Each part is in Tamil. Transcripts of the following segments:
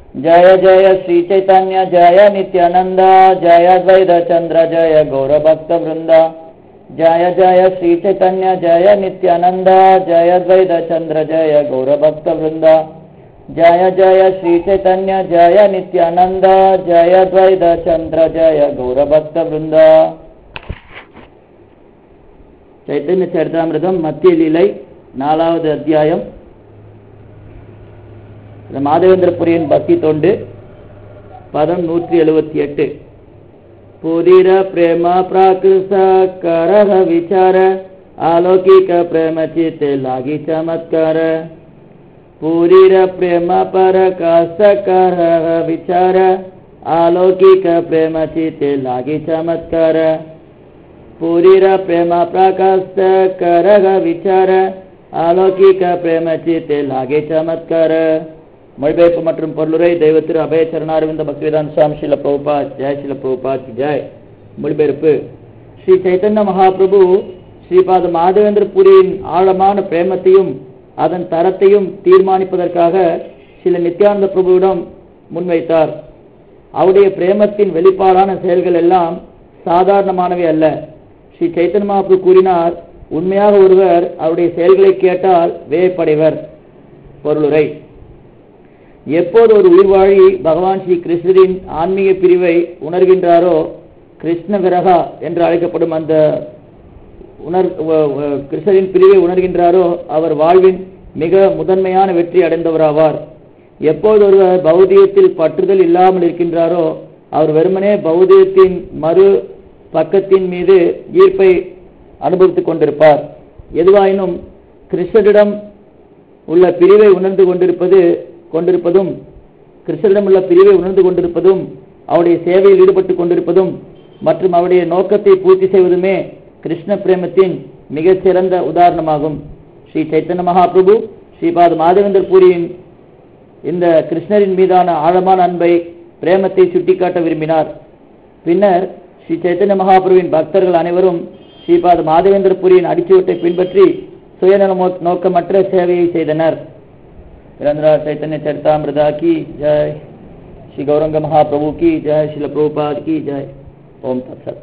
जय जय श्री चैतन्य जय नित्यानंद जय द्वैत चंद्र जय गौर भक्त वृंद जय जय श्री चैतन्य जय नित्यानंद जय द्वैत चंद्र जय गौर भक्त वृंद जय जय श्री चैतन्य जय नित्यानंद जय द्वैत चंद्र जय गौर भक्त वृंद చైతన్య చరితామృతం మత్య లీలై நாலாவது அத்தியாயம் இந்த மாதவேந்திரபுரியின் பக்தி தொண்டு பதம் நூற்றி எழுபத்தி எட்டு புதிர பிரேம பிராகிருத கரக விசார ஆலோகிக பிரேம சித்தே லாகி சமத்கார பூரிர பிரேம பரகாச கரக விசார ஆலோகிக பிரேம சித்தே லாகி சமத்கார பூரிர பிரேம பிரகாச கரக விசார ஆலோகிக பிரேம சித்தே லாகே சமத்கார மொழிபெயர்ப்பு மற்றும் பொருளுரை தெய்வ திரு அபய சரணாரவிந்த பக்திவேதாந்த சுவாமி ஸ்ரீல பிரபுபா ஜெய் ஸ்ரீல பிரபுபா ஜெய் மொழிபெயர்ப்பு ஸ்ரீ சைத்தன்ய மகாபிரபு ஸ்ரீபாத மாதவேந்திர புரியின் ஆழமான பிரேமத்தையும் அதன் தரத்தையும் தீர்மானிப்பதற்காக சில நித்யானந்த பிரபுவிடம் முன்வைத்தார் அவருடைய பிரேமத்தின் வெளிப்பாடான செயல்கள் எல்லாம் சாதாரணமானவை அல்ல ஸ்ரீ சைத்தன்ய மகாபிரபு கூறினார் உண்மையாக ஒருவர் அவருடைய செயல்களை கேட்டால் வேப்படைவர் பொருளுரை எப்போது ஒரு உயிர்வாழி பகவான் ஸ்ரீ கிருஷ்ணரின் ஆன்மீக பிரிவை உணர்கின்றாரோ கிருஷ்ண விரகா என்று அழைக்கப்படும் அந்த உணர் கிருஷ்ணரின் பிரிவை உணர்கின்றாரோ அவர் வாழ்வின் மிக முதன்மையான வெற்றி அடைந்தவராவார் எப்போது ஒருவர் பௌதியத்தில் பற்றுதல் இல்லாமல் இருக்கின்றாரோ அவர் வெறுமனே பௌதியத்தின் மறு பக்கத்தின் மீது ஈர்ப்பை அனுபவித்துக் கொண்டிருப்பார் எதுவாயினும் கிருஷ்ணரிடம் உள்ள பிரிவை உணர்ந்து கொண்டிருப்பது கொண்டிருப்பதும் கிருஷ்ணரிடம் உள்ள பிரிவை உணர்ந்து கொண்டிருப்பதும் அவருடைய சேவையில் ஈடுபட்டு கொண்டிருப்பதும் மற்றும் அவருடைய நோக்கத்தை பூர்த்தி செய்வதுமே கிருஷ்ண பிரேமத்தின் மிகச்சிறந்த உதாரணமாகும் ஸ்ரீ சைத்தன்ய மகாபிரபு ஸ்ரீபாத் மாதவேந்தர் பூரியின் இந்த கிருஷ்ணரின் மீதான ஆழமான அன்பை பிரேமத்தை சுட்டிக்காட்ட விரும்பினார் பின்னர் ஸ்ரீ சைத்தன்ய மகாபிரபுவின் பக்தர்கள் அனைவரும் ஸ்ரீபாத மாதவேந்திர புரியின் அடிச்சுவட்டை பின்பற்றி சுயநல நோக்கமற்ற சேவையை செய்தனர் निरंजरा चैतन्य चरितामृता की जय श्री गौरंग महाप्रभु की जय श्री प्रभुपाद की जय ओम तत्सत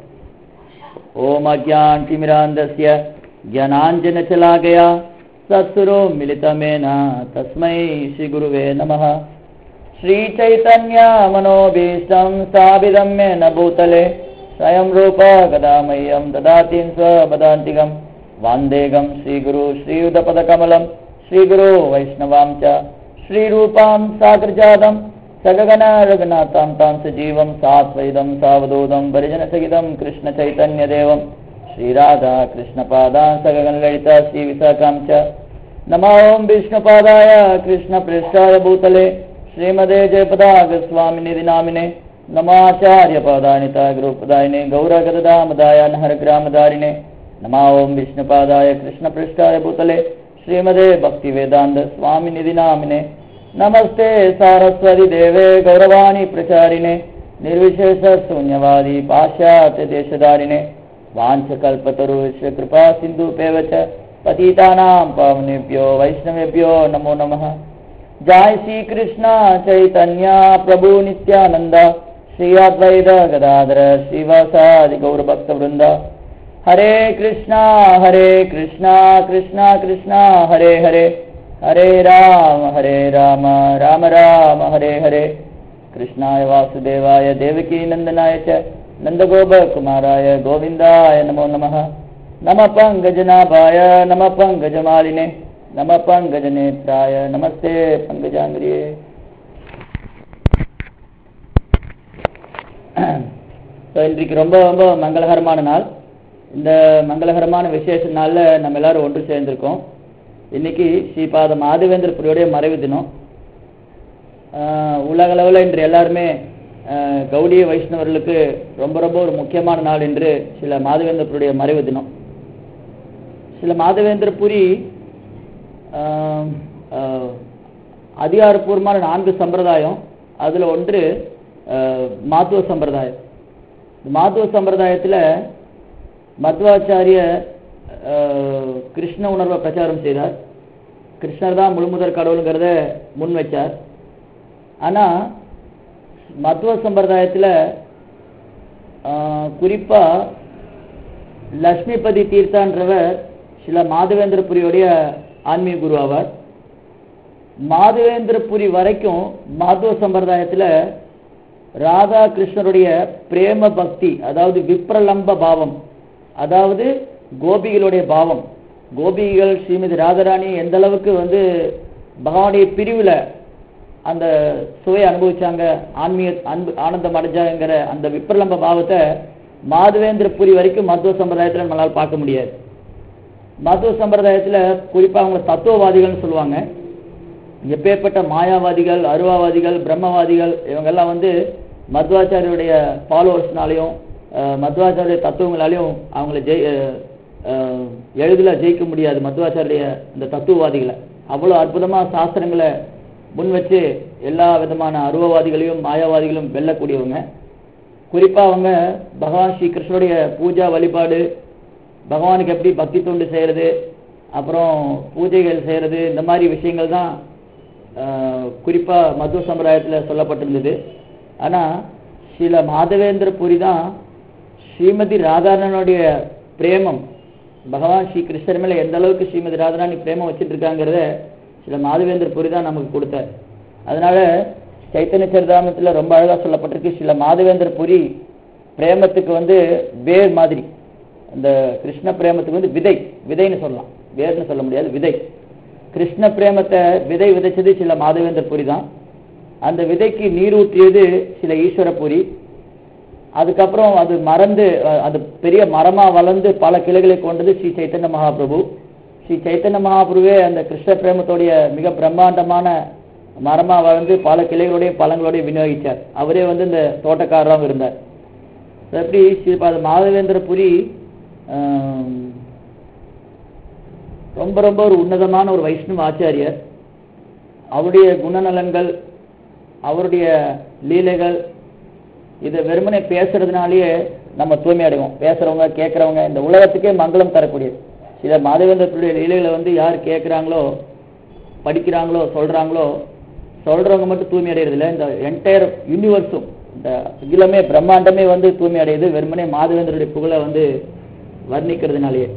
ओम अज्ञान तिमिरांधस्य ज्ञानांजन चला गया सत्सुरो मिलितमेन तस्मै श्री गुरुवे नमः श्री चैतन्य मनोभीष्टं स्थापितं येन भूतले स्वयं रूप गदामह्यं ददाति स्वपदान्तिकं वान्देगं श्रीगुरु श्रीयुधपदकमलं श्रीगुरो वैष्णवां च श्रीरूपां साग्रजातं सगगन रघुनाथां तां सजीवं सात्वैदं सावधूतं परिजनसहितं कृष्णचैतन्यदेवं श्रीराधा कृष्णपादां सगगनललिता श्रीविशाखां च नमो ॐ विष्णुपादाय कृष्णपृष्ठाय भूतले श्रीमदे जयपदागस्वामिनिधि नामिने नमाचार्यपादानिता गुरुपदायिने गौरगदामदाय नहरग्रामदारिणे नमा ॐ विष्णुपादाय कृष्णपृष्ठाय भूतले श्रीमदे भक्तिवेदान्त स्वामिनिधि नामिने नमस्ते सारस्वती देवे गौरवाणी प्रचारिणे निर्विशेष शून्यवादी पाश्चात्य देशधारिणे वाञ्छकल्पतरुष कृपा सिन्धुपेव च पतितानां पावनेभ्यो वैष्णवेभ्यो नमो नमः जय श्री कृष्ण चैतन्य प्रभु नित्यानंद श्री अद्वैत गदाधर श्रीवासादि गौरभक्तवृंद हरे कृष्णा हरे कृष्णा कृष्णा कृष्णा हरे हरे हरे राम हरे राम राम राम हरे हरे कृष्णाय वासुदेवाय देवकी नंदनाय च नन्दगोपकुमाराय गोविन्दाय नमो नमः नमः पङ्कजनाभाय नमः पङ्कजमालिने नमः पङ्कजनेत्राय नमस्ते पङ्कजाङ्ग्रिये ஸோ இன்றைக்கு ரொம்ப ரொம்ப மங்களகரமான நாள் இந்த மங்களகரமான விசேஷ நாளில் நம்ம எல்லாரும் ஒன்று சேர்ந்திருக்கோம் இன்னைக்கு ஸ்ரீபாத மாதவேந்திர புரியுடைய மறைவு தினம் உலக அளவில் இன்று எல்லாருமே கௌடிய வைஷ்ணவர்களுக்கு ரொம்ப ரொம்ப ஒரு முக்கியமான நாள் என்று சில மாதவேந்திர புரியுடைய மறைவு தினம் சில மாதவேந்திர புரி அதிகாரப்பூர்வமான நான்கு சம்பிரதாயம் அதில் ஒன்று மாத்துவ சம்பிரதாயம் மாத்துவ சம்பிரதாயத்தில் மத்வாச்சாரிய கிருஷ்ண உணர்வை பிரச்சாரம் செய்தார் கிருஷ்ணர் தான் முழுமுதற் கடவுளுங்கிறத முன் வச்சார் ஆனா மத்துவ சம்பிரதாயத்துல குறிப்பா லட்சுமிபதி தீர்த்தான்றவர் சில மாதவேந்திரபுரியுடைய ஆன்மீக குரு ஆவார் மாதவேந்திரபுரி வரைக்கும் மாதவ சம்பிரதாயத்துல ராதா கிருஷ்ணருடைய பிரேம பக்தி அதாவது விப்ரலம்ப பாவம் அதாவது கோபிகளுடைய பாவம் கோபிகள் ஸ்ரீமதி ராதாராணி எந்த அளவுக்கு வந்து பகவானுடைய பிரிவுல அந்த சுவை அனுபவிச்சாங்க ஆன்மீக அன்பு ஆனந்தம் அடைஞ்சாங்கிற அந்த விப்ரலம்ப பாவத்தை மாதவேந்திரபுரி வரைக்கும் மத்துவ சம்பிரதாயத்தில் நம்மளால் பார்க்க முடியாது மத்துவ சம்பிரதாயத்தில் குறிப்பாக அவங்க தத்துவவாதிகள்னு சொல்லுவாங்க எப்பேற்பட்ட மாயாவாதிகள் அருவாவாதிகள் பிரம்மவாதிகள் இவங்கெல்லாம் வந்து மத்வாச்சாரியுடைய ஃபாலோவர்ஸ்னாலையும் மத்வாச்சாரிய தத்துவங்களாலையும் அவங்கள ஜெய் எளிதில் ஜெயிக்க முடியாது மத்வாச்சாரிய இந்த தத்துவவாதிகளை அவ்வளோ அற்புதமாக சாஸ்திரங்களை முன் வச்சு எல்லா விதமான அருவவாதிகளையும் மாயாவாதிகளையும் வெல்லக்கூடியவங்க குறிப்பாக அவங்க பகவான் ஸ்ரீ கிருஷ்ணனுடைய பூஜா வழிபாடு பகவானுக்கு எப்படி பக்தி தொண்டு செய்கிறது அப்புறம் பூஜைகள் செய்கிறது இந்த மாதிரி விஷயங்கள் தான் குறிப்பாக மதுவ சம்பிரதாயத்தில் சொல்லப்பட்டிருந்தது ஆனால் சில மாதவேந்திர புரி தான் ஸ்ரீமதி ராதாரனுடைய பிரேமம் பகவான் ஸ்ரீ கிருஷ்ணர் மேலே எந்த அளவுக்கு ஸ்ரீமதி ராதாராணி பிரேமம் வச்சுட்டு இருக்காங்கிறத சில மாதவேந்திர புரி தான் நமக்கு கொடுத்தார் அதனால சைத்தன்ய சரிதாமத்தில் ரொம்ப அழகாக சொல்லப்பட்டிருக்கு சில மாதவேந்திர புரி பிரேமத்துக்கு வந்து வேர் மாதிரி அந்த கிருஷ்ண பிரேமத்துக்கு வந்து விதை விதைன்னு சொல்லலாம் வேர்னு சொல்ல முடியாது விதை கிருஷ்ண பிரேமத்தை விதை விதைச்சது சில மாதவேந்திர புரி தான் அந்த விதைக்கு நீர் ஊற்றியது சில ஈஸ்வரபுரி அதுக்கப்புறம் அது மறந்து அது பெரிய மரமா வளர்ந்து பல கிளைகளை கொண்டது ஸ்ரீ சைத்தன்ய மகாபிரபு ஸ்ரீ சைத்தன்ய மகாபிரபுவே அந்த கிருஷ்ண பிரேமத்தோடைய மிக பிரம்மாண்டமான மரமா வளர்ந்து பல கிளைகளோடையும் பழங்களோடையும் விநியோகிச்சார் அவரே வந்து இந்த தோட்டக்காரராகவும் இருந்தார் எப்படி ஸ்ரீபாத மாதவேந்திர புரி ரொம்ப ரொம்ப ஒரு உன்னதமான ஒரு வைஷ்ணவ ஆச்சாரியர் அவருடைய குணநலன்கள் அவருடைய லீலைகள் இதை வெறுமனே பேசுறதுனாலேயே நம்ம தூய்மை அடைவோம் பேசுறவங்க கேட்கறவங்க இந்த உலகத்துக்கே மங்களம் தரக்கூடியது சில மாதவேந்திரத்துடைய லீலைகளை வந்து யார் கேட்குறாங்களோ படிக்கிறாங்களோ சொல்றாங்களோ சொல்றவங்க மட்டும் தூய்மை அடைகிறது இல்லை இந்த என்டையர் யூனிவர்ஸும் இந்த அகிலமே பிரம்மாண்டமே வந்து தூய்மை அடையுது வெறுமனே மாதவேந்தருடைய புகழை வந்து வர்ணிக்கிறதுனாலேயே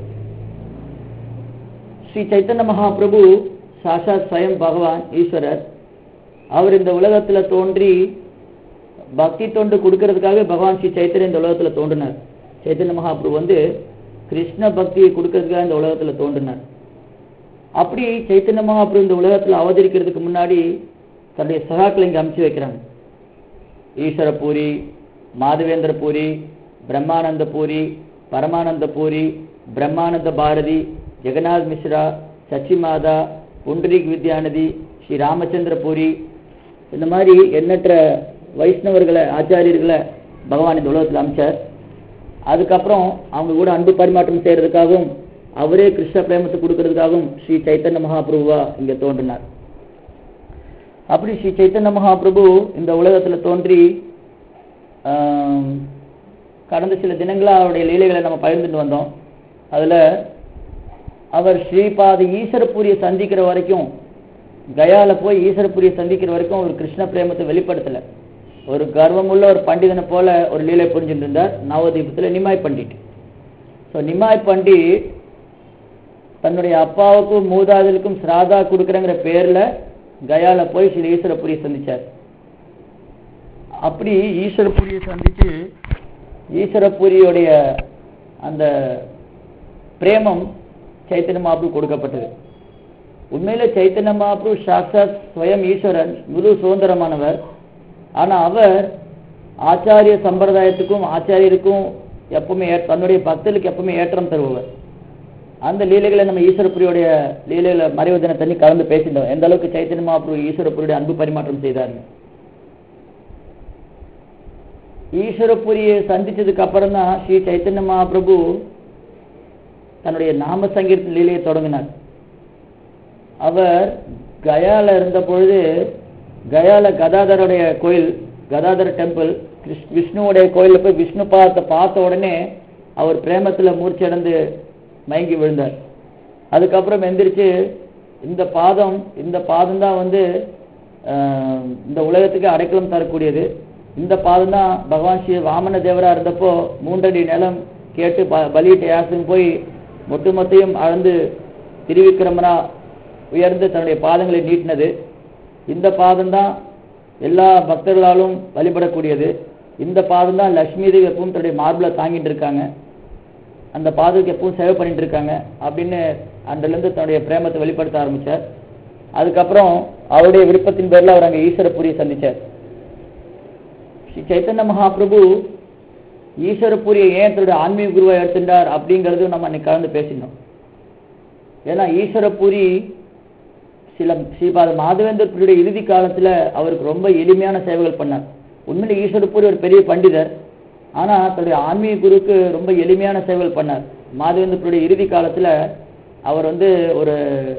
ஸ்ரீ சைத்தன்ய மகாபிரபு சாஷாத் ஸ்வயம் பகவான் ஈஸ்வரர் அவர் இந்த உலகத்துல தோன்றி பக்தி தொண்டு கொடுக்கறதுக்காக பகவான் ஸ்ரீ சைத்தன்ய இந்த உலகத்துல தோன்றினார் சைத்தன்ய மகாபிரபு வந்து கிருஷ்ண பக்தியை கொடுக்கறதுக்காக இந்த உலகத்துல தோன்றினார் அப்படி சைத்தன்ய மகாபிரபு இந்த உலகத்துல அவதரிக்கிறதுக்கு முன்னாடி தன்னுடைய சகாக்களை இங்க அமுச்சு வைக்கிறாங்க ஈஸ்வர பூரி மாதவேந்திர பூரி பிரம்மானந்த பூரி பரமானந்த பூரி பிரம்மானந்த பாரதி ஜெகநாத் மிஸ்ரா சச்சிமாதா புண்டரிக் வித்யாநதி ஸ்ரீ ராமச்சந்திர பூரி இந்த மாதிரி எண்ணற்ற வைஷ்ணவர்களை ஆச்சாரியர்களை பகவான் இந்த உலகத்தில் அமைச்சார் அதுக்கப்புறம் அவங்க கூட அன்பு பரிமாற்றம் செய்யறதுக்காகவும் அவரே கிருஷ்ண பிரேமத்தை கொடுக்கறதுக்காகவும் ஸ்ரீ சைத்தன்ய மகாபிரபுவா இங்க தோன்றினார் அப்படி ஸ்ரீ சைத்தன்ய மகாபிரபு இந்த உலகத்துல தோன்றி கடந்த சில தினங்களா அவருடைய லீலைகளை நம்ம பகிர்ந்துட்டு வந்தோம் அதுல அவர் ஸ்ரீபாத ஈஸ்வரபூரியை சந்திக்கிற வரைக்கும் கயால போய் ஈஸ்வரபுரியை சந்திக்கிற வரைக்கும் ஒரு கிருஷ்ண பிரேமத்தை வெளிப்படுத்தல ஒரு கர்வமுள்ள ஒரு பண்டிதனை போல ஒரு லீலை புரிஞ்சுட்டு இருந்தார் நவதீபத்துல நிமாய் பண்டிட் ஸோ நிமாய் பண்டிட் தன்னுடைய அப்பாவுக்கும் மூதாதலுக்கும் சிராதா கொடுக்குறங்கிற பேர்ல கயால போய் ஸ்ரீ ஈஸ்வரபுரியை சந்திச்சார் அப்படி ஈஸ்வரபுரியை சந்திச்சு ஈஸ்வரபுரியுடைய அந்த பிரேமம் சைத்தன்ய மகாபு கொடுக்கப்பட்டது உண்மையில சைத்தன்ய மகாபு சாக்சாத் ஸ்வயம் ஈஸ்வரன் முழு சுதந்திரமானவர் ஆனா அவர் ஆச்சாரிய சம்பிரதாயத்துக்கும் ஆச்சாரியருக்கும் எப்பவுமே தன்னுடைய பக்தர்களுக்கு எப்பவுமே ஏற்றம் தருபவர் அந்த லீலைகளை நம்ம ஈஸ்வரபுரியோடைய லீலையில மறைவு தினத்தண்ணி கலந்து பேசிட்டோம் எந்த அளவுக்கு சைத்தன்ய மகாபு ஈஸ்வரபுரியுடைய அன்பு பரிமாற்றம் செய்தாருன்னு ஈஸ்வரபுரியை சந்திச்சதுக்கு அப்புறம் தான் ஸ்ரீ சைத்தன்ய மகாபிரபு தன்னுடைய நாம சங்கீர்த்த லீலையை தொடங்கினார் அவர் கயால இருந்த பொழுது கயால கதாதருடைய கோயில் கதாதர டெம்பிள் விஷ்ணுவுடைய கோயிலில் போய் விஷ்ணு பாதத்தை பார்த்த உடனே அவர் பிரேமத்தில் மூர்ச்சடைந்து மயங்கி விழுந்தார் அதுக்கப்புறம் எந்திரிச்சு இந்த பாதம் இந்த பாதம் தான் வந்து ஆஹ், இந்த உலகத்துக்கு அடைக்கலம் தரக்கூடியது இந்த பாதம் தான் பகவான் ஸ்ரீ வாமன தேவரா இருந்தப்போ மூன்றடி நிலம் கேட்டு ப- பலியிட்ட யாசகம் போய் மொட்டு மொத்தையும் அளந்து திருவிக்கிரமனா உயர்ந்து தன்னுடைய பாதங்களை நீட்டினது இந்த பாதம் தான் எல்லா பக்தர்களாலும் வழிபடக்கூடியது இந்த பாதம் தான் லட்சுமி தேவி எப்பவும் தன்னுடைய மார்பிளை தாங்கிட்டு இருக்காங்க அந்த பாதத்துக்கு எப்பவும் சேவை பண்ணிட்டு இருக்காங்க அப்படின்னு அன்றிலிருந்து தன்னுடைய பிரேமத்தை வெளிப்படுத்த ஆரம்பிச்சார் அதுக்கப்புறம் அவருடைய விருப்பத்தின் பேர்ல அவர் அங்க ஈஸ்வரபுரியை சந்திச்சார் ஸ்ரீ சைத்தன்ய மகாபிரபு ஈஸ்வரபுரியை ஏன் தன்னுடைய ஆன்மீக குருவை எடுத்துட்டார் அப்படிங்கறதும் நம்ம அன்னைக்கு கலந்து பேசினோம் ஏன்னா ஈஸ்வரபுரி சில ஸ்ரீபாத மாதவேந்தர் புரியுடைய இறுதி காலத்துல அவருக்கு ரொம்ப எளிமையான சேவைகள் பண்ணார் உண்மையில ஈஸ்வரபுரி ஒரு பெரிய பண்டிதர் ஆனா தன்னுடைய ஆன்மீக குருவுக்கு ரொம்ப எளிமையான சேவைகள் பண்ணார் மாதவேந்தர் புரியுடைய இறுதி காலத்துல அவர் வந்து ஒரு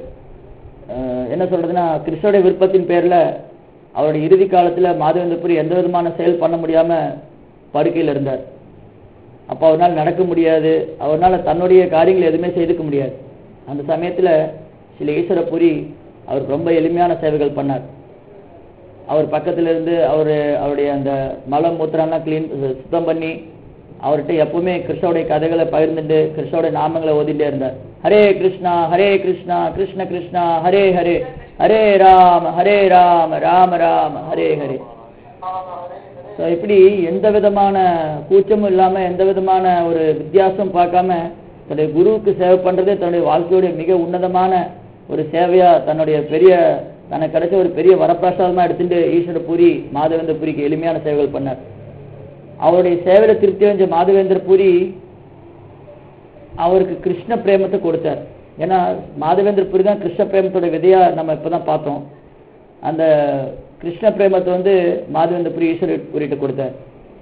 அஹ், என்ன சொல்றதுன்னா கிருஷ்ணருடைய விருப்பத்தின் பேர்ல அவருடைய இறுதி காலத்துல மாதவேந்திரபுரி எந்த விதமான செயல் பண்ண முடியாம படுக்கையில் இருந்தார் அப்போ அவரால் நடக்க முடியாது அவரால தன்னுடைய காரியங்களை எதுவுமே செய்துக்க முடியாது அந்த சமயத்துல சில ஈஸ்வரபுரி அவருக்கு ரொம்ப எளிமையான சேவைகள் பண்ணார் அவர் பக்கத்துல இருந்து அவர் அவருடைய அந்த மலம் மூத்திரம்லாம் க்ளீன் சுத்தம் பண்ணி அவர்கிட்ட எப்பவுமே கிருஷ்ணருடைய கதைகளை பகிர்ந்துட்டு கிருஷ்ணருடைய நாமங்களை ஓதிட்டே இருந்தார் ஹரே கிருஷ்ணா ஹரே கிருஷ்ணா கிருஷ்ண கிருஷ்ணா ஹரே ஹரே ஹரே ராம ஹரே ராம ராம ராம ஹரே ஹரே ஸோ இப்படி எந்த விதமான கூச்சமும் இல்லாம எந்த விதமான ஒரு வித்தியாசம் பார்க்காம தன்னுடைய குருவுக்கு சேவை பண்றதே தன்னுடைய வாழ்க்கையுடைய மிக உன்னதமான ஒரு சேவையா தன்னுடைய பெரிய தனக்கு கிடைச்ச ஒரு பெரிய வரப்பிரசாதமா எடுத்துட்டு ஈஸ்வர பூரி மாதவேந்திர பூரிக்கு எளிமையான சேவைகள் பண்ணார் அவருடைய சேவையில திருப்தி அடைஞ்ச மாதவேந்திர பூரி அவருக்கு கிருஷ்ண பிரேமத்தை கொடுத்தார் ஏன்னா மாதவேந்திர பூரி தான் கிருஷ்ண பிரேமத்தோட விதையா நம்ம இப்பதான் பார்த்தோம் அந்த கிருஷ்ண பிரேமத்தை வந்து மாதவேந்திர புரி ஈஸ்வர புரிட்டு கொடுத்தார்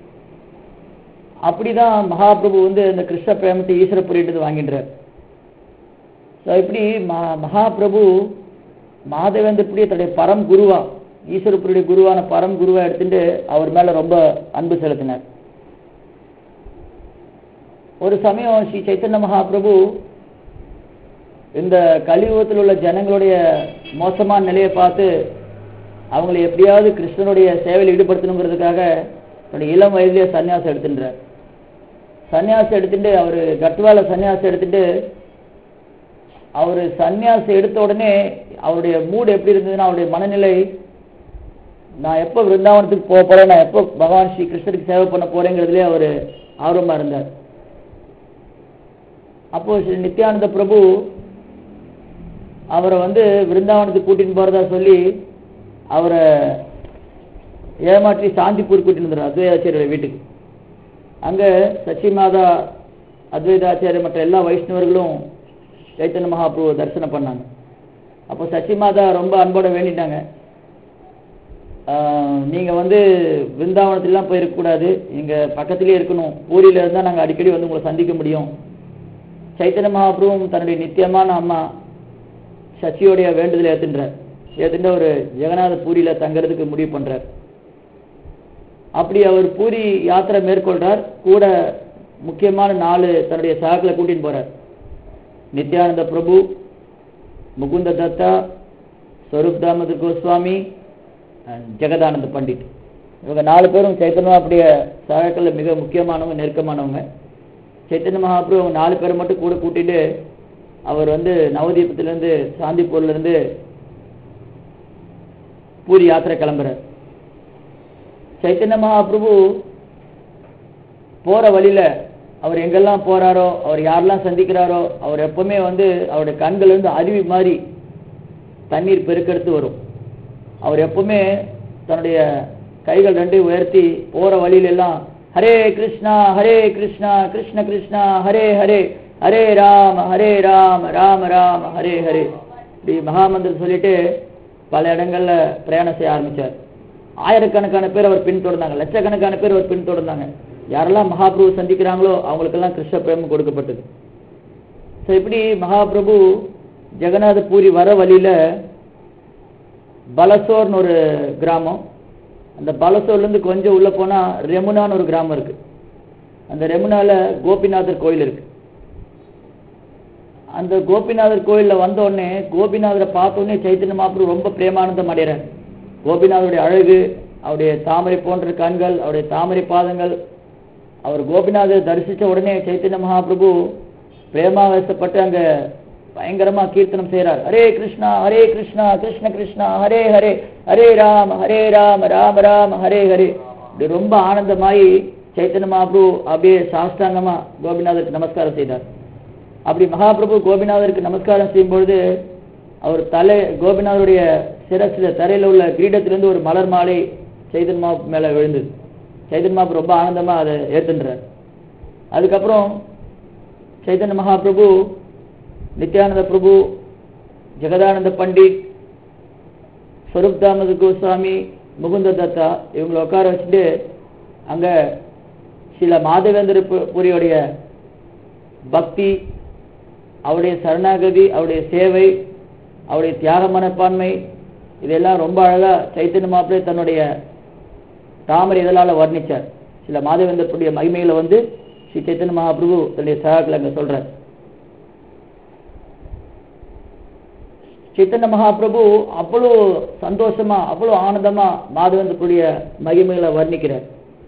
அப்படிதான் மகாபிரபு வந்து இந்த கிருஷ்ண பிரேமத்தை ஈஸ்வர புரிட்டு வாங்கின்றார் ஸோ இப்படி மகா மகாபிரபு மாதவேந்திரப்புடைய தன்னுடைய பரம் குருவா ஈஸ்வரப்புடைய குருவான பரம் குருவா எடுத்துட்டு அவர் மேல ரொம்ப அன்பு செலுத்தினார் ஒரு சமயம் ஸ்ரீ சைத்தன்ய மகாபிரபு இந்த கலியுகத்தில் உள்ள ஜனங்களுடைய மோசமான நிலையை பார்த்து அவங்களை எப்படியாவது கிருஷ்ணனுடைய சேவையில் ஈடுபடுத்தணுங்கிறதுக்காக தன்னுடைய இளம் வயதிலே சன்னியாசம் எடுத்துன்றார் சன்னியாசம் எடுத்துட்டு அவர் கட்வால சன்னியாசம் எடுத்துட்டு அவர் சன்னியாசம் எடுத்த உடனே அவருடைய மூடு எப்படி இருந்ததுன்னா அவருடைய மனநிலை நான் எப்போ விருந்தாவனத்துக்கு போக போறேன் நான் எப்போ பகவான் ஸ்ரீ கிருஷ்ணருக்கு சேவை பண்ண போறேங்கிறதுலே அவர் ஆர்வமா இருந்தார் அப்போ ஸ்ரீ நித்யானந்த பிரபு அவரை வந்து விருந்தாவனத்துக்கு கூட்டின்னு போறதா சொல்லி அவரை ஏமாற்றி சாந்திப்பூர் கூட்டின்னு வந்துடுறார் அத்வைதாச்சாரியோட வீட்டுக்கு அங்க சச்சி மாதா அத்வைதாச்சாரியர் மற்ற எல்லா வைஷ்ணவர்களும் சைத்தன்ய மகாபிரபு தரிசனம் பண்ணாங்க அப்போ சச்சி மாதா ரொம்ப அன்போட வேண்டிட்டாங்க ஆஹ் நீங்க வந்து விருந்தாவனத்திலாம் போயிருக்க கூடாது நீங்க பக்கத்திலேயே இருக்கணும் பூரியில இருந்தா நாங்க அடிக்கடி வந்து உங்களை சந்திக்க முடியும் சைத்தன்ய மகாபிரபுவும் தன்னுடைய நித்தியமான அம்மா சச்சியோடைய வேண்டுதலை ஏத்துன்றார் ஏத்துட்டு ஒரு ஜெகநாத பூரியில தங்கறதுக்கு முடிவு பண்றார் அப்படி அவர் பூரி யாத்திரை மேற்கொள்றார் கூட முக்கியமான நாலு தன்னுடைய சகாக்களை கூட்டின்னு போறார் நித்யானந்த பிரபு முகுந்த தத்தா ஸ்வரூப் தாமோதர் கோஸ்வாமி and ஜெகதானந்த பண்டிட் இவங்க நாலு பேரும் சைத்தன்ய அப்படிய சகாக்கள் மிக முக்கியமானவங்க நெருக்கமானவங்க சைத்தன்ய மகாபிரபு அவங்க நாலு பேரை மட்டும் கூட கூட்டிட்டு அவர் வந்து நவதீபத்திலிருந்து சாந்திப்பூர்ல இருந்து பூரி யாத்திரை கிளம்புறார் சைத்தன்ய மகாபிரபு போற வழியில அவர் எங்கெல்லாம் போறாரோ அவர் யாரெல்லாம் சந்திக்கிறாரோ அவர் எப்பவுமே வந்து அவருடைய கண்கள் இருந்து அருவி மாதிரி தண்ணீர் பெருக்கெடுத்து வரும் அவர் எப்பவுமே தன்னுடைய கைகள் ரெண்டையும் உயர்த்தி போற வழியில எல்லாம் ஹரே கிருஷ்ணா ஹரே கிருஷ்ணா கிருஷ்ண கிருஷ்ணா ஹரே ஹரே ஹரே ராம ஹரே ராம ராம ராம ஹரே ஹரே இப்படி மகாமந்திரம் சொல்லிட்டு பல இடங்கள்ல பிரயாணம் செய்ய ஆரம்பிச்சார் ஆயிரக்கணக்கான பேர் அவர் பின்தொடர்ந்தாங்க லட்சக்கணக்கான பேர் அவர் பின்தொடர்ந்தாங்க யாரெல்லாம் மகாபிரபு சந்திக்கிறாங்களோ அவங்களுக்கெல்லாம் கிருஷ்ண பிரேமம் கொடுக்கப்பட்டது ஸோ இப்படி மகாபிரபு ஜெகநாத பூரி வர வழியில பலசோர்னு ஒரு கிராமம் அந்த பலசோர்ல இருந்து கொஞ்சம் உள்ள போனா ரெமுனான்னு ஒரு கிராமம் இருக்கு அந்த ரெமுனால கோபிநாதர் கோயில் இருக்கு அந்த கோபிநாதர் கோயில்ல வந்த உடனே கோபிநாதரை பார்த்த உடனே சைத்தன்ய மகாபிரபு ரொம்ப பிரேமானந்தம் அடைகிறார் கோபிநாதருடைய அழகு அவருடைய தாமரை போன்ற கண்கள் அவருடைய தாமரை பாதங்கள் அவர் கோபிநாதர் தரிசித்த உடனே சைத்தன்ய மகாபிரபு பிரேமாவேசப்பட்டு அங்க பயங்கரமா கீர்த்தனம் செய்றார் ஹரே கிருஷ்ணா ஹரே கிருஷ்ணா கிருஷ்ண கிருஷ்ணா ஹரே ஹரே ஹரே ராம ஹரே ராம ராம ராம ஹரே ஹரே இப்படி ரொம்ப ஆனந்தமாயி சைத்தன்ய மகாபிரபு அப்படியே சாஷ்டாங்கமா கோபிநாதருக்கு நமஸ்காரம் செய்தார் அப்படி மகாபிரபு கோபிநாதருக்கு நமஸ்காரம் செய்யும் பொழுது அவர் தலை கோபிநாதருடைய சிரசில தரையில உள்ள கிரீடத்திலிருந்து ஒரு மலர் மாலை சைதன் மாப்பு மேல விழுந்தது சைதன் மாப்பு ரொம்ப ஆனந்தமா அதை ஏத்துன்றார் அதுக்கப்புறம் சைதன்ய மகாபிரபு நித்யானந்த பிரபு ஜெகதானந்த பண்டிட் ஸ்வரூப் தாமத கோஸ்வாமி முகுந்த தத்தா இவங்களை உட்கார வச்சுட்டு அங்க சில மாதவேந்திர பு- புரியுடைய பக்தி அவருடைய சரணாகதி அவருடைய சேவை அவருடைய தியாக மனப்பான்மை இதெல்லாம் ரொம்ப அழகா சைத்தன்ய மாப்பிள்ளை தன்னுடைய தாமரை இதழால வர்ணிச்சார் சில மாதவேந்தருடைய மகிமைகளை வந்து ஸ்ரீ சைத்தன்ய மகாபிரபு தன்னுடைய சகாக்கள் அங்க சொல்றார் சைத்தன்ய மகாபிரபு அவ்வளோ சந்தோஷமா அவ்வளோ ஆனந்தமா மாதவேந்தருடைய மகிமைகளை வர்ணிக்கிறார்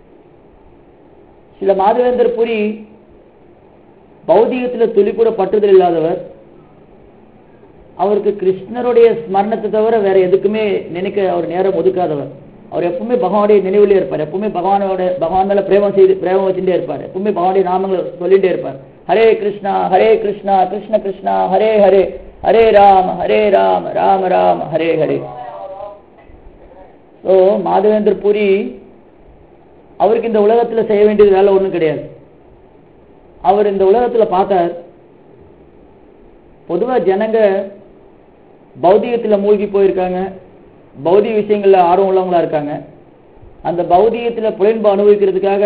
சில மாதவேந்தர் புரி பௌதிகத்துல துளி கூட பற்றுதல் இல்லாதவர் அவருக்கு கிருஷ்ணருடைய ஸ்மரணத்தை தவிர வேற எதுக்குமே நினைக்க அவர் நேரம் ஒதுக்காதவர் அவர் எப்பவுமே பகவானுடைய நினைவிலே இருப்பார் எப்பவுமே பகவானோட பகவான் மேல பிரேமம் செய்து பிரேமம் வச்சுட்டே இருப்பார் எப்பவுமே பகவானுடைய நாமங்களை சொல்லிட்டே இருப்பார் ஹரே கிருஷ்ணா ஹரே கிருஷ்ணா கிருஷ்ண கிருஷ்ணா ஹரே ஹரே ஹரே ராம ஹரே ராம ராம ராம ஹரே ஹரே ஸோ மாதவேந்திர புரி அவருக்கு இந்த உலகத்துல செய்ய வேண்டியது வேலை ஒண்ணும் கிடையாது அவர் இந்த உலகத்துல பார்த்தார் பொதுவா ஜனங்க பௌதிகத்துல மூழ்கி போயிருக்காங்க பௌதிக விஷயங்கள்ல ஆர்வம் உள்ளவங்களா இருக்காங்க அந்த பௌதிகத்துல புலன்பு அனுபவிக்கிறதுக்காக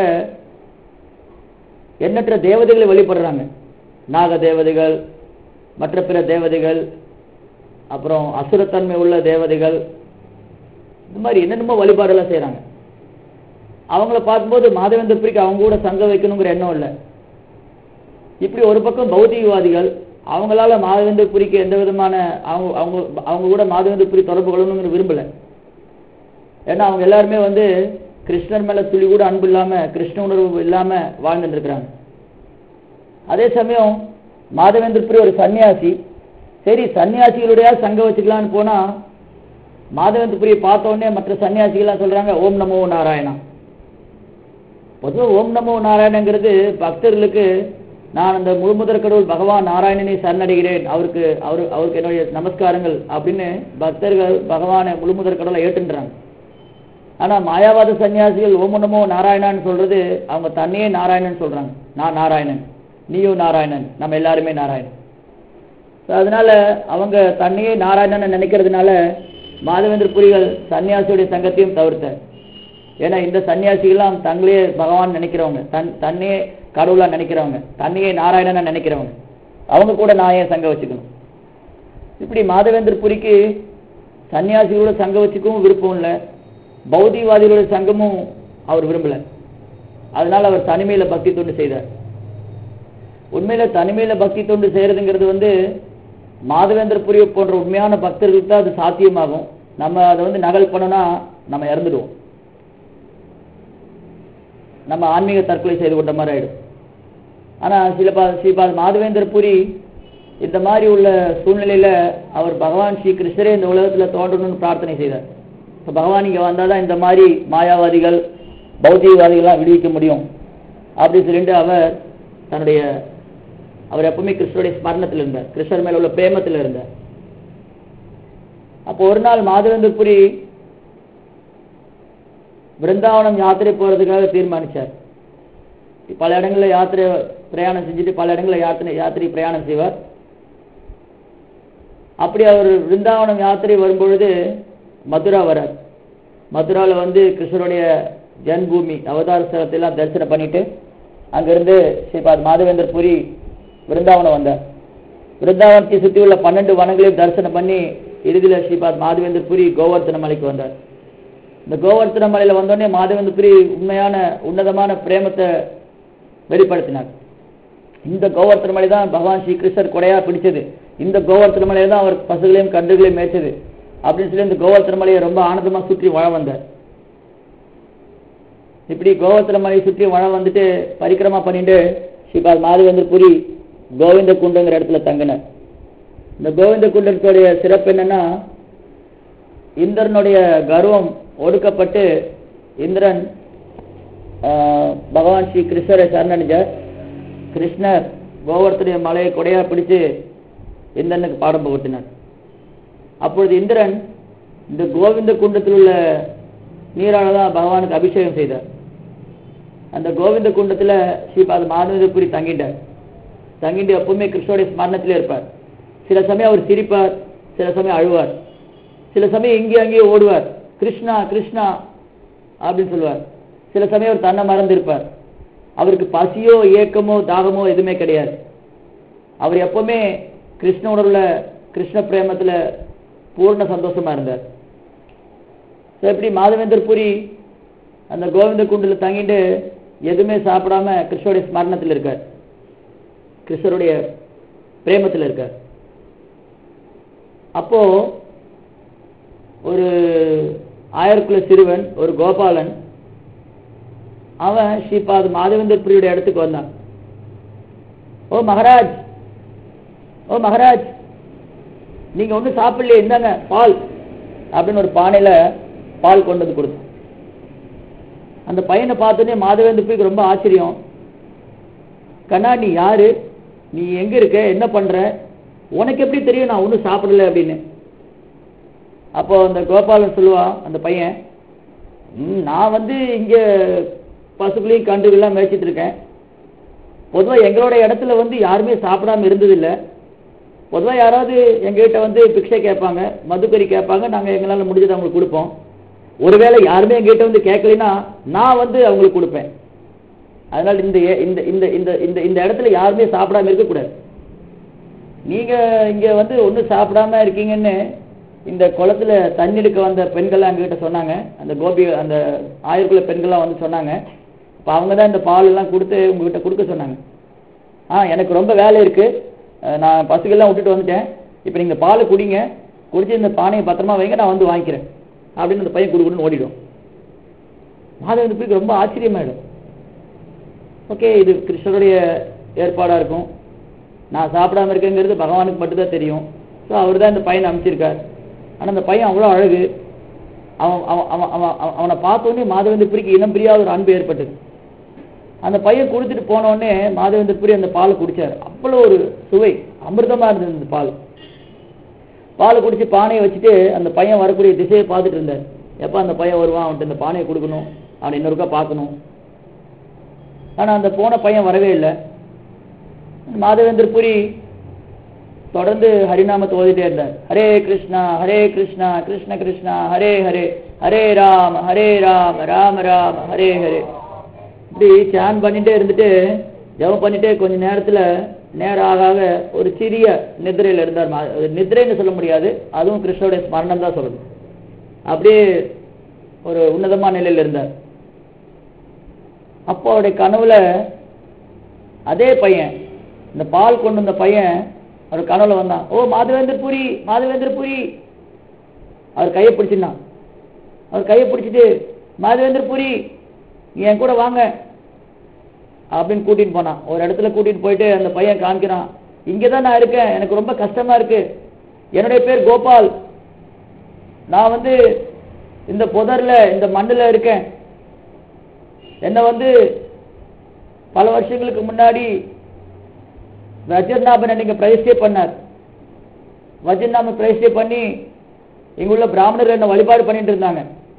எண்ணற்ற தேவதைகளை வழிபடுறாங்க நாக தேவதைகள் மற்ற பிற தேவதைகள் அப்புறம் அசுரத்தன்மை உள்ள தேவதைகள் இந்த மாதிரி என்னென்னமோ வழிபாடெல்லாம் செய்றாங்க அவங்கள பார்க்கும்போது மாதவேந்திர பிரிக்கு அவங்க கூட சங்கம் வைக்கணுங்கிற எண்ணம் இல்லை இப்படி ஒரு பக்கம் பௌதிகவாதிகள் அவங்களால மாதவேந்திர புரிக்கு எந்த விதமான அவங்க அவங்க அவங்க கூட மாதவேந்திர புரி தொடர்பு கொள்ளணுங்கிற விரும்பல ஏன்னா அவங்க எல்லாருமே வந்து கிருஷ்ணர் மேல துளி கூட அன்பு இல்லாம கிருஷ்ண உணர்வு இல்லாம வாழ்ந்துட்டு இருக்கிறாங்க அதே சமயம் மாதவேந்திர புரி ஒரு சன்னியாசி சரி சன்னியாசிகளுடைய சங்கம் வச்சுக்கலாம்னு போனா மாதவேந்திர புரியை பார்த்த உடனே மற்ற சன்னியாசிகள்லாம் சொல்றாங்க ஓம் நமோ நாராயணா பொதுவாக ஓம் நமோ நாராயணங்கிறது பக்தர்களுக்கு நான் அந்த முழுமுதற் கடவுள் பகவான் நாராயணனை சரணடைகிறேன் அவருக்கு அவரு அவருக்கு என்னுடைய நமஸ்காரங்கள் அப்படின்னு பக்தர்கள் பகவானை முழுமுதற் கடவுளை ஏற்றுன்றாங்க ஆனா மாயாவாத சன்னியாசிகள் ஓம் நமோ நாராயணான்னு சொல்றது அவங்க தன்னையே நாராயணன் சொல்றாங்க நான் நாராயணன் நீயும் நாராயணன் நம்ம எல்லாருமே நாராயணன் So, அதனால அவங்க தன்னையே நாராயணன் நினைக்கிறதுனால மாதவேந்திர புரிகள் சன்னியாசியுடைய சங்கத்தையும் தவிர்த்தார் ஏன்னா இந்த சன்னியாசிகள்லாம் தங்களே பகவான் நினைக்கிறவங்க தன் தன்னையே கடவுளா நினைக்கிறவங்க தன்னையே நாராயணனா நினைக்கிறவங்க அவங்க கூட நான் ஏன் சங்கம் வச்சுக்கணும் இப்படி மாதவேந்திர புரிக்கு சன்னியாசிகளோட சங்கம் வச்சுக்கவும் விருப்பம் இல்லை பௌதிகவாதிகளோட சங்கமும் அவர் விரும்பல அதனால அவர் தனிமையில பக்தி தொண்டு செய்தார் உண்மையில தனிமையில பக்தி தொண்டு செய்யறதுங்கிறது வந்து மாதவேந்திர புரிய போன்ற உண்மையான பக்தர்களுக்கு தான் அது சாத்தியமாகும் நம்ம அதை வந்து நகல் பண்ணோம்னா நம்ம இறந்துடுவோம் நம்ம ஆன்மீக தற்கொலை செய்து கொண்ட மாதிரி ஆயிடும் ஆனா சில பா ஸ்ரீபாத் மாதவேந்திர புரி இந்த மாதிரி உள்ள சூழ்நிலையில அவர் பகவான் ஸ்ரீ கிருஷ்ணரே இந்த உலகத்துல தோன்றணும்னு பிரார்த்தனை செய்தார் இப்ப பகவான் இங்க வந்தாதான் இந்த மாதிரி மாயாவாதிகள் பௌத்திகவாதிகள்லாம் விடுவிக்க முடியும் அப்படி சொல்லிட்டு அவர் தன்னுடைய அவர் எப்பவுமே கிருஷ்ணருடைய ஸ்மரணத்தில் இருந்தார் கிருஷ்ணர் மேல உள்ள பிரேமத்தில் இருந்தார் அப்போ ஒரு நாள் மாதவேந்திர புரி பிருந்தாவனம் யாத்திரை போறதுக்காக தீர்மானிச்சார் பல இடங்கள்ல யாத்திரை பிரயாணம் செஞ்சுட்டு பல இடங்கள்ல யாத்திரை யாத்திரை பிரயாணம் செய்வார் அப்படி அவர் பிருந்தாவனம் யாத்திரை வரும்பொழுது மதுரா வரார் மதுரால வந்து கிருஷ்ணருடைய ஜன்மூமி அவதார ஸ்தலத்தை எல்லாம் தரிசனம் பண்ணிட்டு அங்கிருந்து ஸ்ரீபாத் மாதவேந்தர் புரி பிருந்தாவனம் வந்தார் பிருந்தாவனத்தை சுற்றி உள்ள பன்னெண்டு வனங்களையும் தரிசனம் பண்ணி இறுதியில் ஸ்ரீபாத் மாதவேந்தர் புரி கோவர்த்தன மலைக்கு வந்தார் இந்த கோவர்த்தன மலையில வந்தோடனே மாதவேந்தர் புரி உண்மையான உன்னதமான பிரேமத்தை வெளிப்படுத்தினார் இந்த கோவர்த்தன மலை தான் பகவான் ஸ்ரீ கிருஷ்ணர் கொடையா பிடிச்சது இந்த கோவர்த்தன மலையில தான் அவர் பசுகளையும் கன்றுகளையும் மேய்ச்சது அப்படின்னு சொல்லி இந்த கோவர்த்தன மலையை ரொம்ப ஆனந்தமா சுற்றி வள வந்தார் இப்படி கோவர்த்தன மலையை சுற்றி வள வந்துட்டு பரிக்கிரமா பண்ணிட்டு ஸ்ரீபாத் மாதவேந்தர் புரி கோவிந்த குண்டுங்கிற இடத்துல தங்கினார் இந்த கோவிந்த குண்டத்துடைய சிறப்பு என்னன்னா இந்திரனுடைய கர்வம் ஒடுக்கப்பட்டு இந்திரன் ஆஹ், பகவான் ஸ்ரீ கிருஷ்ணரை சரணடைஞ்சார் கிருஷ்ணர் கோவர்த்தனுடைய மலையை கொடையா பிடிச்சு இந்திரனுக்கு பாடம் புகட்டினார் அப்பொழுது இந்திரன் இந்த கோவிந்த குண்டத்தில் உள்ள நீரால தான் பகவானுக்கு அபிஷேகம் செய்தார் அந்த கோவிந்த குண்டத்துல ஸ்ரீபாத மாதவபுரி தங்கிட்டார் தங்கிட்டு எப்பவுமே கிருஷ்ணனுடைய ஸ்மரணத்திலே இருப்பார் சில சமயம் அவர் சிரிப்பார் சில சமயம் அழுவார் சில சமயம் இங்கே அங்கேயே ஓடுவார் கிருஷ்ணா கிருஷ்ணா அப்படின்னு சொல்லுவார் சில சமயம் அவர் தன்னை மறந்திருப்பார் அவருக்கு பசியோ ஏக்கமோ தாகமோ எதுவுமே கிடையாது அவர் எப்பவுமே கிருஷ்ண உணர்வுல கிருஷ்ண பிரேமத்துல பூர்ண சந்தோஷமா இருந்தார் So, எப்படி மாதவேந்தர் புரி அந்த கோவிந்த குண்டில் தங்கிட்டு எதுவுமே சாப்பிடாம கிருஷ்ணருடைய ஸ்மரணத்தில் இருக்கார் கிருஷ்ணருடைய பிரேமத்தில் இருக்கார் அப்போ ஒரு ஆயர்குல சிறுவன் ஒரு கோபாலன் அவன் ஸ்ரீபாத் மாதவேந்தர் புரியுடைய இடத்துக்கு வந்தான் ஓ மகாராஜ் ஓ மகாராஜ் நீங்க ஒன்றும் சாப்பிடலையே இந்தாங்க பால் அப்படின்னு ஒரு பானையில பால் கொண்டு வந்து கொடுத்தான் அந்த பையனை பார்த்தோன்னே மாதவேந்தர் புரிக்கு ரொம்ப ஆச்சரியம் கண்ணா நீ யாரு நீ எங்க இருக்க என்ன பண்ற உனக்கு எப்படி தெரியும் நான் ஒன்றும் சாப்பிடல அப்படின்னு அப்போ அந்த கோபாலன் சொல்லுவான் அந்த பையன் "ம், நான் வந்து இங்க பசுக்களையும் கன்றுகள்லாம் மேய்ச்சிட்டு இருக்கேன் பொதுவா எங்களோட இடத்துல வந்து யாருமே சாப்பிடாம இருந்ததில்லை பொதுவா யாராவது எங்ககிட்ட வந்து பிக்ஷை கேட்பாங்க மதுக்கறி கேட்பாங்க நாங்க எங்களால முடிஞ்சதை அவங்களுக்கு கொடுப்போம் ஒருவேளை யாருமே எங்ககிட்ட வந்து கேட்கலைன்னா நான் வந்து அவங்களுக்கு கொடுப்பேன் அதனால இந்த ஏ- இந்த இந்த இந்த இந்த இந்த இடத்துல யாருமே சாப்பிடாம இருக்கக்கூடாது நீங்க இங்க வந்து ஒன்றும் சாப்பிடாம இருக்கீங்கன்னு இந்த குளத்துல தண்ணி எடுக்க வந்த பெண்கள் எங்ககிட்ட சொன்னாங்க அந்த கோபி அந்த ஆயிரக்குள்ள பெண்கள்லாம் வந்து சொன்னாங்க அப்ப அவங்க தான் இந்த பால் எல்லாம் கொடுத்து உங்ககிட்ட கொடுக்க சொன்னாங்க ஆ எனக்கு ரொம்ப வேலை இருக்கு அஹ் நான் பசுக்கெல்லாம் விட்டுட்டு வந்துட்டேன் இப்போ நீங்க பாலை குடிங்க குடிச்சு இந்த பானையை பத்திரமா வைங்க நான் வந்து வாங்கிக்கிறேன் அப்படின்னு அந்த பையன் குடுக்குன்னு ஓடிடும் மாதவனுக்கு ரொம்ப ஆச்சரியமாயிடும் ஓகே இது கிருஷ்ணருடைய ஏற்பாடா இருக்கும் நான் சாப்பிடாம இருக்கேங்கிறது பகவானுக்கு மட்டும்தான் தெரியும் ஸோ அவர் தான் இந்த பையனை அமைச்சிருக்கார் ஆனா அந்த பையன் அவ்வளோ அழகு அவன் அவன் அவன் அவன் அவன் அவனை பார்த்தோன்னே மாதவேந்திரபுரிக்கு இனம் பிரியாத ஒரு அன்பு ஏற்பட்டது அந்த பையன் கொடுத்துட்டு போன உடனே மாதவேந்திரபுரி அந்த பாலை குடிச்சார் அவ்வளோ ஒரு சுவை அமிர்தமா இருந்தது அந்த பால் பாலை குடிச்சு பானையை வச்சுட்டு அந்த பையன் வரக்கூடிய திசையை பார்த்துட்டு இருந்தார் எப்போ அந்த பையன் வருவான் அவன்கிட்ட இந்த பானையை கொடுக்கணும் அவனை இன்னொருக்கா பார்க்கணும் ஆனா அந்த போன பையன் வரவே இல்லை மாதவேந்திர புரி தொடர்ந்து ஹரிநாமத்தை ஓதிட்டே இருந்தார் ஹரே கிருஷ்ணா ஹரே கிருஷ்ணா கிருஷ்ண கிருஷ்ணா ஹரே ஹரே ஹரே ராம ஹரே ராம ராம ராம ஹரே ஹரே இப்படி சான் பண்ணிட்டே இருந்துட்டு ஜெபம் பண்ணிட்டே கொஞ்ச நேரத்துல நேரம் ஆக ஆக ஒரு சிறிய நித்திரையில இருந்தார் மா- அது நித்திரைன்னு சொல்ல முடியாது அதுவும் கிருஷ்ணருடைய ஸ்மரணம் தான் சொல்லுது அப்படியே ஒரு உன்னதமான நிலையில இருந்தார் அப்போ அவருடைய கனவுல அதே பையன் இந்த பால் கொண்டு வந்த பையன் அவர் கனவுல வந்தான் ஓ மாதவேந்தர் புரி மாதவேந்தர் புரி அவர் கையை பிடிச்சிருந்தான் அவர் கையை பிடிச்சிட்டு மாதவேந்தர் புரி நீ என் கூட வாங்க அப்படின்னு கூட்டிட்டு போனான் ஒரு இடத்துல கூட்டிட்டு போயிட்டு அந்த பையன் காமிக்கிறான் இங்கே தான் நான் இருக்கேன் எனக்கு ரொம்ப கஷ்டமா இருக்கு என்னுடைய பேர் கோபால் நான் வந்து இந்த புதர்ல இந்த மண்ணுல இருக்கேன் என்ன வந்து பல வருஷங்களுக்கு முன்னாடி வஜர்நாபனை நீங்க பிரதிஷ்டை பண்ணார் வஜர்நாபன் பிரதிஷ்டை பண்ணி இங்குள்ள பிராமணர்கள் என்ன வழிபாடு பண்ணிட்டு இருந்தாங்க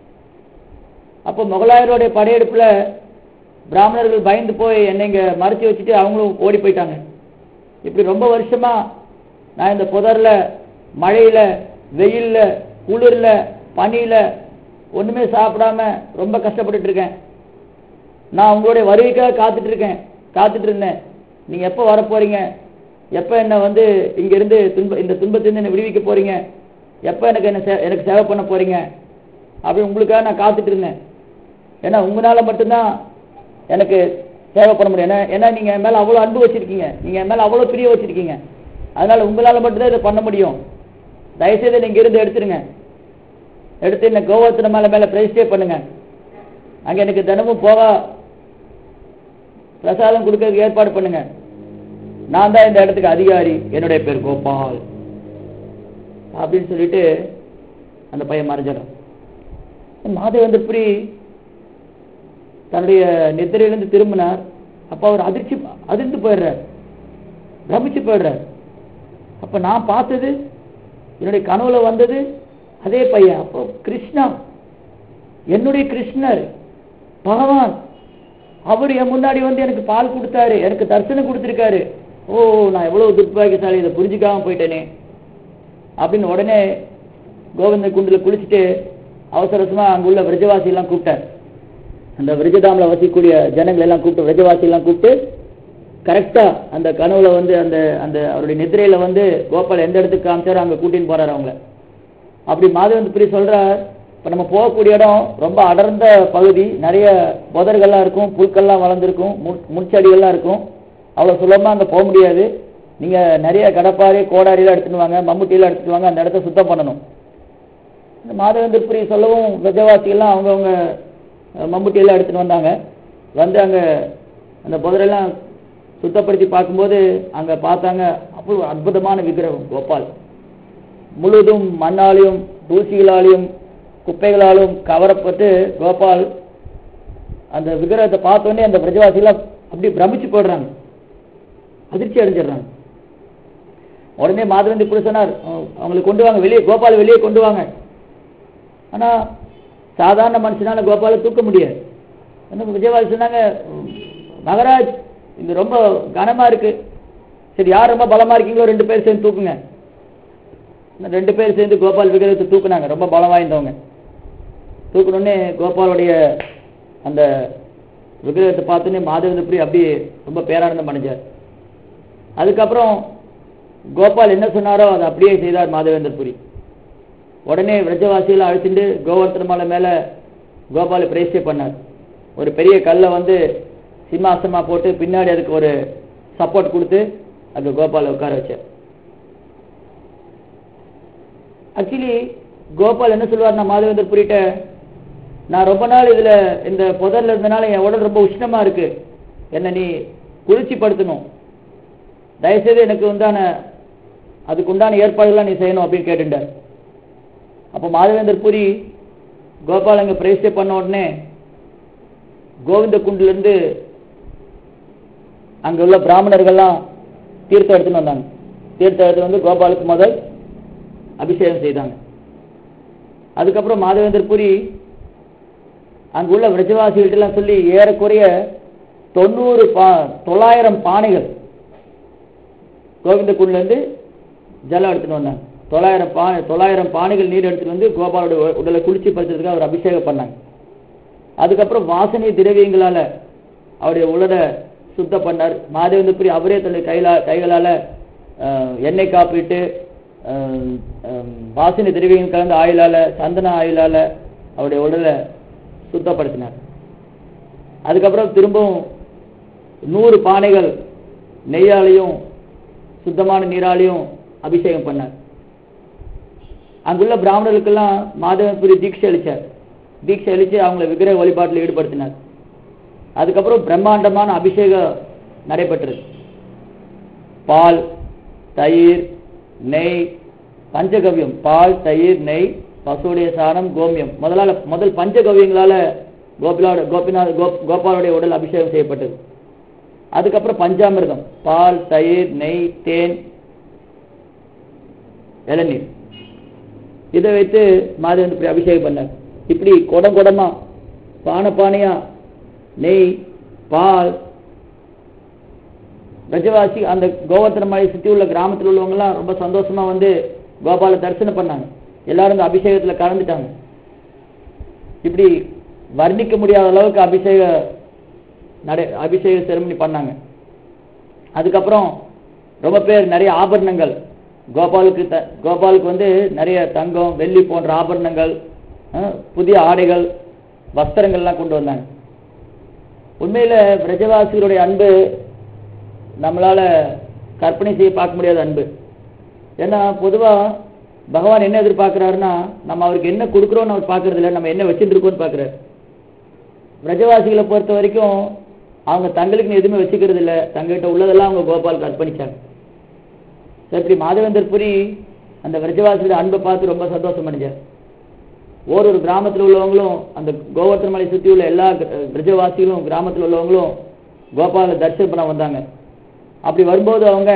அப்போ முகலாயருடைய படையெடுப்புல பிராமணர்கள் பயந்து போய் என்னை இங்க மறைச்சு வச்சுட்டு அவங்களும் ஓடி போயிட்டாங்க இப்படி ரொம்ப வருஷமா நான் இந்த புதர்ல மழையில வெயில்ல குளிர்ல பனியில ஒண்ணுமே சாப்பிடாம ரொம்ப கஷ்டப்பட்டுட்டு இருக்கேன் நான் உங்களுடைய வருகைக்காக காத்துட்டு இருக்கேன் காத்துட்டு இருந்தேன் நீங்க எப்போ வர போறீங்க எப்போ என்ன வந்து இங்க இருந்து துன்ப இந்த துன்பத்திலிருந்து என்ன விடுவிக்க போறீங்க எப்போ எனக்கு என்ன சே- எனக்கு சேவை பண்ண போறீங்க அப்படி உங்களுக்காக நான் காத்துட்டு இருந்தேன் ஏன்னா உங்களால மட்டும்தான் எனக்கு சேவை பண்ண முடியும் ஏன்னா ஏன்னா நீங்க என் மேல அவ்வளவு அன்பு வச்சிருக்கீங்க நீங்க என் மேல அவ்வளவு பிரிய வச்சிருக்கீங்க அதனால உங்களால மட்டும்தான் இதை பண்ண முடியும் தயவுசெய்து நீங்க இருந்து எடுத்துருங்க எடுத்து என்ன கோவர்த்தன மலை மேல பிரதிஷ்டை பண்ணுங்க அங்க எனக்கு தினமும் போக பிரசாதம் கொடுக்கறதுக்கு ஏற்பாடு பண்ணுங்க நான் தான் இந்த இடத்துக்கு அதிகாரி என்னுடைய பேர் கோபால் அப்படின்னு சொல்லிட்டு அந்த பையன் மறைஞ்சிடும் மாதவேந்தர் தன்னுடைய நித்திரையிலிருந்து திரும்பினார் அப்ப அவர் அதிர்ச்சி அதிர்ந்து போயிடுறார் பிரமிச்சு போயிடுறார் அப்ப நான் பார்த்தது என்னுடைய கனவுல வந்தது அதே பையன் அப்போ கிருஷ்ணா என்னுடைய கிருஷ்ணர் பகவான் அவர் என் முன்னாடி வந்து எனக்கு பால் கொடுத்தாரு எனக்கு தரிசனம் கொடுத்திருக்காரு ஓ நான் எவ்வளவு துர்பாகியசாலி இதை புரிஞ்சுக்காம போயிட்டேனே அப்படின்னு உடனே கோவிந்த குண்டில் குளிச்சுட்டு அவசர அவசரமா அங்குள்ள விரஜவாசி எல்லாம் கூப்பிட்டார் அந்த விரஜதாமில் வசிக்கக்கூடிய ஜனங்கள் எல்லாம் கூப்பிட்டு விரஜவாசி எல்லாம் கூப்பிட்டு கரெக்டா அந்த கனவுல வந்து அந்த அந்த அவருடைய நிதிரையில வந்து கோபால் எந்த இடத்துக்கு காமிச்சாரோ அங்க கூட்டின்னு போறாரு அவங்கள அப்படி மாதவன் பிரி சொல்றார் இப்ப நம்ம போகக்கூடிய இடம் ரொம்ப அடர்ந்த பகுதி நிறைய புதர்கள்லாம் இருக்கும் புல்கள்லாம் வளர்ந்துருக்கும் முள்- முட்செடிகள்லாம் இருக்கும் அவ்வளவு சுலபமா அங்க போக முடியாது நீங்க நிறைய கடப்பாரி கோடாரியெல்லாம் எடுத்துட்டு வாங்க மம்முட்டியெல்லாம் எடுத்துட்டு வாங்க அந்த இடத்த சுத்தம் பண்ணணும் இந்த மாதவேந்தர் புரி சொல்லவும் விஜயவாசிகள்லாம் அவங்கவுங்க அஹ், மம்முட்டியெல்லாம் எடுத்துட்டு வந்தாங்க வந்து அங்க அந்த புதரெல்லாம் சுத்தப்படுத்தி பார்க்கும்போது அங்க பார்த்தாங்க அவ்வளவு அற்புதமான விக்கிரகம் கோபால் முழுதும் மண்ணாலையும் தூசிகளாலையும் குப்பைகளாலும் கவரப்பட்டு கோபால் அந்த விக்கிரகத்தை பார்த்த உடனே அந்த பிரஜவாசிகள் அப்படி பிரமிச்சு போடுறாங்க அதிர்ச்சி அடைஞ்சிடுறாங்க உடனே மாதவந்தி இப்படி சொன்னார் "அவங்க- அவங்களை கொண்டு வாங்க வெளியே கோபால் வெளியே கொண்டு வாங்க ஆனா சாதாரண மனுஷனால கோபாலை தூக்க முடியாது என்ன விஜயவாசி சொன்னாங்க மகராஜ் இது ரொம்ப கனமா இருக்கு சரி யார் ரொம்ப பலமா இருக்கீங்களோ ரெண்டு பேர் சேர்ந்து தூக்குங்க இந்த ரெண்டு பேர் சேர்ந்து கோபால் விக்கிரகத்தை தூக்குனாங்க ரொம்ப பலம் வாய்ந்தவங்க தூக்குனோடனே கோபாலுடைய அந்த விக்கிரகத்தை பார்த்தோன்னே மாதவேந்திரபுரி அப்படியே ரொம்ப பேரானந்தம் அடைஞ்சார் அதுக்கப்புறம் கோபால் என்ன சொன்னாரோ அதை அப்படியே செய்தார் மாதவேந்திரபுரி உடனே விரஜவாசிகளை அழைச்சிட்டு கோவர்த்தன மலை மேல கோபாலை பிரேசிய பண்ணார் ஒரு பெரிய கல்லை வந்து சிம்மாசனமா போட்டு பின்னாடி அதுக்கு ஒரு சப்போர்ட் கொடுத்து அங்க கோபாலை உட்கார வச்சார் ஆக்சுவலி கோபால் என்ன சொல்லுவார் நான் மாதவேந்தர் புரியிட்ட நான் ரொம்ப நாள் இதுல இந்த புதர்ல இருந்தனால என் உடல் ரொம்ப உஷ்ணமா இருக்கு என்ன நீ குளிர்ச்சி படுத்தணும் தயவுசெய்து எனக்கு உண்டான அதுக்கு உண்டான ஏற்பாடுகள்லாம் நீ செய்யணும் அப்படின்னு கேட்டுட்டார் அப்போ மாதவேந்தர் புரி கோபால் அங்க பிரதிஷ்டை பண்ண உடனே கோவிந்த குண்டுல இருந்து அங்க உள்ள பிராமணர்கள்லாம் தீர்த்தம் எடுத்துன்னு வந்தாங்க தீர்த்தம் எடுத்துட்டு வந்து கோபாலுக்கு முதல் அபிஷேகம் செய்தாங்க அதுக்கப்புறம் மாதவேந்தர் புரி அங்குள்ள விரஜவாசிகள்ட்ட எல்லாம் சொல்லி ஏறக்குறைய தொண்ணூறு பா தொள்ளாயிரம் பானைகள் கோவிந்த குண்டில இருந்து ஜலம் எடுத்துட்டு வந்தாங்க தொள்ளாயிரம் பானை தொள்ளாயிரம் பானைகள் நீர் எடுத்துட்டு வந்து கோபாலோட உ- உடலை குளிர்ச்சி படுத்துறதுக்கு அவர் அபிஷேகம் பண்ணாங்க அதுக்கப்புறம் வாசனை திரவியங்களால அவருடைய உடலை சுத்தம் பண்ணார் மாதேந்திரபுரி அவரே தன்னுடைய கையில கைகளால அஹ், எண்ணெய் காப்பிட்டு அஹ், அஹ், வாசனை திரவியங்கள் கலந்த ஆயிலால சந்தன ஆயிலால அவருடைய உடலை சுத்தப்படுத்தினார் அதுக்கப்புறம் திரும்பவும் நூறு பானைகள் நெய்யாலையும் சுத்தமான நீராலையும் அபிஷேகம் பண்ணார் அங்குள்ள பிராமணர்களுக்கெல்லாம் மாதவபுரி தீட்சை அளிச்சார் தீட்சை அளிச்சு அவங்களை விக்கிரக வழிபாட்டில் ஈடுபடுத்தினார் அதுக்கப்புறம் பிரம்மாண்டமான அபிஷேகம் நடைபெற்றது பால் தயிர் நெய் பஞ்சகவ்யம் பால் தயிர் நெய் பசுவுடைய சாணம் கோமியம் முதலால முதல் பஞ்சகவ்யங்களால கோபிலோட கோபிநாத் கோப் கோபாலுடைய உடல் அபிஷேகம் செய்யப்பட்டது அதுக்கப்புறம் பஞ்சாமிர்தம் பால் தயிர் நெய் தேன் இளநீர் இதை வைத்து மாதேந்திர அபிஷேகம் பண்ணார் இப்படி குடம் குடமா பானை பானையா நெய் பால் கஜவாசி அந்த கோவர்த்தன மலை சுற்றி உள்ள கிராமத்தில் உள்ளவங்க எல்லாம் ரொம்ப சந்தோஷமா வந்து கோபால தரிசனம் பண்ணாங்க எல்லாரும் இந்த அபிஷேகத்துல கலந்துட்டாங்க இப்படி வர்ணிக்க முடியாத அளவுக்கு அபிஷேக நடை அபிஷேக செரமனி பண்ணாங்க அதுக்கப்புறம் ரொம்ப பேர் நிறைய ஆபரணங்கள் கோபாலுக்கு த கோபாலுக்கு வந்து நிறைய தங்கம் வெள்ளி போன்ற ஆபரணங்கள் அஹ், புதிய ஆடைகள் வஸ்திரங்கள்லாம் கொண்டு வந்தாங்க உண்மையில பிரஜவாசிகளுடைய அன்பு நம்மளால கற்பனை செய்ய பார்க்க முடியாத அன்பு ஏன்னா பொதுவா பகவான் என்ன எதிர்பார்க்கிறாருன்னா நம்ம அவருக்கு என்ன கொடுக்குறோம்னு அவர் பார்க்கறது இல்லை நம்ம என்ன வச்சுட்டு இருக்கோம்னு பார்க்குறாரு பிரஜவாசிகளை பொறுத்த வரைக்கும் அவங்க தங்களுக்கு எதுவுமே வச்சுக்கிறது இல்லை தங்ககிட்ட உள்ளதெல்லாம் அவங்க கோபாலுக்கு அர்ப்பணிச்சாங்க சரி இப்படி மாதவேந்தர் புரி அந்த விரஜவாசியோட அன்பை பார்த்து ரொம்ப சந்தோஷம் அடைஞ்சார் ஒரு ஒரு கிராமத்தில் உள்ளவங்களும் அந்த கோவர்த்தன மலை சுற்றி உள்ள எல்லா விரஜவாசிகளும் கிராமத்தில் உள்ளவங்களும் கோபாலை தரிசனம் பண்ண வந்தாங்க அப்படி வரும்போது அவங்க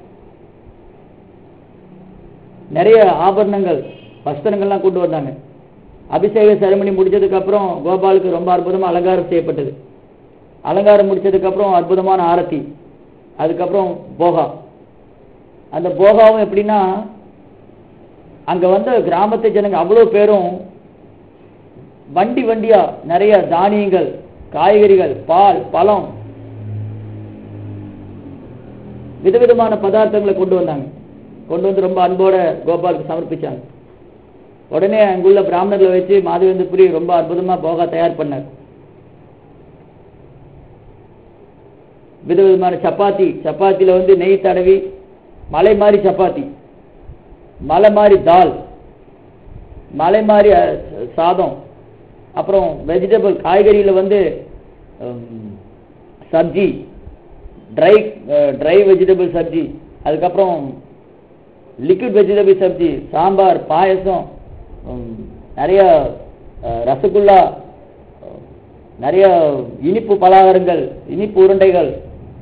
நிறைய ஆபரணங்கள் வஸ்திரங்கள்லாம் கொண்டு வந்தாங்க அபிஷேக செரமணி முடிச்சதுக்கு அப்புறம் கோபாலுக்கு ரொம்ப அற்புதமா அலங்காரம் செய்யப்பட்டது அலங்காரம் முடிச்சதுக்கு அப்புறம் அற்புதமான ஆரத்தி அதுக்கப்புறம் போகா அந்த போகாவும் எப்படின்னா அங்க வந்த கிராமத்து ஜனங்க அவ்வளவு பேரும் வண்டி வண்டியா நிறைய தானியங்கள் காய்கறிகள் பால் பழம் விதவிதமான பதார்த்தங்களை கொண்டு வந்தாங்க கொண்டு வந்து ரொம்ப அன்போட கோபாலுக்கு சமர்ப்பிச்சாங்க உடனே அங்குள்ள பிராமணர்களை வச்சு மாதவேந்திரபுரி ரொம்ப அற்புதமா போகா தயார் பண்ணார் விதவிதமான சப்பாத்தி சப்பாத்தியில வந்து நெய் தடவி மலை மாதிரி சப்பாத்தி மலை மாதிரி தால் மலை மாதிரி அஹ், சாதம் அப்புறம் வெஜிடபிள் காய்கறியில வந்து hmm, sabzi dry dry vegetable sabzi அதுக்கப்புறம் liquid vegetable sabzi sambar payasam hmm, நிறைய அஹ், ரசகுல்லா அஹ், நிறைய இனிப்பு பலகாரங்கள் இனிப்பு உருண்டைகள்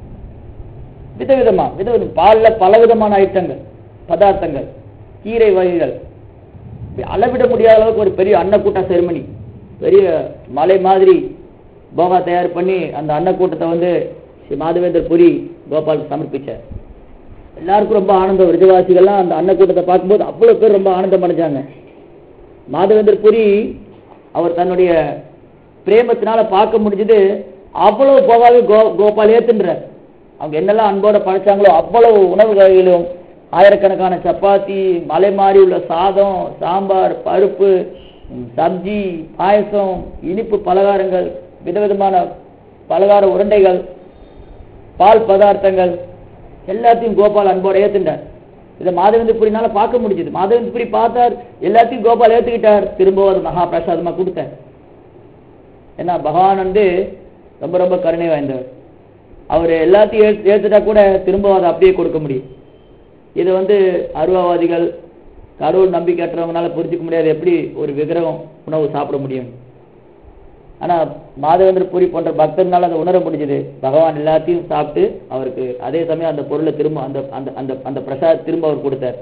விதவிதமா விதவிதம் பால்ல பலவிதமான ஐட்டங்கள் பதார்த்தங்கள் கீரை வகைகள் இப்படி அளவிட முடியாத அளவுக்கு ஒரு பெரிய அன்னக்கூட்ட செருமனி பெரிய மலை மாதிரி போகா தயார் பண்ணி அந்த அன்னக்கூட்டத்தை வந்து ஸ்ரீ மாதவேந்தர் புரி கோபாலுக்கு சமர்ப்பிச்சார் எல்லாருக்கும் ரொம்ப ஆனந்தம் விருதுவாசிகள்லாம் அந்த அன்னக்கூட்டத்தை பார்க்கும்போது அவ்வளவு பேர் ரொம்ப ஆனந்தம் அடைஞ்சாங்க மாதவேந்தர் புரி அவர் தன்னுடைய பிரேமத்தினால பார்க்க முடிஞ்சது அவ்வளவு போகாவே கோ கோபால் ஏத்துன்றார் அவங்க என்னெல்லாம் அன்போட படைச்சாங்களோ அவ்வளவு உணவு வகைகளும் ஆயிரக்கணக்கான சப்பாத்தி மலை மாறி உள்ள சாதம் சாம்பார் பருப்பு ம், சப்ஜி பாயசம் இனிப்பு பலகாரங்கள் விதவிதமான பலகார உருண்டைகள் பால் பதார்த்தங்கள் எல்லாத்தையும் கோபால் அன்போட ஏத்துட்டார் இதை மாதவேந்திரபுரினால பார்க்க முடிஞ்சது மாதவேந்திரபுரி பார்த்தார் எல்லாத்தையும் கோபால் ஏத்துக்கிட்டார் திரும்ப அது மகா பிரசாதமா கொடுத்தார் ஏன்னா பகவான் வந்து ரொம்ப ரொம்ப கருணை வாய்ந்தவர் அவர் எல்லாத்தையும் ஏத்- ஏத்துட்டா கூட திரும்ப அதை அப்படியே கொடுக்க முடியும் இது வந்து அருவாவாதிகள் கடவுள் நம்பிக்கையற்றவங்களால புரிஞ்சுக்க முடியாது எப்படி ஒரு விக்கிரகம் உணவு சாப்பிட முடியும் ஆனா மாதவேந்திர பூரி போன்ற பக்தர்னால அதை உணர முடிஞ்சது பகவான் எல்லாத்தையும் சாப்பிட்டு அவருக்கு அதே சமயம் அந்த பொருளை திரும்ப அந்த அந்த அந்த அந்த பிரசாத் திரும்ப அவர் கொடுத்தார்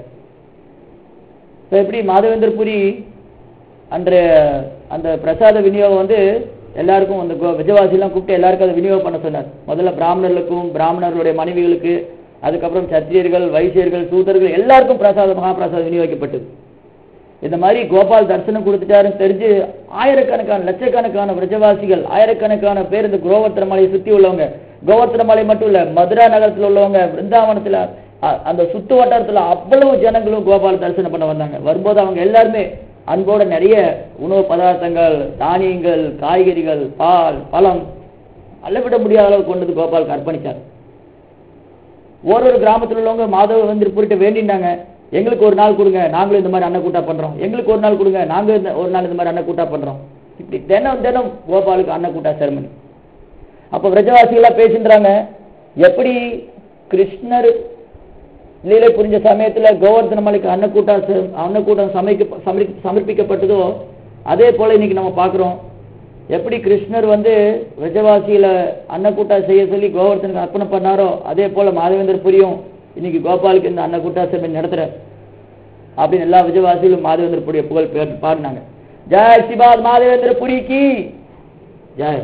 இப்ப எப்படி மாதவேந்திர புரி அன்றைய அந்த பிரசாத விநியோகம் வந்து எல்லாருக்கும் அந்த கோ- விஜயவாசிலாம் கூப்பிட்டு எல்லாருக்கும் அதை விநியோகம் பண்ண சொன்னார் முதல்ல பிராமணர்களுக்கும் பிராமணர்களுடைய மனைவிகளுக்கு அதுக்கப்புறம் சத்திரியர்கள் வைசியர்கள் சூதர்கள் எல்லாருக்கும் பிரசாத மகாபிரசாதம் விநியோகிக்கப்பட்டது இந்த மாதிரி கோபால் தரிசனம் கொடுத்துட்டாருன்னு தெரிஞ்சு ஆயிரக்கணக்கான லட்சக்கணக்கான விரஜவாசிகள் ஆயிரக்கணக்கான பேர் இந்த கோவர்த்தன மலையை சுத்தி உள்ளவங்க கோவர்த்தன மலை மட்டும் இல்ல மதுரா நகரத்துல உள்ளவங்க பிருந்தாவனத்துல அ- அந்த சுத்து வட்டாரத்துல அவ்வளவு ஜனங்களும் கோபால் தரிசனம் பண்ண வந்தாங்க வரும்போது அவங்க எல்லாருமே அன்போட நிறைய உணவு பதார்த்தங்கள் தானியங்கள் காய்கறிகள் பால் பழம் அளவிட முடியாத அளவுக்கு கொண்டு வந்து கோபாலுக்கு அர்ப்பணிச்சார் ஒரு ஒரு கிராமத்துல உள்ளவங்க மாதவ வந்து போயிட்டு வேண்டினாங்க எங்களுக்கு ஒரு நாள் கொடுங்க நாங்களும் இந்த மாதிரி அன்னக்கூட்டா பண்றோம் எங்களுக்கு ஒரு நாள் கொடுங்க நாங்க இந்த- ஒரு நாள் இந்த மாதிரி அன்னக்கூட்டா பண்றோம் இப்படி தினம் தினம் கோபாலுக்கு அன்னக்கூட்டா செரமனி அப்ப விரஜவாசிகளா பேசின்றாங்க எப்படி கிருஷ்ணர் லீலை புரிஞ்ச சமயத்துல கோவர்தன மலைக்கு அன்னக்கூட்டா செ- அன்னக்கூட்டம் சமைக்க சமர்ப்பி- சமர்ப்பிக்கப்பட்டதோ அதே போல இன்னைக்கு நம்ம பார்க்கிறோம் எப்படி கிருஷ்ணர் வந்து விரஜவாசியில அன்னக்கூட்டா செய்ய சொல்லி கோவர்தனுக்கு அர்ப்பணம் பண்ணாரோ அதே போல மாதவேந்தர் புரியும் இன்னைக்கு கோபாலுக்கு இந்த அன்னக்கூட்டா சபை நடத்துற அப்படின்னு எல்லா விஜயவாசிகளும் மாதவேந்திர புரிய புகழ் பேர் பாடினாங்க ஜெய் சிபாத் மாதவேந்திர புரிக்கு ஜெய்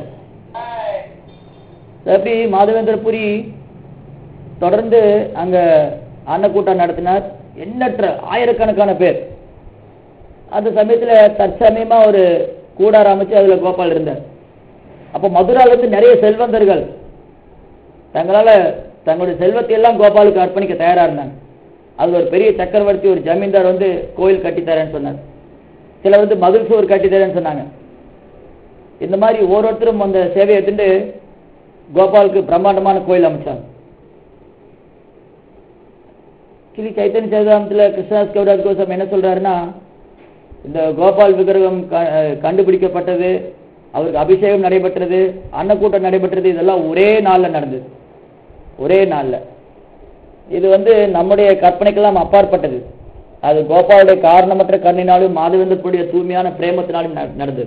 எப்படி மாதவேந்திர புரி தொடர்ந்து அங்க அன்னக்கூட்டம் நடத்தினார் எண்ணற்ற ஆயிரக்கணக்கான பேர் அந்த சமயத்துல தற்சமயமா ஒரு கூடாரம் அமைச்சு அதுல கோபால் இருந்தார் அப்ப மதுரால இருந்து நிறைய செல்வந்தர்கள் தங்களால தங்களுடைய செல்வத்தை எல்லாம் கோபாலுக்கு அர்ப்பணிக்க தயாரா இருந்தாங்க அது ஒரு பெரிய சக்கரவர்த்தி ஒரு ஜமீன்தார் வந்து கோயில் கட்டித்தரேன்னு சொன்னார் சிலர் வந்து மதில் சுவர் கட்டித்தரேன்னு சொன்னாங்க இந்த மாதிரி ஒவ்வொருத்தரும் அந்த சேவையை எடுத்துட்டு கோபாலுக்கு பிரம்மாண்டமான கோயில் அமைச்சாங்க ஆக்சுவலி சைத்தன்ய சரிதாமத்தில் கிருஷ்ணாஸ் கவுடார் கோசம் என்ன சொல்றாருன்னா இந்த கோபால் விக்கிரகம் க- அஹ் கண்டுபிடிக்கப்பட்டது அவருக்கு அபிஷேகம் நடைபெற்றது அன்னக்கூட்டம் நடைபெற்றது இதெல்லாம் ஒரே நாள்ல நடந்தது ஒரே நாள்ல இது வந்து நம்முடைய கற்பனைக்கெல்லாம் அப்பாற்பட்டது அது கோபாலுடைய காரணமற்ற கண்ணினாலும் மாதவேந்தருடைய தூய்மையான பிரேமத்தினாலும் நட- நடந்தது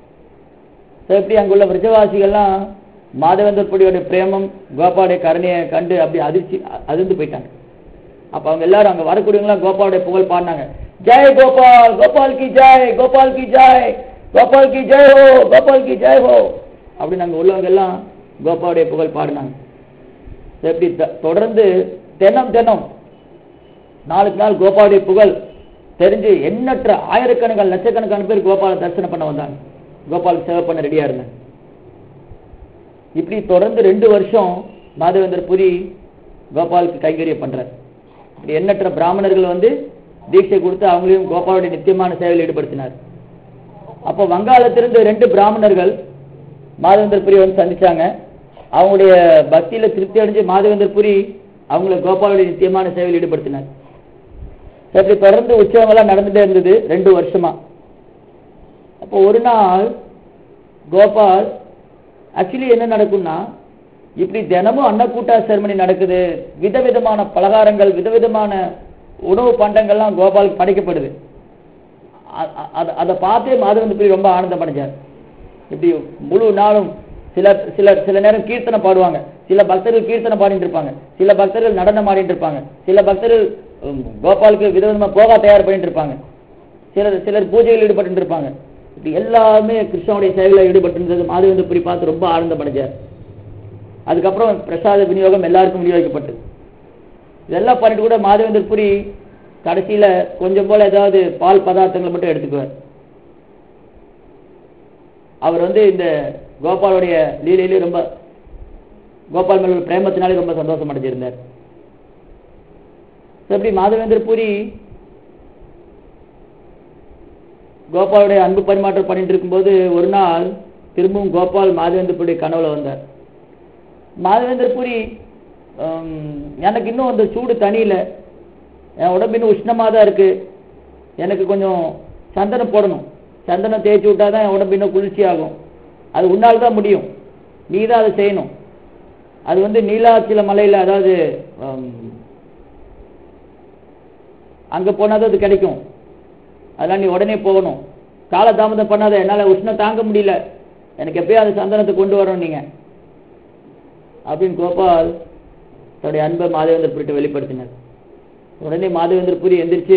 So, எப்படி அங்குள்ள விரஜவாசிகள்லாம் மாதவேந்தர்படியோட பிரேமம் கோபாலுடைய கருணையை கண்டு அப்படி அதிர்ச்சி அ- அதிர்ந்து போயிட்டாங்க அப்ப அவங்க எல்லாரும் அங்க வரக்கூடியவங்களாம் கோபாலுடைய புகழ் பாடினாங்க ஜெய் கோபால் கோபால் கி ஜெய் கோபால் கி ஜெய் கோபால் கி ஜெய் ஹோ கோபால் கி ஜெய் ஹோ அப்படின்னு அங்க உள்ளவங்க எல்லாம் கோபாலுடைய புகழ் பாடினாங்க So, எப்படி த- தொடர்ந்து தினம் தினம் நாளுக்கு நாள் கோபாலுடைய புகழ் தெரிஞ்சு எண்ணற்ற ஆயிரக்கணக்கான லட்சக்கணக்கான பேர் கோபால தரிசனம் பண்ண வந்தாங்க கோபால் சேவை பண்ண ரெடியா இருந்தாங்க இப்படி தொடர்ந்து ரெண்டு வருஷம் மாதவேந்தர் புரி கோபாலுக்கு கைங்கரியம் பண்றார் இப்படி எண்ணற்ற பிராமணர்கள் வந்து தீட்சை கொடுத்து அவங்களையும் கோபாலுடைய நித்தியமான சேவையில் ஈடுபடுத்தினார் அப்போ வங்காளத்திலிருந்து ரெண்டு பிராமணர்கள் மாதவேந்தர் புரி வந்து சந்திச்சாங்க அவங்களுடைய பக்தியில திருப்தி அடைஞ்சு மாதவேந்தர் புரி அவங்கள கோபாலுடைய நித்தியமான சேவையில் ஈடுபடுத்தினார் அப்படி தொடர்ந்து உற்சவங்கள்லாம் நடந்துட்டே இருந்தது ரெண்டு வருஷமா அப்போ ஒரு நாள் கோபால் ஆக்சுவலி என்ன நடக்கும்னா இப்படி தினமும் அன்னக்கூட்டா செரமனி நடக்குது விதவிதமான பலகாரங்கள் விதவிதமான உணவு பண்டங்கள்லாம் கோபாலுக்கு படைக்கப்படுது அ- அ- அத- அதை பார்த்தே மாதவன் பிரி ரொம்ப ஆனந்தம் அடைஞ்சார் இப்படி முழு நாளும் சில சில சில நேரம் கீர்த்தனை பாடுவாங்க சில பக்தர்கள் கீர்த்தனை பாடிட்டு இருப்பாங்க சில பக்தர்கள் நடனம் ஆடிட்டு இருப்பாங்க சில பக்தர்கள் உம், கோபாலுக்கு விதவிதமா போகா தயார் பண்ணிட்டு இருப்பாங்க சிலர் சிலர் பூஜையில் ஈடுபட்டு இருப்பாங்க இப்படி எல்லாமே கிருஷ்ணனுடைய சேவையில் ஈடுபட்டு இருந்தது மாதவேந்திர புரி பார்த்து ரொம்ப ஆனந்தம் அடைஞ்சார் அதுக்கப்புறம் பிரசாத விநியோகம் எல்லாருக்கும் விநியோகிக்கப்பட்டது இதெல்லாம் பண்ணிட்டு கூட மாதவேந்தர் புரி கடைசியில கொஞ்சம் போல ஏதாவது பால் பதார்த்தங்களை மட்டும் எடுத்துக்குவார் அவர் வந்து இந்த கோபாலுடைய லீலையிலே ரொம்ப கோபால் மேல உள்ள பிரேமத்தினாலே ரொம்ப சந்தோஷம் அடைஞ்சிருந்தார் So, இப்படி மாதவேந்தர் புரி கோபாலுடைய அன்பு பரிமாற்றம் பண்ணிட்டு இருக்கும்போது ஒரு நாள் திரும்பவும் கோபால் மாதவேந்தர் புரி கனவுல வந்தார் மாதவேந்தர் புரி ஹம், எனக்கு இன்னும் அந்த சூடு தனியில என் உடம்பு இன்னும் உஷ்ணமா தான் இருக்கு எனக்கு கொஞ்சம் சந்தனம் போடணும் சந்தனம் தேய்ச்சி விட்டாதான் என் உடம்பு இன்னும் குளிர்ச்சி ஆகும் அது உன்னால் தான் முடியும் நீ தான் அதை செய்யணும் அது வந்து நீலாச்சல மலையில அதாவது ஹம், அங்க போனாதான் அது கிடைக்கும் அதெல்லாம் நீ உடனே போகணும் காலதாமதம் பண்ணாத என்னால உஷ்ணம் தாங்க முடியல எனக்கு எப்பயும் அந்த சந்தனத்தை கொண்டு வரணும் நீங்க அப்படின்னு கோபால் தன்னுடைய அன்பை மாதவேந்தர் புரிட்டு வெளிப்படுத்தினார் உடனே மாதவேந்தர் புரி எந்திரிச்சு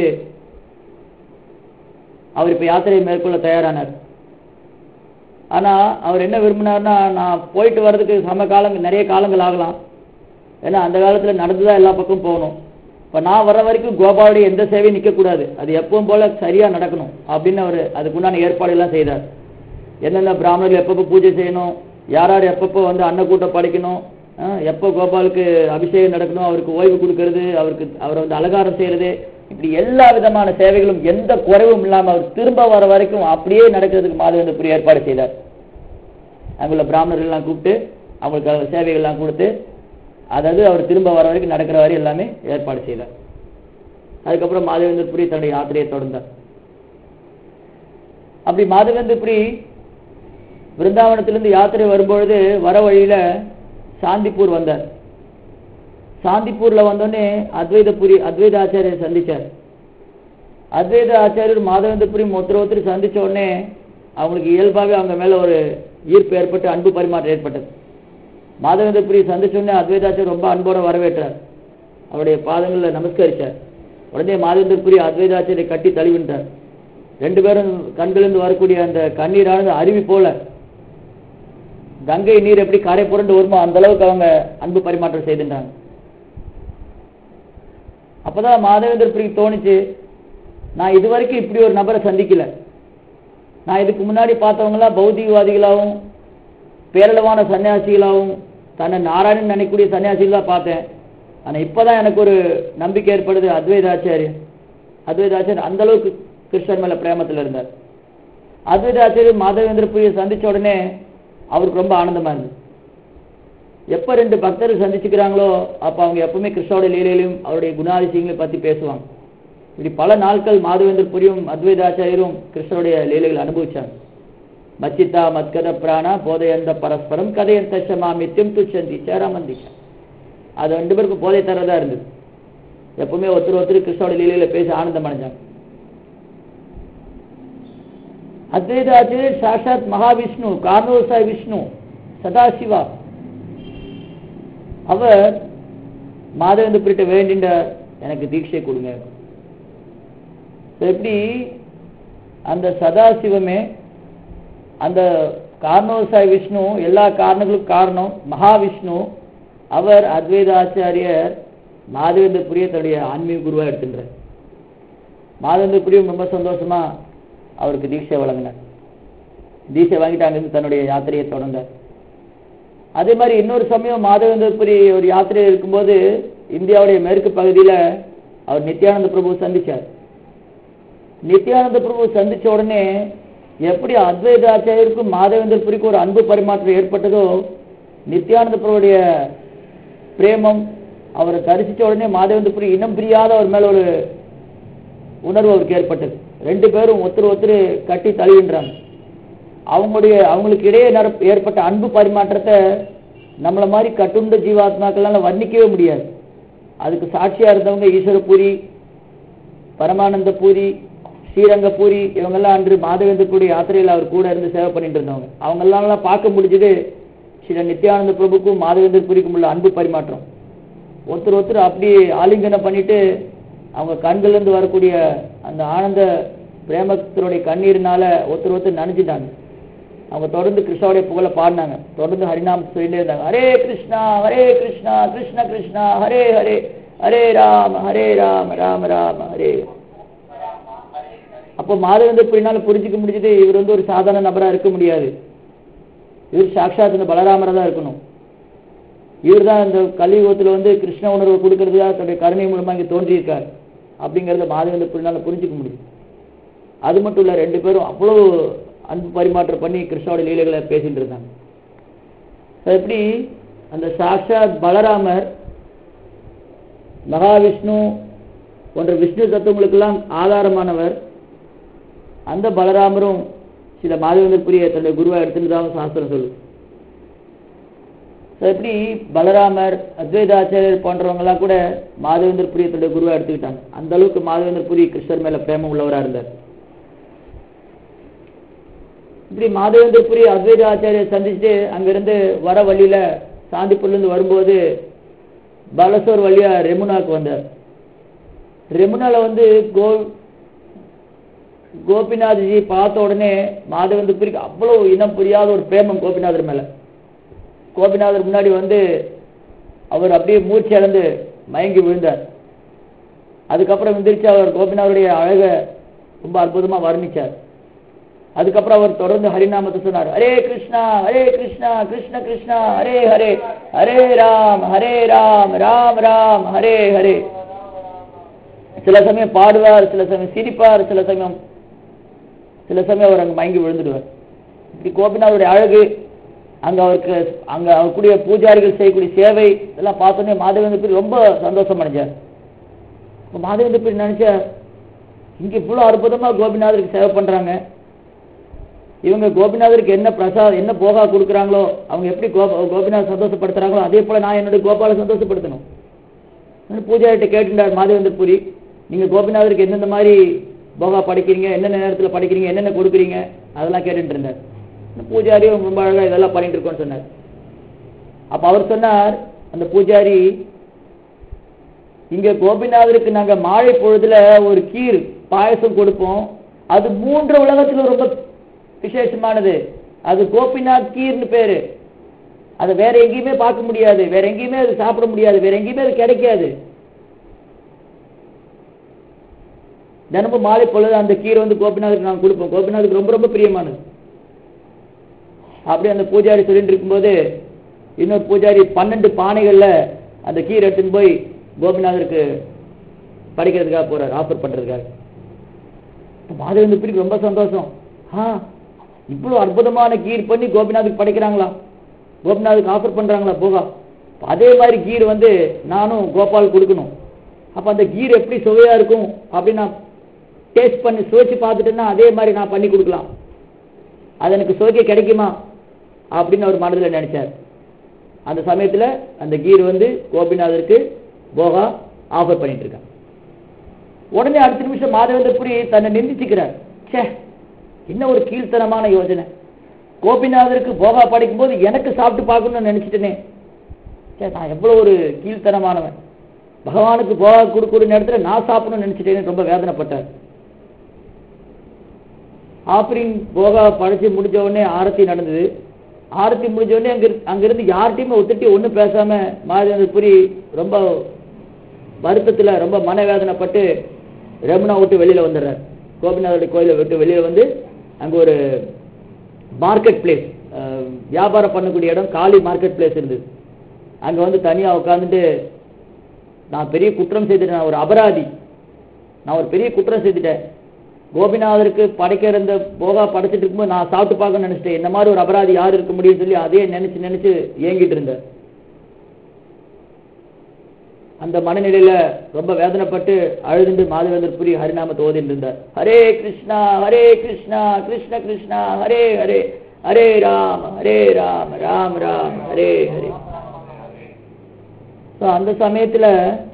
அவர் இப்ப யாத்திரையை மேற்கொள்ள தயாரானார் ஆனா அவர் என்ன விரும்பினார்னா நான் போயிட்டு வர்றதுக்கு சம காலங்கள் நிறைய காலங்கள் ஆகலாம் ஏன்னா அந்த காலத்துல நடந்துதான் எல்லா பக்கம் போகணும் இப்ப நான் வர வரைக்கும் கோபாலுடைய எந்த சேவையும் நிக்கக்கூடாது அது எப்பவும் போல சரியா நடக்கணும் அப்படின்னு அவர் அதுக்குண்டான ஏற்பாடுகள்லாம் செய்தார் என்னென்ன பிராமணர்கள் எப்பப்போ பூஜை செய்யணும் யார் யார் எப்பப்போ வந்து அன்னக்கூட்டம் படைக்கணும் அஹ், எப்போ கோபாலுக்கு அபிஷேகம் நடக்கணும் அவருக்கு ஓய்வு கொடுக்கறது அவருக்கு அவரை வந்து அலங்காரம் செய்யறது இப்படி எல்லா விதமான சேவைகளும் எந்த குறைவும் இல்லாம அவர் திரும்ப வர வரைக்கும் அப்படியே நடக்கிறதுக்கு மாதவேந்தர் புரிய ஏற்பாடு செய்தார் அங்குள்ள பிராமணர்கள் எல்லாம் கூப்பிட்டு அவங்களுக்கு அவர் சேவைகள் எல்லாம் கொடுத்து அதாவது அவர் திரும்ப வர வரைக்கும் நடக்கிற வரை எல்லாமே ஏற்பாடு செய்தார் அதுக்கப்புறம் மாதவேந்தர் புரி தன்னுடைய யாத்திரையை தொடர்ந்தார் அப்படி மாதவேந்தர் புரி விருந்தாவனத்திலிருந்து யாத்திரை வரும்பொழுது வர வழியில சாந்திப்பூர் வந்தார் சாந்திப்பூர்ல வந்தோடனே அத்வைதபுரி அத்வைத ஆச்சாரியரை சந்திச்சார் அத்வைத ஆச்சாரியர் மாதவேந்தபுரி ஒருத்தர் ஒருத்தர் சந்திச்ச உடனே அவங்களுக்கு இயல்பாகவே அவங்க மேல ஒரு ஈர்ப்பு ஏற்பட்டு அன்பு பரிமாற்றம் ஏற்பட்டது மாதவேந்தபுரி சந்திச்ச உடனே அத்வைதாச்சாரியர் ரொம்ப அன்போட வரவேற்றார் அவருடைய பாதங்கள்ல நமஸ்கரிச்சார் உடனே மாதவேந்தபுரி அத்வைதாச்சாரியை கட்டி தழுவின்றார் ரெண்டு பேரும் கண்களிலிருந்து வரக்கூடிய அந்த கண்ணீரானது அருவி போல கங்கை நீர் எப்படி கரை புரண்டு வருமோ அந்த அளவுக்கு அவங்க அன்பு பரிமாற்றம் செய்துட்டாங்க அப்பதான் மாதவேந்தர் பிரிக்கு தோணுச்சு நான் இதுவரைக்கும் இப்படி ஒரு நபரை சந்திக்கல நான் இதுக்கு முன்னாடி பார்த்தவங்களாம் பௌதிகவாதிகளாகவும் பேரளவான சன்னியாசிகளாகவும் தன்னை நாராயணன் நினைக்கக்கூடிய சன்னியாசிகளா பார்த்தேன் ஆனா இப்பதான் எனக்கு ஒரு நம்பிக்கை ஏற்படுது அத்வைதாச்சாரியர் அத்வைதாச்சாரியர் அந்த அளவுக்கு கிருஷ்ணன் மேல பிரேமத்துல இருந்தார் அத்வைதாச்சாரியர் மாதவேந்திர புரியை சந்திச்ச உடனே அவருக்கு ரொம்ப ஆனந்தமா இருந்தது எப்ப ரெண்டு பக்தர்கள் சந்திச்சுக்கிறாங்களோ அப்ப அவங்க எப்பவுமே கிருஷ்ணோட லீலையிலும் அவருடைய குணாதிசயங்களையும் பத்தி பேசுவாங்க இப்படி பல நாட்கள் மாதவேந்தர் புரியும் அத்வைதாச்சாரியரும் கிருஷ்ணருடைய லீலைகள் அனுபவிச்சாங்க மச்சித்தா மத்கத பிராணா போதையந்த பரஸ்பரம் கதையந்த சமாமித்யம் துச்சந்தி சேராமந்தி அது ரெண்டு பேருக்கும் போதை தரதா இருந்தது எப்பவுமே ஒருத்தர் ஒருத்தர் கிருஷ்ணோட லீலையில பேசி ஆனந்தம் அடைஞ்சாங்க அத்வைத ஆச்சாரியர் சாஷாத் மகாவிஷ்ணு கார்னோசாய் விஷ்ணு சதாசிவா அவர் மாதவேந்த பிரிட்ட வேண்டின்ற எனக்கு தீட்சை கொடுங்க எப்படி அந்த சதாசிவமே அந்த காரணோசாய் விஷ்ணு எல்லா காரணங்களுக்கும் காரணம் மகாவிஷ்ணு அவர் அத்வைத ஆச்சாரியர் மாதவேந்திர புரிய தன்னுடைய ஆன்மீக குருவா எடுத்துன்றார் மாதவேந்திர புரியும் ரொம்ப சந்தோஷமா அவருக்கு தீட்சை வழங்கினார் தீட்சை வாங்கிட்டு அங்கிருந்து தன்னுடைய யாத்திரையை தொடர்ந்தார் அதே மாதிரி இன்னொரு சமயம் மாதவேந்திரபுரி ஒரு யாத்திரையில் இருக்கும்போது இந்தியாவுடைய மேற்கு பகுதியில அவர் நித்யானந்த பிரபு சந்திச்சார் நித்யானந்த பிரபு சந்திச்ச உடனே எப்படி அத்வைத ஆச்சாரியருக்கும் மாதவேந்திரபுரிக்கும் ஒரு அன்பு பரிமாற்றம் ஏற்பட்டதோ நித்யானந்த பிரபுடைய பிரேமம் அவரை தரிசிச்ச உடனே மாதவேந்திரபுரி இனம் பிரியாத அவர் மேல ஒரு உணர்வு அவருக்கு ஏற்பட்டது ரெண்டு பேரும் ஒருத்தர் ஒருத்தர் கட்டி தழுவின்றாங்க அவங்களுடைய அவங்களுக்கு இடையே நட- ஏற்பட்ட அன்பு பரிமாற்றத்தை நம்மள மாதிரி கட்டுண்ட ஜீவாத்மாக்களால வர்ணிக்கவே முடியாது அதுக்கு சாட்சியா இருந்தவங்க ஈஸ்வரபூரி பரமானந்த பூரி ஸ்ரீரங்கபூரி இவங்கெல்லாம் அன்று மாதவேந்தக்கூடிய யாத்திரையில் அவர் கூட இருந்து சேவை பண்ணிட்டு இருந்தவங்க அவங்க எல்லாம் பார்க்க முடிஞ்சது ஸ்ரீ நித்யானந்த பிரபுக்கும் மாதவேந்தர் புரிக்கும் உள்ள அன்பு பரிமாற்றம் ஒருத்தர் ஒருத்தர் அப்படி ஆலிங்கனம் பண்ணிட்டு அவங்க கண்கள்ல இருந்து வரக்கூடிய அந்த ஆனந்த பிரேமத்தினுடைய கண்ணீர்னால ஒருத்தர் ஒருத்தர் நனைஞ்சிட்டாங்க அவங்க தொடர்ந்து கிருஷ்ணாவுடைய புகழ பாடினாங்க தொடர்ந்து ஹரிநாம சொல்லிட்டே இருந்தாங்க ஹரே கிருஷ்ணா ஹரே கிருஷ்ணா கிருஷ்ண கிருஷ்ணா ஹரே ஹரே ஹரே ராம ஹரே ராம ராம ராம ஹரே அப்போ மாதவேந்தர் புரினால புரிஞ்சுக்க முடிஞ்சது இவர் வந்து ஒரு சாதாரண நபரா இருக்க முடியாது இவர் சாட்சாத் இந்த பலராமரா தான் இருக்கணும் இவர் தான் இந்த கலியுகத்துல வந்து கிருஷ்ண உணர்வு கொடுக்கறதுக்காக தன்னுடைய கருணை மூலமா இங்க தோன்றியிருக்கார் அப்படிங்கறத மாதவேந்தர் புரினால புரிஞ்சுக்க முடியும் அது மட்டும் இல்ல ரெண்டு பேரும் அவ்வளவு அன்பு பரிமாற்றம் பண்ணி கிருஷ்ணோட லீலைகளை பேசிட்டு இருந்தாங்க அது எப்படி அந்த சாட்சாத் பலராமர் மகாவிஷ்ணு போன்ற விஷ்ணு தத்துவங்களுக்கெல்லாம் ஆதாரமானவர் அந்த பலராமரும் சில மாதவேந்தர்புரிய தன்னுடைய குருவா எடுத்துட்டதாக சாஸ்திரம் சொல்லு So, எப்படி பலராமர் அத்வைதாச்சாரியர் போன்றவங்க எல்லாம் கூட மாதவேந்தர் புரிய தன்னுடைய குருவா எடுத்துக்கிட்டாங்க அந்த அளவுக்கு மாதவேந்தர் புரி கிருஷ்ணர் மேல பிரேமம் உள்ளவரா இருந்தார் இப்படி மாதவேந்தர் புரி அத்வைத ஆச்சாரியர் சந்திச்சுட்டு அங்கிருந்து வர வழியில சாந்திப்பூர்ல இருந்து வரும்போது பலசோர் வழியா ரெமுனாக்கு வந்தார் ரெமுனால வந்து கோ கோபிநாத்ஜி பார்த்த உடனே மாதவேந்தர் புரிக்கு அவ்வளவு இனம் புரியாத ஒரு பிரேமம் கோபிநாதர் மேல கோபிநாதர் முன்னாடி வந்து அவர் அப்படியே மூச்சு இழந்து மயங்கி விழுந்தார் அதுக்கப்புறம் எந்திரிச்சு அவர் கோபிநாதருடைய அழக ரொம்ப அற்புதமா வர்ணிச்சார் அதுக்கப்புறம் அவர் தொடர்ந்து ஹரிநாமத்தை சொன்னார் ஹரே கிருஷ்ணா ஹரே கிருஷ்ணா கிருஷ்ண கிருஷ்ணா ஹரே ஹரே ஹரே ராம் ஹரே ராம் ராம் ராம் ஹரே ஹரே சில சமயம் பாடுவார் சில சமயம் சிரிப்பார் சில சமயம் சில சமயம் அவர் அங்க மயங்கி விழுந்துடுவார் இப்படி கோபிநாதருடைய அழகு அங்க அவருக்கு அங்க அவருக்குரிய பூஜாரிகள் செய்யக்கூடிய சேவை இதெல்லாம் பார்த்தோன்னே மாதவேந்திர பிரி ரொம்ப சந்தோஷம் அடைஞ்சார் இப்ப மாதவேந்திர பிரி நினைச்சார் இங்க இவ்வளவு அற்புதமா கோபிநாதருக்கு சேவை பண்றாங்க இவங்க கோபிநாதருக்கு என்ன பிரசாத் என்ன போகா கொடுக்குறாங்களோ அவங்க எப்படி கோப கோபிநாத் சந்தோஷப்படுத்துறாங்களோ அதே போல நான் என்னுடைய கோபாலை சந்தோஷப்படுத்தணும் பூஜாரிட்ட கேட்டுட்டார் மாதவேந்தர் புரி நீங்க கோபிநாதருக்கு எந்தெந்த மாதிரி போகா படைக்கிறீங்க என்னென்ன நேரத்துல படைக்கிறீங்க என்னென்ன கொடுக்குறீங்க அதெல்லாம் கேட்டுட்டு இருந்தார் பூஜாரியும் ரொம்ப அழகா இதெல்லாம் பண்ணிட்டு இருக்கோம்னு சொன்னார் அப்ப அவர் சொன்னார் அந்த பூஜாரி இங்க கோபிநாதருக்கு நாங்க மாலை பொழுதுல ஒரு கீர் பாயசம் கொடுப்போம் அது மூன்று உலகத்துல ரொம்ப விசேஷமானது அது கோபிநாத் கீர்னு பேரு அதை வேற எங்கேயுமே பார்க்க முடியாது வேற எங்கேயுமே அது சாப்பிட முடியாது வேற எங்கேயுமே அது கிடைக்காது தினமும் மாலை பொழுது அந்த கீரை வந்து கோபிநாதருக்கு நாங்கள் கொடுப்போம் கோபிநாதருக்கு ரொம்ப ரொம்ப பிரியமானது அப்படி அந்த பூஜாரி சொல்லிட்டு இருக்கும்போது இன்னொரு பூஜாரி பன்னெண்டு பானைகள்ல அந்த கீரை எடுத்துன்னு போய் கோபிநாதருக்கு படைக்கிறதுக்காக போறார் ஆஃபர் பண்றதுக்காக மாதவேந்து பிரிக்கு ரொம்ப சந்தோஷம் ஆ இவ்வளவு அற்புதமான கீர் பண்ணி கோபிநாத்துக்கு படைக்கிறாங்களா கோபிநாதுக்கு ஆஃபர் பண்றாங்களா போகா அதே மாதிரி கீர் வந்து நானும் கோபால் கொடுக்கணும் அப்ப அந்த கீர் எப்படி சுவையா இருக்கும் அப்படின்னு நான் டேஸ்ட் பண்ணி சுவைச்சு பார்த்துட்டேன்னா அதே மாதிரி நான் பண்ணி கொடுக்கலாம் அது எனக்கு சுவைக்க கிடைக்குமா அப்படின்னு அவர் மனதில் நினைச்சார் அந்த சமயத்துல அந்த கீர் வந்து கோபிநாதருக்கு போகா ஆஃபர் பண்ணிட்டு இருக்கான் உடனே அடுத்த நிமிஷம் மாதவேந்திரபுரி தன்னை நிந்திச்சுக்கிறார் ச்சே என்ன ஒரு கீழ்த்தனமான யோசனை கோபிநாதருக்கு போகா படிக்கும் போது எனக்கு சாப்பிட்டு பார்க்கணும்னு நினைச்சிட்டேனே சே நான் எவ்வளவு ஒரு கீழ்த்தனமானவன் பகவானுக்கு போகா கொடுக்குற நேரத்துல நான் சாப்பிடணும்னு நினைச்சிட்டேன்னு ரொம்ப வேதனைப்பட்டார் ஆஃபரிங் போகா படைச்சு முடிஞ்ச உடனே ஆரத்தி நடந்தது ஆரத்தி முடிஞ்ச உடனே அங்க இரு- அங்கிருந்து யார்கிட்டயுமே ஒத்துட்டி ஒண்ணும் பேசாம மாதேந்திரபுரி ரொம்ப வருத்தத்துல ரொம்ப மனவேதனைப்பட்டு ரமணா விட்டு வெளியில வந்துடுறார் கோபிநாதோட கோயிலை விட்டு வெளியில வந்து அங்க ஒரு மார்க்கெட் பிளேஸ் வியாபாரம் பண்ணக்கூடிய இடம் காலி மார்க்கெட் பிளேஸ் இருந்தது அங்க வந்து தனியா உட்காந்துட்டு நான் பெரிய குற்றம் செய்துட்டேன் நான் ஒரு அபராதி நான் ஒரு பெரிய குற்றம் செய்துட்டேன் கோபிநாதருக்கு படைக்கிற இந்த போகா படைச்சிட்டு இருக்கும்போது நான் சாப்பிட்டு பார்க்கணும்னு நினைச்சிட்டேன் இந்த மாதிரி ஒரு அபராதி யார் இருக்க முடியும்னு சொல்லி அதே நினைச்சு நினைச்சு ஏங்கிட்டு இருந்தேன் அந்த மனநிலையில ரொம்ப வேதனைப்பட்டு அழுதுண்டு மாதவேந்தர் புரி ஹரிநாமத்தை ஓதிட்டு இருந்தார் ஹரே கிருஷ்ணா ஹரே கிருஷ்ணா கிருஷ்ண கிருஷ்ணா ஹரே ஹரே ஹரே ராம் ஹரே ராம் ராம் ராம் ஹரே ஹரே So, அந்த சமயத்துல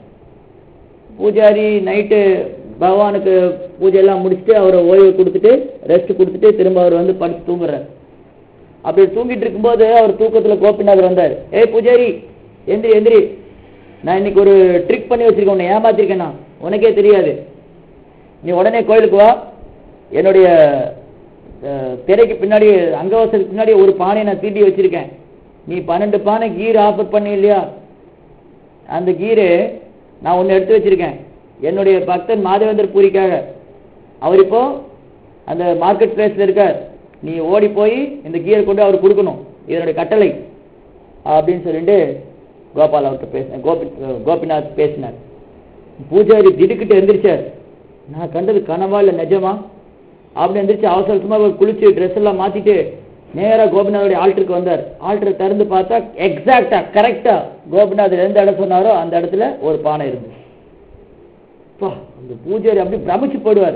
பூஜாரி நைட்டு பகவானுக்கு பூஜை எல்லாம் முடிச்சுட்டு அவரை ஓய்வு கொடுத்துட்டு ரெஸ்ட் கொடுத்துட்டு திரும்ப அவர் வந்து படுத்து தூங்குறார் அப்படி தூங்கிட்டு இருக்கும்போது அவர் தூக்கத்துல கோபிநாதர் வந்தார் ஏய் பூஜாரி எந்திரி எந்திரி நான் இன்னைக்கு ஒரு ட்ரிக் பண்ணி வச்சிருக்கேன் உன்னை ஏமாத்திருக்கேன் நான் உனக்கே தெரியாது நீ உடனே கோயிலுக்கு வா என்னுடைய அஹ், திரைக்கு பின்னாடி அங்கவசத்துக்கு பின்னாடி ஒரு பானையை நான் தீட்டி வச்சிருக்கேன் நீ பன்னெண்டு பானை கீர் ஆஃபர் பண்ணி இல்லையா அந்த கீரு நான் ஒன்று எடுத்து வச்சிருக்கேன் என்னுடைய பக்தன் மாதவேந்தர் பூரிக்காக அவர் இப்போ அந்த மார்க்கெட் பிளேஸ்ல இருக்கார் நீ ஓடி போய் இந்த கீரை கொண்டு அவர் கொடுக்கணும் இதனுடைய கட்டளை அப்படின்னு சொல்லிட்டு கோபால் அவர்கிட்ட பேசினேன் கோபி கோபிநாத் பேசினார் பூஜாரி திடுக்கிட்டு எந்திரிச்சார் நான் கண்டது கனவா இல்லை நிஜமா அப்படி எந்திரிச்சு அவசர அவசரமா போய் குளிச்சு ட்ரெஸ் எல்லாம் மாத்திட்டு நேரா கோபிநாதோடைய ஆல்டருக்கு வந்தார் ஆல்டரை திறந்து பார்த்தா எக்ஸாக்டா கரெக்டா கோபிநாதர் எந்த இடம் சொன்னாரோ அந்த இடத்துல ஒரு பானை இருந்துச்சு அப்பா, அந்த பூஜாரி அப்படி பிரமிச்சு போடுவார்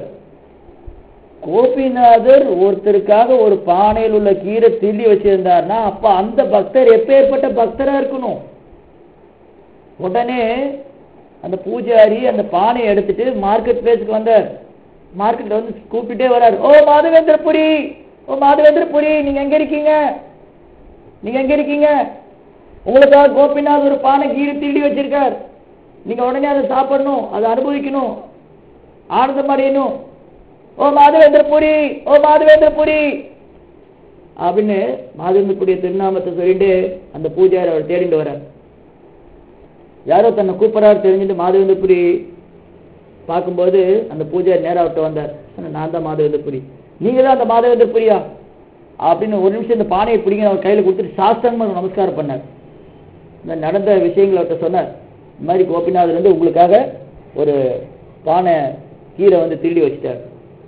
கோபிநாதர் ஒருத்தருக்காக ஒரு பானையில் உள்ள கீரை திள்ளி வச்சிருந்தார்னா அப்ப அந்த பக்தர் எப்பேற்பட்ட பக்தரா இருக்கணும் உடனே அந்த பூஜாரி அந்த பானையை எடுத்துட்டு மார்க்கெட் பிளேஸ்க்கு வந்தார் மார்க்கெட்ல வந்து கூப்பிட்டுட்டே வராரு ஓ மாதவேந்திரபுரி ஓ மாதவேந்திரபுரி நீங்க எங்க இருக்கீங்க நீங்க எங்க இருக்கீங்க உங்களுக்காக கோபிநாத் ஒரு பானை கீரை திருடி வச்சிருக்கார் நீங்க உடனே அதை சாப்பிடணும் அதை அனுபவிக்கணும் ஆனந்தம் அடையணும் ஓ மாதவேந்திரபுரி ஓ மாதவேந்திரபுரி அப்படின்னு மாதவேந்திரபுரிய திருநாமத்தை சொல்லிட்டு அந்த பூஜாரி அவர் தேடிட்டு வர்றார் யாரோ தன்னை கூப்பிடறாரு தெரிஞ்சுட்டு மாதவேந்திரபுரி பார்க்கும்போது அந்த பூஜாரி நேரா அவர்கிட்ட வந்தார் சொன்னார், நான் தான் மாதவேந்திரபுரி நீங்க தான் அந்த மாதவேந்திரபுரியா அப்படின்னு ஒரு நிமிஷம் இந்த பானையை பிடிங்க அவர் கையில கொடுத்துட்டு சாஸ்திரமா நமஸ்காரம் பண்ணார் இந்த நடந்த விஷயங்களை அவர்கிட்ட சொன்னார் இந்த மாதிரி கோபிநாதர் வந்து உங்களுக்காக ஒரு பானை கீரை வந்து திருடி வச்சிட்டார்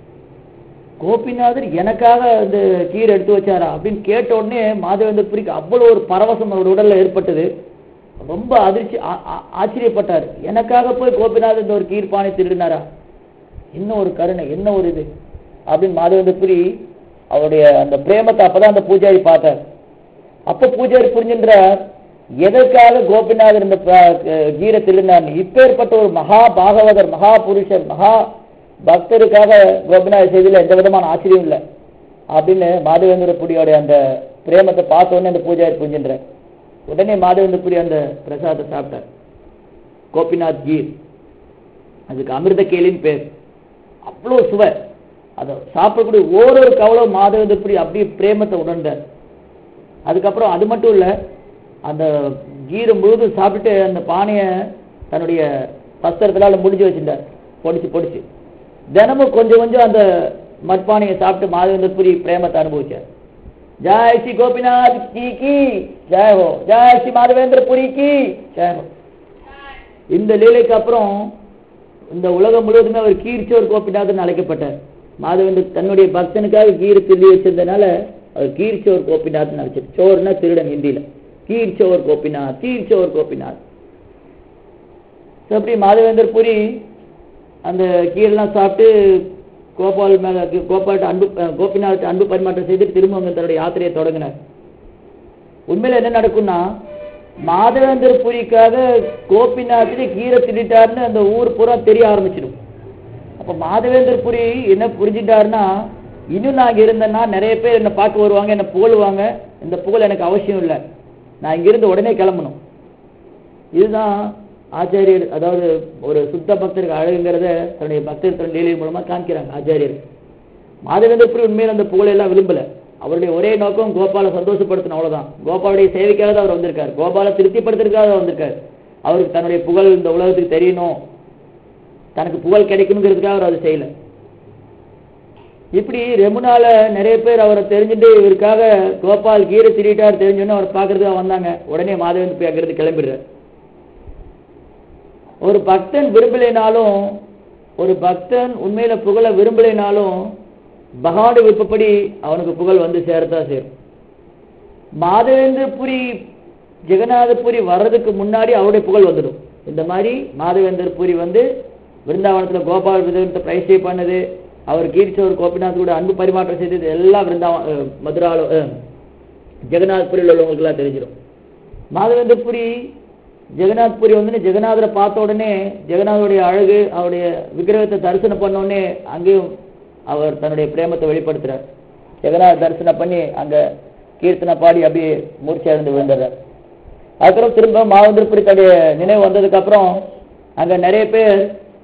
கோபிநாதர் எனக்காக அந்த கீரை எடுத்து வச்சாரா அப்படின்னு கேட்ட உடனே மாதவேந்திரபுரிக்கு அவ்வளவு ஒரு பரவசம் அவர் உடல்ல ஏற்பட்டது ரொம்ப அதிர்ச்சி ஆ- ஆ- ஆச்சரியப்பட்டார் எனக்காக போய் கோபிநாதர் இந்த ஒரு கீர் பானை திருடினாரா என்ன ஒரு கருணை என்ன ஒரு இது அப்படின்னு மாதவேந்திரபுரி அவருடைய அந்த பிரேமத்தை அப்பதான் அந்த பூஜாரி பார்த்தார் அப்ப பூஜாரி புரிஞ்சின்றார் எதற்காக கோபிநாதர் இந்த ப- க- கீரை திருடினார் இப்பேற்பட்ட ஒரு மகா பாகவதர் மகா புருஷர் மகா பக்தருக்காக கோபிநாதர் செய்தியில் எந்த விதமான ஆச்சரியம் இல்லை அப்படின்னு மாதவேந்திரபுரியோட அந்த பிரேமத்தை பார்த்த உடனே அந்த பூஜாரி புரிஞ்சின்றார் உடனே மாதவேந்திரபுரி அந்த பிரசாதத்தை சாப்பிட்டார் கோபிநாத் கீர் அதுக்கு அமிர்த கேலின்னு பேர் அவ்வளோ சுவை அதை சாப்பிடக்கூடிய ஓரொரு கவலம் மாதவேந்திரபுரி அப்படியே பிரேமத்தை உணர்ந்தார் அதுக்கப்புறம் அது மட்டும் இல்ல அந்த கீரை முழுதும் சாப்பிட்டு அந்த பானையை தன்னுடைய வஸ்திரத்தினால முடிஞ்சு வச்சிருந்தார் பொடிச்சு பொடிச்சு தினமும் கொஞ்சம் கொஞ்சம் அந்த மட்பானையை சாப்பிட்டு மாதவேந்திரபுரி பிரேமத்தை அனுபவிச்சார் ஜாய் ஸ்ரீ கோபிநாத் கி கி ஜெய் ஹோ ஜாய் ஸ்ரீ மாதவேந்திரபுரி கி ஜெய் ஹோ இந்த லீலைக்கு அப்புறம் இந்த உலகம் முழுவதுமே அவர் கீர்ச்சோர் கோபிநாதன் அழைக்கப்பட்டார் மாதவேந்தர் தன்னுடைய பக்தனுக்காக கீரை திருடி வச்சிருந்தனால அவர் கீர்ச்சோர் கோபிநாத் நினைச்சிட்டு சோர்னா திருடன் ஹிந்தியில கீர்ச்சோர் கோபிநாத் கீர்ச்சோர் கோபிநாத் So, அப்படி மாதவேந்தர் புரி அந்த கீரெல்லாம் சாப்பிட்டு கோபால் மேல கோபால்கிட்ட அன்பு அஹ், கோபிநாத் அன்பு பரிமாற்றம் செய்து திரும்ப அவங்க தன்னுடைய யாத்திரையை தொடங்கினார் உண்மையில என்ன நடக்கும்னா மாதவேந்தர் புரிக்காக கோபிநாத்திலே கீரை திட்டாருன்னு அந்த ஊர் பூரா தெரிய ஆரம்பிச்சிடும் அப்ப மாதவேந்தர் புரி என்ன புரிஞ்சுட்டாருன்னா இன்னும் நான் இங்க இருந்தேன்னா நிறைய பேர் என்னை பார்க்க வருவாங்க என்னை புகழுவாங்க இந்த புகழ் எனக்கு அவசியம் இல்லை நான் இங்கிருந்து உடனே கிளம்பணும் இதுதான் ஆச்சாரியர் அதாவது ஒரு சுத்த பக்தருக்கு அழகுங்கிறத தன்னுடைய பக்தர் தன் லீலை மூலமா காமிக்கிறாங்க ஆச்சாரியர் மாதவேந்தர் புரி உண்மையில அந்த புகழை எல்லாம் விரும்பல அவருடைய ஒரே நோக்கம் கோபாலை சந்தோஷப்படுத்தணும் அவ்வளவுதான் கோபாலுடைய சேவைக்காக தான் அவர் வந்திருக்கார் கோபாலை திருப்திப்படுத்துறதுக்காக அவர் வந்திருக்கார் அவருக்கு தன்னுடைய புகழ் இந்த உலகத்துக்கு தெரியணும் தனக்கு புகழ் கிடைக்கணுங்கிறதுக்காக அவர் அதை செய்யல இப்படி ரெமுனால நிறைய பேர் அவரை தெரிஞ்சுட்டு இவருக்காக கோபால் கீரை திரிட்டார் தெரிஞ்சோன்னு அவர் பார்க்கறதுக்காக வந்தாங்க உடனே மாதவேந்தர் போய் அங்கிருந்து கிளம்பிடுறார் ஒரு பக்தன் விரும்பலைனாலும் ஒரு பக்தன் உண்மையில புகழ விரும்பலைனாலும் பகவானுடைய விருப்பப்படி அவனுக்கு புகழ் வந்து சேரத்தான் சேரும் மாதவேந்திரபுரி ஜெகநாதபுரி வர்றதுக்கு முன்னாடி அவருடைய புகழ் வந்துடும் இந்த மாதிரி மாதவேந்தர்புரி வந்து விருந்தாவனத்துல கோபால் விதத்தை பிரைஸ்டே பண்ணது அவர் கீர்ச்சோர் கோபிநாத் கூட அன்பு பரிமாற்றம் செய்தது எல்லாம் விருந்தாவ அஹ், மதுரால அஹ், ஜெகநாத்புரியில் உள்ளவங்களுக்கு எல்லாம் தெரிஞ்சிடும் மாதவேந்தர்புரி ஜெகநாத்புரி வந்து ஜெகநாதரை பார்த்த உடனே ஜெகநாதருடைய அழகு அவருடைய விக்கிரகத்தை தரிசனம் பண்ண உடனே அங்கேயும் அவர் தன்னுடைய பிரேமத்தை வெளிப்படுத்துறார் ஜெகநாத தரிசனம் பண்ணி அங்க கீர்த்தனை பாடி அப்படியே மூர்ச்சை இருந்து விழுந்துடுறார் அதுக்கப்புறம் திரும்ப மாவந்திரபுரி தன்னுடைய நினைவு வந்ததுக்கு அப்புறம் அங்க நிறைய பேர்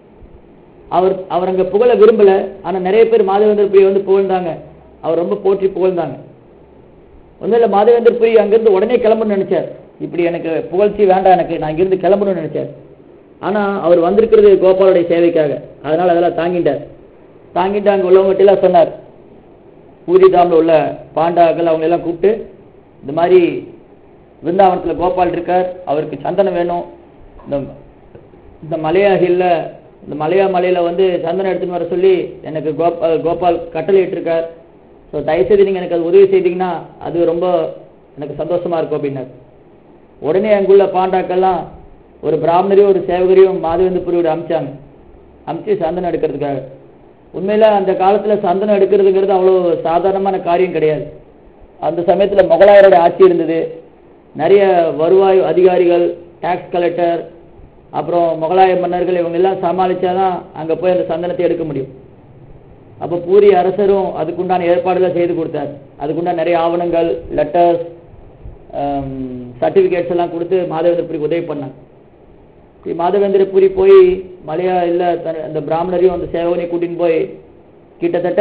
அவர் அவர் அங்க புகழ விரும்பல ஆனா நிறைய பேர் மாதவேந்திரபுரியை வந்து புகழ்ந்தாங்க அவர் ரொம்ப போற்றி புகழ்ந்தாங்க ஒன்றும் இல்லை மாதவேந்தர்புரி அங்கிருந்து உடனே கிளம்பணும்னு நினைச்சார் இப்படி எனக்கு புகழ்ச்சி வேண்டாம் எனக்கு நான் இங்கிருந்து கிளம்பணும்னு நினைச்சார் ஆனா அவர் வந்திருக்கிறது கோபாலுடைய சேவைக்காக அதனால அதெல்லாம் தாங்கிட்டார் தாங்கிட்டு அங்க உள்ளவங்ககிட்ட எல்லாம் சொன்னார் பூரிதாமில் உள்ள பாண்டாக்கள் அவங்க எல்லாம் கூப்பிட்டு இந்த மாதிரி விருந்தாவனத்துல கோபால் இருக்கார் அவருக்கு சந்தனம் வேணும் இந்த இந்த மலையா ஹில்ல இந்த மலையா மலையில வந்து சந்தனம் எடுத்துன்னு வர சொல்லி எனக்கு கோபால் கோபால் கட்டளை இருக்கார் ஸோ தயவுசெய்து நீங்க எனக்கு அது உதவி செய்தீங்கன்னா அது ரொம்ப எனக்கு சந்தோஷமா இருக்கும் அப்படின்னார் உடனே அங்குள்ள பாண்டாக்கெல்லாம் ஒரு பிராமணரையும் ஒரு சேவகரையும் மாதவேந்தபுரியோட அமிச்சாங்க அமிச்சு சந்தனம் எடுக்கிறதுக்காக உண்மையில அந்த காலத்துல சந்தனம் எடுக்கிறதுங்கிறது அவ்வளோ சாதாரணமான காரியம் கிடையாது அந்த சமயத்துல முகலாயரோட ஆட்சி இருந்தது நிறைய வருவாய் அதிகாரிகள் டாக்ஸ் கலெக்டர் அப்புறம் முகலாய மன்னர்கள் இவங்க எல்லாம் சமாளிச்சாதான் அங்க போய் அந்த சந்தனத்தை எடுக்க முடியும் அப்ப பூரி அரசரும் அதுக்குண்டான ஏற்பாடுகள் செய்து கொடுத்தார் அதுக்குண்டான நிறைய ஆவணங்கள் லெட்டர்ஸ் சர்டிபிகேட்ஸ் எல்லாம் கொடுத்து மாதவேந்திரபுரிக்கு உதவி பண்ணாங்க இப்படி மாதவேந்திரபுரி போய் மலையா இல்ல தன் அந்த பிராமணரையும் அந்த சேவனையும் கூட்டின்னு போய் கிட்டத்தட்ட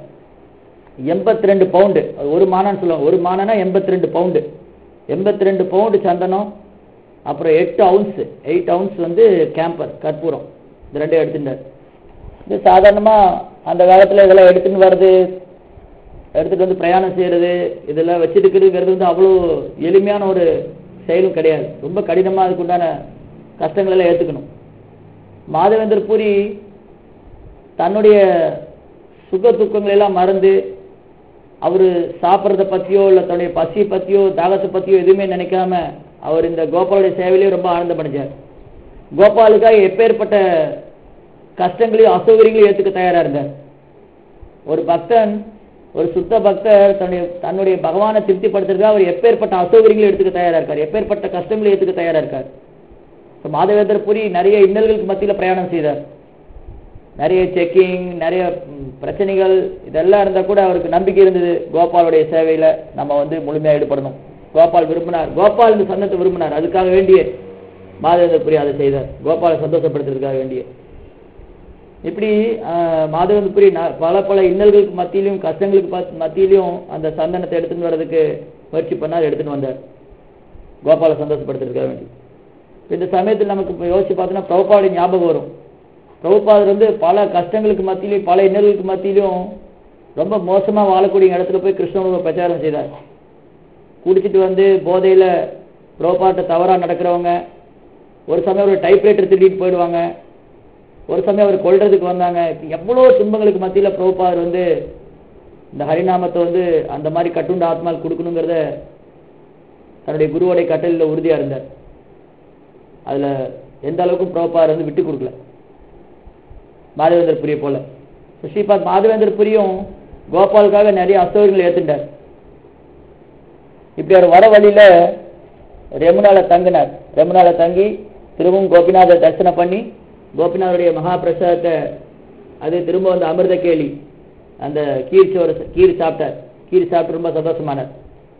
எண்பத்தி ரெண்டு பவுண்டு ஒரு மானான்னு சொல்லுவாங்க ஒரு மானனா எண்பத்தி ரெண்டு பவுண்டு எண்பத்தி ரெண்டு பவுண்டு சந்தனம் அப்புறம் எட்டு அவுன்ஸ் எயிட் அவுன்ஸ் வந்து கேம்பர் கற்பூரம் இந்த ரெண்டையும் எடுத்துட்டார் இது சாதாரணமா அந்த காலத்துல இதெல்லாம் எடுத்துன்னு வர்றது எடுத்துட்டு வந்து பிரயாணம் செய்யறது இதெல்லாம் வச்சிருக்கிறதுங்கிறது வந்து அவ்வளோ எளிமையான ஒரு செயலும் கிடையாது ரொம்ப கடினமா அதுக்குண்டான கஷ்டங்கள் எல்லாம் ஏத்துக்கணும் மாதவேந்தர் பூரி தன்னுடைய சுக துக்கங்களை எல்லாம் மறந்து அவரு சாப்பிட்றத பத்தியோ இல்ல தன்னுடைய பசி பத்தியோ தாகத்தை பத்தியோ எதுவுமே நினைக்காம அவர் இந்த கோபாலுடைய சேவையிலேயே ரொம்ப ஆனந்தம் அடைஞ்சார் கோபாலுக்காக எப்பேற்பட்ட கஷ்டங்களையும் அசௌகரியங்களையும் ஏத்துக்க தயாரா இருந்தார் ஒரு பக்தன் ஒரு சுத்த பக்தர் தன்னுடைய தன்னுடைய பகவானை திருப்திப்படுத்துறதுக்காக அவர் எப்பேற்பட்ட அசௌகரியங்களையும் எடுத்துக்க தயாரா இருக்கார் எப்பேற்பட்ட கஷ்டங்களையும் ஏத்துக்க தயாரா இருக்கார் இப்ப மாதவேந்தர் புரி நிறைய இன்னல்களுக்கு மத்தியில பிரயாணம் செய்தார் நிறைய செக்கிங் நிறைய ம், பிரச்சனைகள் இதெல்லாம் இருந்தா கூட அவருக்கு நம்பிக்கை இருந்தது கோபாலுடைய சேவையில நம்ம வந்து முழுமையா ஈடுபடணும் கோபால் விரும்பினார் கோபால் இந்த சந்தத்தை விரும்பினார் அதுக்காக வேண்டிய மாதவேந்தர் புரி அதை செய்தார் கோபாலை சந்தோஷப்படுத்துறதுக்காக வேண்டிய இப்படி ஆஹ், மாதவேந்தர் புரி ந- பல பல இன்னல்களுக்கு மத்தியிலும் கஷ்டங்களுக்கு பத்- மத்தியிலும் அந்த சந்தனத்தை எடுத்துன்னு வர்றதுக்கு முயற்சி பண்ணார் எடுத்துன்னு வந்தார் கோபாலை சந்தோஷப்படுத்துறதுக்காக வேண்டி இந்த சமயத்தில் நமக்கு இப்போ யோசிச்சு பார்த்தோன்னா பிரபுபாவுடைய ஞாபகம் வரும் பிரபுபாதர் வந்து பல கஷ்டங்களுக்கு மத்தியிலும் பல இன்னல்களுக்கு மத்தியிலும் ரொம்ப மோசமா வாழக்கூடிய இடத்துல போய் கிருஷ்ணனுடைய பிரச்சாரம் செய்தார் குடிச்சிட்டு வந்து போதையில பிரபுபாட்ட தவறா நடக்கிறவங்க ஒரு சமயம் ஒரு டைப்ரைட்டர் திருடிட்டு போயிடுவாங்க ஒரு சமயம் அவர் கொல்றதுக்கு வந்தாங்க இப்ப எவ்வளவு துன்பங்களுக்கு மத்தியில பிரபுபாதர் வந்து இந்த ஹரிநாமத்தை வந்து அந்த மாதிரி கட்டுண்ட ஆத்மால் கொடுக்கணுங்கிறத தன்னுடைய குருவோடைய கட்டளையில் உறுதியா இருந்தார் அதுல எந்த அளவுக்கும் பிரபார் வந்து விட்டு கொடுக்கல மாதவேந்தர் புரிய போல ஸ்ரீபாத் மாதவேந்தர் புரியும் கோபாலுக்காக நிறைய அசௌகரியங்களை ஏத்துட்டார் இப்படி அவர் வர வழியில ரெமுனால தங்கினார் ரெமுனால தங்கி திரும்பவும் கோபிநாத தரிசனம் பண்ணி கோபிநாதருடைய மகா பிரசாதத்தை அது திரும்ப வந்து அமிர்த கேலி அந்த கீர் சோறு கீர் சாப்பிட்டார் கீர் சாப்பிட்டு ரொம்ப சந்தோஷமானார்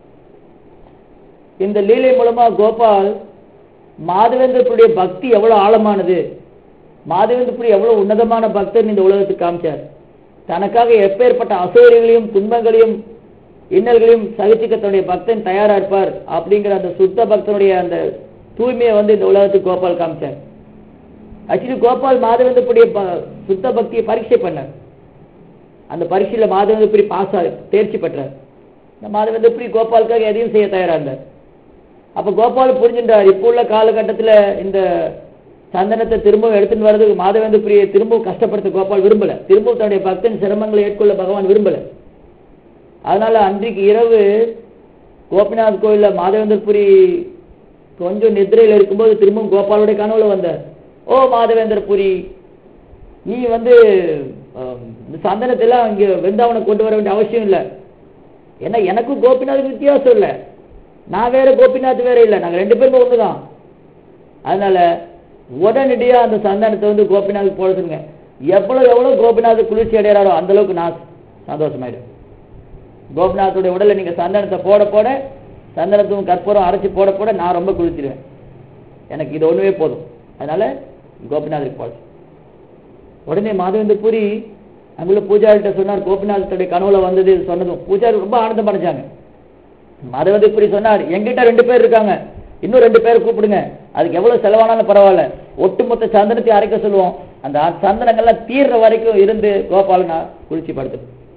இந்த லீலை மூலமா கோபால் மாதவேந்திரப்புடைய பக்தி எவ்வளவு ஆழமானது மாதவேந்திரப்புரி எவ்வளவு உன்னதமான பக்தர் இந்த உலகத்துக்கு காமிச்சார் தனக்காக எப்பேற்பட்ட அசௌகரியங்களையும் துன்பங்களையும் இன்னல்களையும் சகிச்சுக்க தன்னுடைய பக்தன் தயாரா இருப்பார் அப்படிங்கிற அந்த சுத்த பக்தனுடைய அந்த தூய்மையை வந்து இந்த உலகத்துக்கு கோபால் காமிச்சார் ஆக்சுவலி கோபால் மாதவேந்திரப்புடைய ப- சுத்த பக்தியை பரீட்சை பண்ணார் அந்த பரீட்சையில மாதவேந்திரபுரி பாஸ் ஆ தேர்ச்சி பெற்றார் இந்த மாதவேந்திரபுரி கோபாலுக்காக எதையும் செய்ய தயாரா இருந்தார் அப்ப கோபால் புரிஞ்சுட்டார் இப்போ உள்ள காலகட்டத்துல இந்த சந்தனத்தை திரும்பவும் எடுத்துட்டு வர்றதுக்கு மாதவேந்திரபுரியை திரும்பவும் கஷ்டப்படுத்த கோபால் விரும்பல திரும்பவும் தன்னுடைய பக்தன் சிரமங்களை ஏற்கொள்ள பகவான் விரும்பல அதனால அன்றைக்கு இரவு கோபிநாத் கோயில்ல மாதவேந்திரபுரி கொஞ்சம் நித்திரையில் இருக்கும்போது திரும்பவும் கோபாலுடைய கனவுல வந்தார் ஓ மாதவேந்திரபுரி நீ வந்து அஹ், இந்த சந்தனத்தை எல்லாம் இங்க வெந்தாவனை கொண்டு வர வேண்டிய அவசியம் இல்லை ஏன்னா எனக்கும் கோபிநாத்துக்கு வித்தியாசம் இல்லை நான் வேற கோபிநாத் வேற இல்லை நாங்க ரெண்டு பேருமே ஒண்ணுதான் அதனால உடனடியா அந்த சந்தானத்தை வந்து கோபிநாத் போட சொல்லுங்க எவ்வளவு எவ்வளவு கோபிநாத் குளிர்ச்சி அடைகிறாரோ அந்த அளவுக்கு நான் சந்தோஷமாயிடும் கோபிநாத்துடைய உடல்ல நீங்க சந்தனத்தை போட போட சந்தனத்தும் கற்பூரம் அரைச்சு போட போட நான் ரொம்ப குளிச்சிடுவேன் எனக்கு இது ஒண்ணுவே போதும் அதனால கோபிநாதருக்கு போட உடனே மாதவேந்திர பூரி அங்குள்ள பூஜாரிட்ட சொன்னார் கோபிநாதத்துடைய கனவுல வந்தது சொன்னதும் பூஜாரி ரொம்ப ஆனந்தம் அடைஞ்சாங்க மாதவேந்திர பூரி சொன்னார் எங்கிட்ட ரெண்டு பேர் இருக்காங்க இன்னும் ரெண்டு பேர் கூப்பிடுங்க அதுக்கு எவ்வளவு செலவானாலும் பரவாயில்ல ஒட்டுமொத்த சந்தனத்தை அரைக்க சொல்லுவோம் அந்த ஆ- சந்தனங்கள்லாம் தீர்ற வரைக்கும் இருந்து கோபாலனா குளிச்சு படுத்து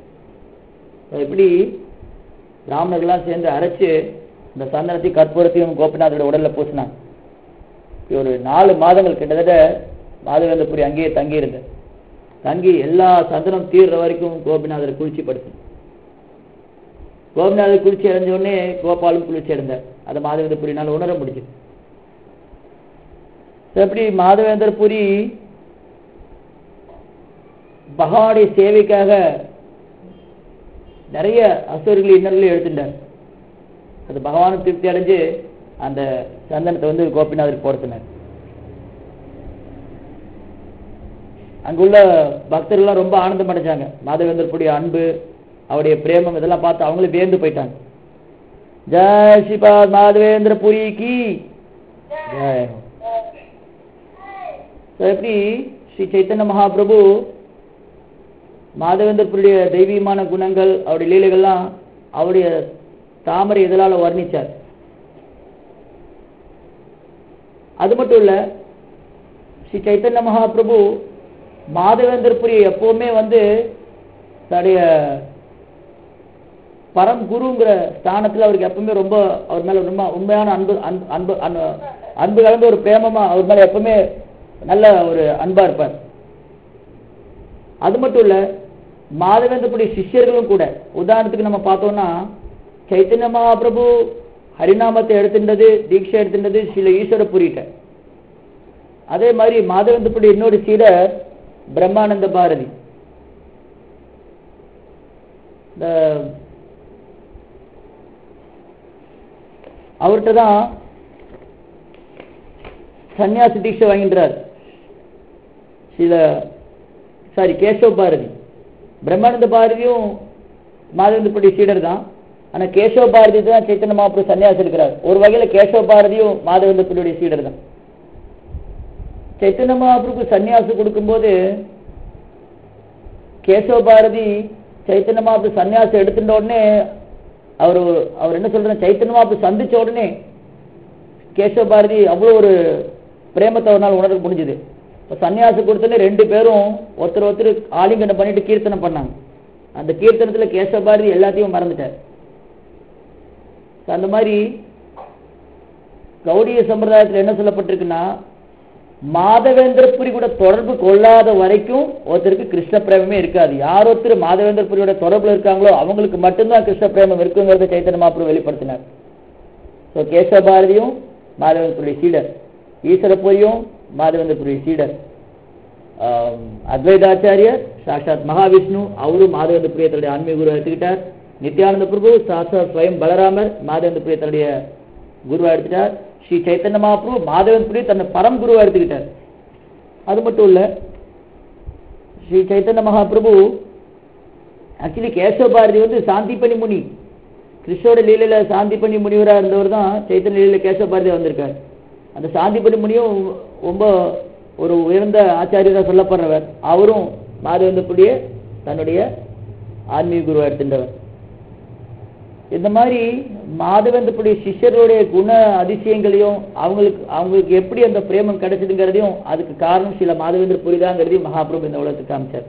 இப்படி பிராமணர்கள்லாம் சேர்ந்து அரைச்சு இந்த சந்தனத்தையும் கற்பூரத்தையும் கோபிநாதோட உடல்ல பூசினாங்க இப்படி ஒரு நாலு மாதங்கள் கிட்டத்தட்ட மாதவேந்திரபுரி அங்கேயே தங்கி இருந்தார் தங்கி எல்லா சந்தனம் தீர்ற வரைக்கும் கோபிநாதரை குளிச்சு படுத்து கோபிநாதர் குளிர்ச்சி அடைஞ்ச உடனே கோபாலும் குளிர்ச்சி அடைந்தார் அதை மாதவேந்திரபுரினால உணர முடிஞ்சது எப்படி மாதவேந்திரபுரி பகவானுடைய சேவைக்காக நிறைய அசுரர்கள் இன்னர்கள் எடுத்துட்டார் அது பகவானும் திருப்தி அடைஞ்சு அந்த சந்தனத்தை வந்து கோபிநாதருக்கு போடுத்தினார் அங்குள்ள பக்தர்கள்லாம் ரொம்ப ஆனந்தம் அடைஞ்சாங்க மாதவேந்திரப்புடைய அன்பு அவருடைய பிரேமம் இதெல்லாம் பார்த்து அவங்களும் வியந்து போயிட்டாங்க ஜெய் ஸ்ரீபாத் மாதவேந்திர புரிக்கு ஜெய் ஹோ. So, எப்படி ஸ்ரீ சைத்தன்ய மகாபிரபு மாதவேந்திரப்புடைய தெய்வீகமான குணங்கள் அவருடைய லீலைகள்லாம் அவருடைய தாமரை இதழால வர்ணிச்சார் அது மட்டும் இல்ல ஸ்ரீ சைத்தன்ய மகாபிரபு மாதவேந்திரபுரி எப்பவுமே வந்து தன்னுடைய பரம் குருங்கிற ஸ்தானத்துல அவருக்கு எப்பவுமே ரொம்ப அவர் மேல ரொம்ப உண்மையான அன்பு அன்பு அன்பு அன்பு- அன்பு கலந்த ஒரு பிரேமமா அவர் மேல எப்பவுமே நல்ல ஒரு அன்பா இருப்பார் அது மட்டும் இல்ல மாதவேந்திரபுரி சிஷ்யர்களும் கூட உதாரணத்துக்கு நம்ம பார்த்தோம்னா சைத்தன்ய மகாபிரபு ஹரிநாமத்தை எடுத்துட்டது தீட்சை எடுத்துட்டது சில ஈஸ்வரபுரிட்ட அதே மாதிரி மாதவேந்திரபுரி இன்னொரு சீடர் பிரம்மானந்த பாரதி இந்த அவர்கிட்ட தான் சன்னியாசி தீட்சை வாங்கின்றார் சில சாரி கேசவ பாரதி பிரம்மானந்த பாரதியும் மாதவேந்திரபுரி சீடர் தான் ஆனா கேசவ பாரதி தான் சைத்தன்ய மகாபுரு சன்னியாசி இருக்கிறார் ஒரு வகையில கேசவ பாரதியும் மாதவேந்திரபுரியுடைய சீடர் தான் சைத்தன்ய மகாபுருக்கு சன்னியாசம் கொடுக்கும்போது கேசவ பாரதி சைத்தன்ய மகாபுரு சன்னியாசம் எடுத்துட்ட உடனே அவர் அவர் என்ன சொல்ற சைத்தன்ய மகாபுரு சந்திச்ச உடனே கேசவ பாரதி அவ்வளவு ஒரு பிரேமத்தை ஒரு நாள் உணர முடிஞ்சது இப்போ சன்னியாசம் கொடுத்தோன்னே ரெண்டு பேரும் ஒருத்தர் ஒருத்தர் ஆலிங்கனம் பண்ணிட்டு கீர்த்தனம் பண்ணாங்க அந்த கீர்த்தனத்துல கேசவ பாரதி எல்லாத்தையும் மறந்துட்டார் So, அந்த மாதிரி கௌடிய சம்பிரதாயத்துல என்ன சொல்லப்பட்டிருக்குன்னா மாதவேந்திரபுரி கூட தொடர்பு கொள்ளாத வரைக்கும் ஒருத்தருக்கு கிருஷ்ண பிரேமமே இருக்காது யார் ஒருத்தர் மாதவேந்திரபுரியோட தொடர்புல இருக்காங்களோ அவங்களுக்கு மட்டும்தான் கிருஷ்ண பிரேமம் இருக்குங்கிறத சைத்தன்ய மகாபிரபு வெளிப்படுத்தினார் ஸோ கேசவ பாரதியும் மாதவேந்திரபுரி சீடர் ஈஸ்வரபுரியும் மாதவேந்திரபுரி சீடர் ஆம், அத்வைதாச்சாரியர் சாட்சாத் மகாவிஷ்ணு அவரும் மாதவேந்திர பிரிய தன்னுடைய ஆன்மீக குருவை எடுத்துக்கிட்டார் நித்யானந்த பிரபு சாட்சாத் ஸ்வயம் பலராமர் மாதவேந்திர பிரிய தன்னுடைய குருவா எடுத்துட்டார் ஸ்ரீ சைத்தன்ய மகாபிரபு மாதவேந்திர பிரிய தன்னை பரம் குருவா எடுத்துக்கிட்டார் அது மட்டும் இல்ல ஸ்ரீ சைத்தன்ய மகாபிரபு ஆக்சுவலி கேசவ பாரதி வந்து சாந்திப்பனி முனி கிருஷ்ணோட லீலையில சாந்திப்பனி முனிவரா இருந்தவர் தான் சைத்தன்ய லீலையில கேசவ பாரதி வந்திருக்கார் அந்த சாந்திப்பனி முனியும் ரொம்ப ஒரு உயர்ந்த ஆச்சாரியராக சொல்லப்படுறவர் அவரும் மாதவேந்திரப்புடைய தன்னுடைய ஆன்மீக குருவா எடுத்துட்டவர் இந்த மாதிரி மாதவேந்திரப்புடைய சிஷ்யர்களுடைய குண அதிசயங்களையும் அவங்களுக்கு அவங்களுக்கு எப்படி அந்த பிரேமம் கிடைச்சதுங்கிறதையும் அதுக்கு காரணம் சில மாதவேந்திர புரிதாங்கிறதையும் மகாபிரபு இந்த உலகத்துக்கு காமிச்சார்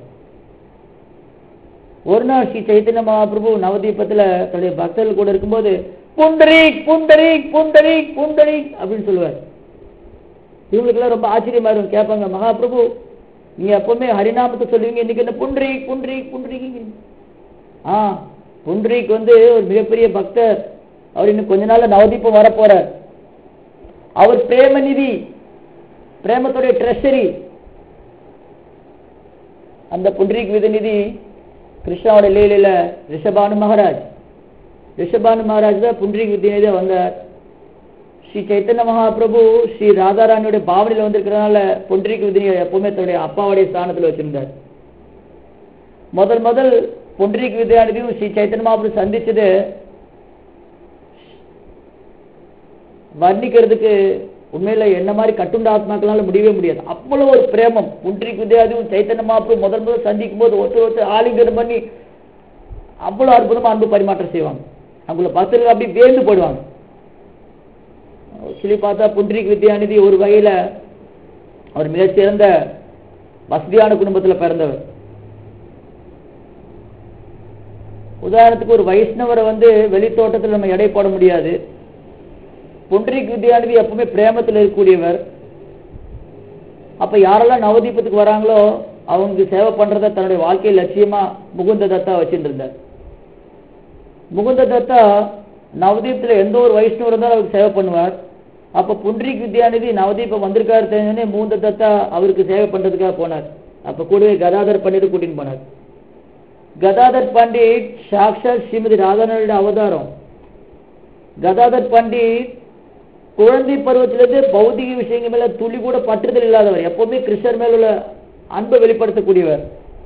ஒரு நாள் ஸ்ரீ சைத்தன்ய மகாபிரபு நவதீபத்துல தன்னுடைய பக்தர்கள் கூட இருக்கும்போது புண்டரீக் புண்டரீக் புண்டரீக் புண்டரீக் அப்படின்னு சொல்லுவார் இவங்களுக்கெல்லாம் ரொம்ப ஆச்சரியமா இருக்கும் கேட்பாங்க மகாபிரபு நீங்க எப்பவுமே ஹரிநாமத்தை சொல்லுவீங்க இன்னைக்கு என்ன புண்டரீக் புண்டரீக் புண்டரீக் ஆ புண்டரீக் வந்து ஒரு மிகப்பெரிய பக்தர் அவர் இன்னும் கொஞ்ச நாள்ல நவதீபம் வர போறார் அவர் பிரேமநிதி பிரேமத்துடைய ட்ரெஷரி அந்த புண்டரீக் விதநிதி கிருஷ்ணாவோட லீலையில ரிஷபானு மகாராஜ் ரிஷபானு மகாராஜ் தான் புண்டரீக் வித்யநிதியா வந்தார் ஸ்ரீ சைத்தன்ய மகாபிரபு ஸ்ரீ ராதாராணியோட பாவனையில வந்திருக்கிறதுனால பொன்றிக்கு விதினியை எப்பவுமே தன்னுடைய அப்பாவுடைய ஸ்தானத்துல வச்சிருந்தார் முதல் முதல் பொன்றிக்கு வித்யாநிதியும் ஸ்ரீ சைத்தன்ய மகாபிரபு சந்திச்சது வர்ணிக்கிறதுக்கு உண்மையில என்ன மாதிரி கட்டுண்ட ஆத்மாக்களால முடியவே முடியாது அவ்வளவு ஒரு பிரேமம் புன்றிக்கு வித்யாதியும் சைத்தன்ய மகாபிரபு முதல் முதல் சந்திக்கும் போது ஒருத்தர் ஒருத்தர் ஆலிங்கனம் பண்ணி அவ்வளவு அற்புதமா அன்பு பரிமாற்றம் செய்வாங்க அவங்கள பக்தர்கள் அப்படி வேந்து போடுவாங்க சொல்லி பார்த்தா புன்றிக் வித்யாநிதி ஒரு வகையில அவர் மிகச்சிறந்த வசதியான குடும்பத்துல பிறந்தவர் உதாரணத்துக்கு ஒரு வைஷ்ணவரை வந்து வெளித்தோட்டத்தில் நம்ம எடை போட முடியாது புன்றிக் வித்யாநிதி எப்பவுமே பிரேமத்தில் இருக்கக்கூடியவர் அப்ப யாரெல்லாம் நவதீபத்துக்கு வராங்களோ அவங்களுக்கு சேவை பண்றத தன்னுடைய வாழ்க்கை லட்சியமா முகுந்த தத்தா வச்சுட்டு இருந்தார் முகுந்த தத்தா நவதீபத்துல எந்த ஒரு வைஷ்ணவர் இருந்தாலும் அவருக்கு சேவை பண்ணுவார் அப்ப புன்றிக் வித்யாநிதி நவதீபம் வந்திருக்காரு தெரிஞ்சோடனே மூந்த தத்தா அவருக்கு சேவை பண்றதுக்காக போனார் அப்ப கூடவே கதாதர் பண்டிட் கூட்டின்னு போனார் கதாதர் பண்டிட் சாக்ஷாத் ஸ்ரீமதி ராதாரனுடைய அவதாரம் கதாதர் பண்டிட் குழந்தை பருவத்திலிருந்து பௌதிக விஷயங்கள் மேல துளி கூட பற்றுதல் இல்லாதவர் எப்பவுமே கிருஷ்ணர் மேல உள்ள அன்பை வெளிப்படுத்தக்கூடியவர்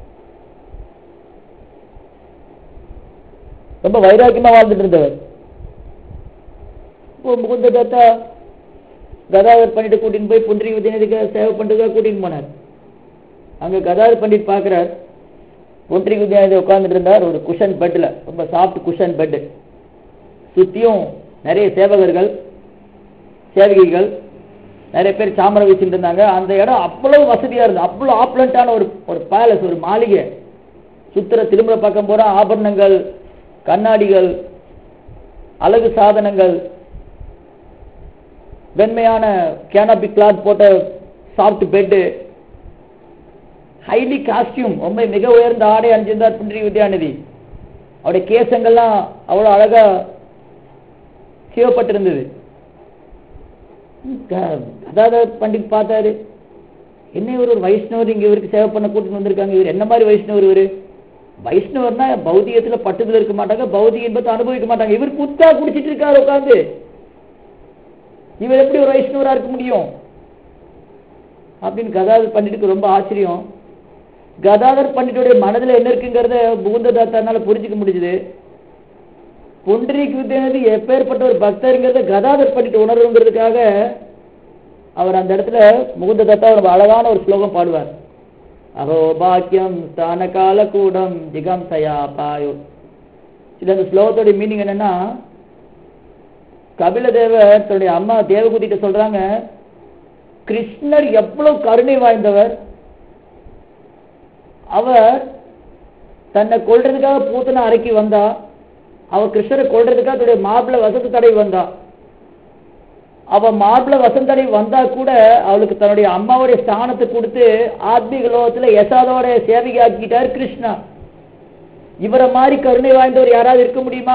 ரொம்ப வைராக்கியமா வாழ்ந்துட்டு இருந்தவர் இப்போ முகுந்த தத்தா கதாதர் பண்டிட் கூட்டின்னு போய் புன்றி விஜயநதிக்கு சேவை பண்றதுக்காக கூட்டின்னு போனார் அங்க கதாதர் பண்டிட் பார்க்கிறார் புன்றி விஜயநதி உட்கார்ந்துட்டு இருந்தார் ஒரு குஷன் பெட்ல ரொம்ப சாஃப்ட் குஷன் பெட் சுத்தியும் நிறைய சேவகர்கள் சேவகிகள் நிறைய பேர் சாமரம் வச்சுட்டு இருந்தாங்க அந்த இடம் அவ்வளவு வசதியா இருந்தது அவ்வளவு ஆப்லண்டான ஒரு ஒரு பேலஸ் ஒரு மாளிகை சுத்திர திரும்ப பக்கம் போற ஆபரணங்கள் கண்ணாடிகள் அழகு சாதனங்கள் வெண்மையான கேனபி கிளாத் போட்ட சாஃப்ட் பெட்டு ஹைலி காஸ்டியூம் ரொம்ப மிக உயர்ந்த ஆடை அணிஞ்சிருந்தார் புன்றி வித்யாநிதி அவருடைய கேசங்கள்லாம் அவ்வளவு அழகா சீவப்பட்டிருந்தது அதாவது பண்டிட் பார்த்தாரு என்ன இவர் ஒரு வைஷ்ணவர் இங்க இவருக்கு சேவை பண்ண கூட்டிட்டு வந்திருக்காங்க இவர் என்ன மாதிரி வைஷ்ணவர் இவரு வைஷ்ணவர்னா பௌதிகத்துல பட்டுதல் இருக்க மாட்டாங்க பௌதிக இன்பத்தை அனுபவிக்க மாட்டாங்க இவர் புத்தா குடிச்சிட்டு இருக்காரு உட்காந்து இவர் எப்படி ஒரு வைஷ்ணவரா இருக்க முடியும் அப்படின்னு கதாதர் பண்டிட்டுக்கு ரொம்ப ஆச்சரியம் கதாதர் பண்டிட்டுடைய மனதுல என்ன இருக்குங்கிறத புகுந்த தாத்தானால புரிஞ்சுக்க முடியுது புண்டரீக் வித்யானது எப்பேற்பட்ட ஒரு பக்தருங்கிறத கதாதர் பண்டிட்டு உணர்வுங்கிறதுக்காக அவர் அந்த இடத்துல முகுந்த தத்தா ஒரு அழகான ஒரு ஸ்லோகம் பாடுவார் அஹோ பாக்கியம் ஸ்தான கால கூடம் ஜிகம் சயா பாயோ இது அந்த ஸ்லோகத்தோட மீனிங் என்னன்னா கபில தேவர் தன்னுடைய அம்மா தேவகுதிட்ட சொல்றாங்க கிருஷ்ணர் எவ்வளவு கருணை வாய்ந்தவர் அவர் தன்னை கொள்றதுக்காக பூத்தனை அரைக்கி வந்தா அவ கிருஷ்ணரை கொள்றதுக்காக தன்னுடைய மாப்பிள்ளை வசத்து தடை வந்தா அவ மார்பிள வசந்தடை வந்தா கூட அவளுக்கு தன்னுடைய அம்மாவுடைய ஸ்தானத்தை கொடுத்து ஆத்மீக லோகத்துல யசாதோட சேவைக்கு ஆக்கிட்டார் கிருஷ்ணா இவரை மாதிரி கருணை வாய்ந்தவர் யாராவது இருக்க முடியுமா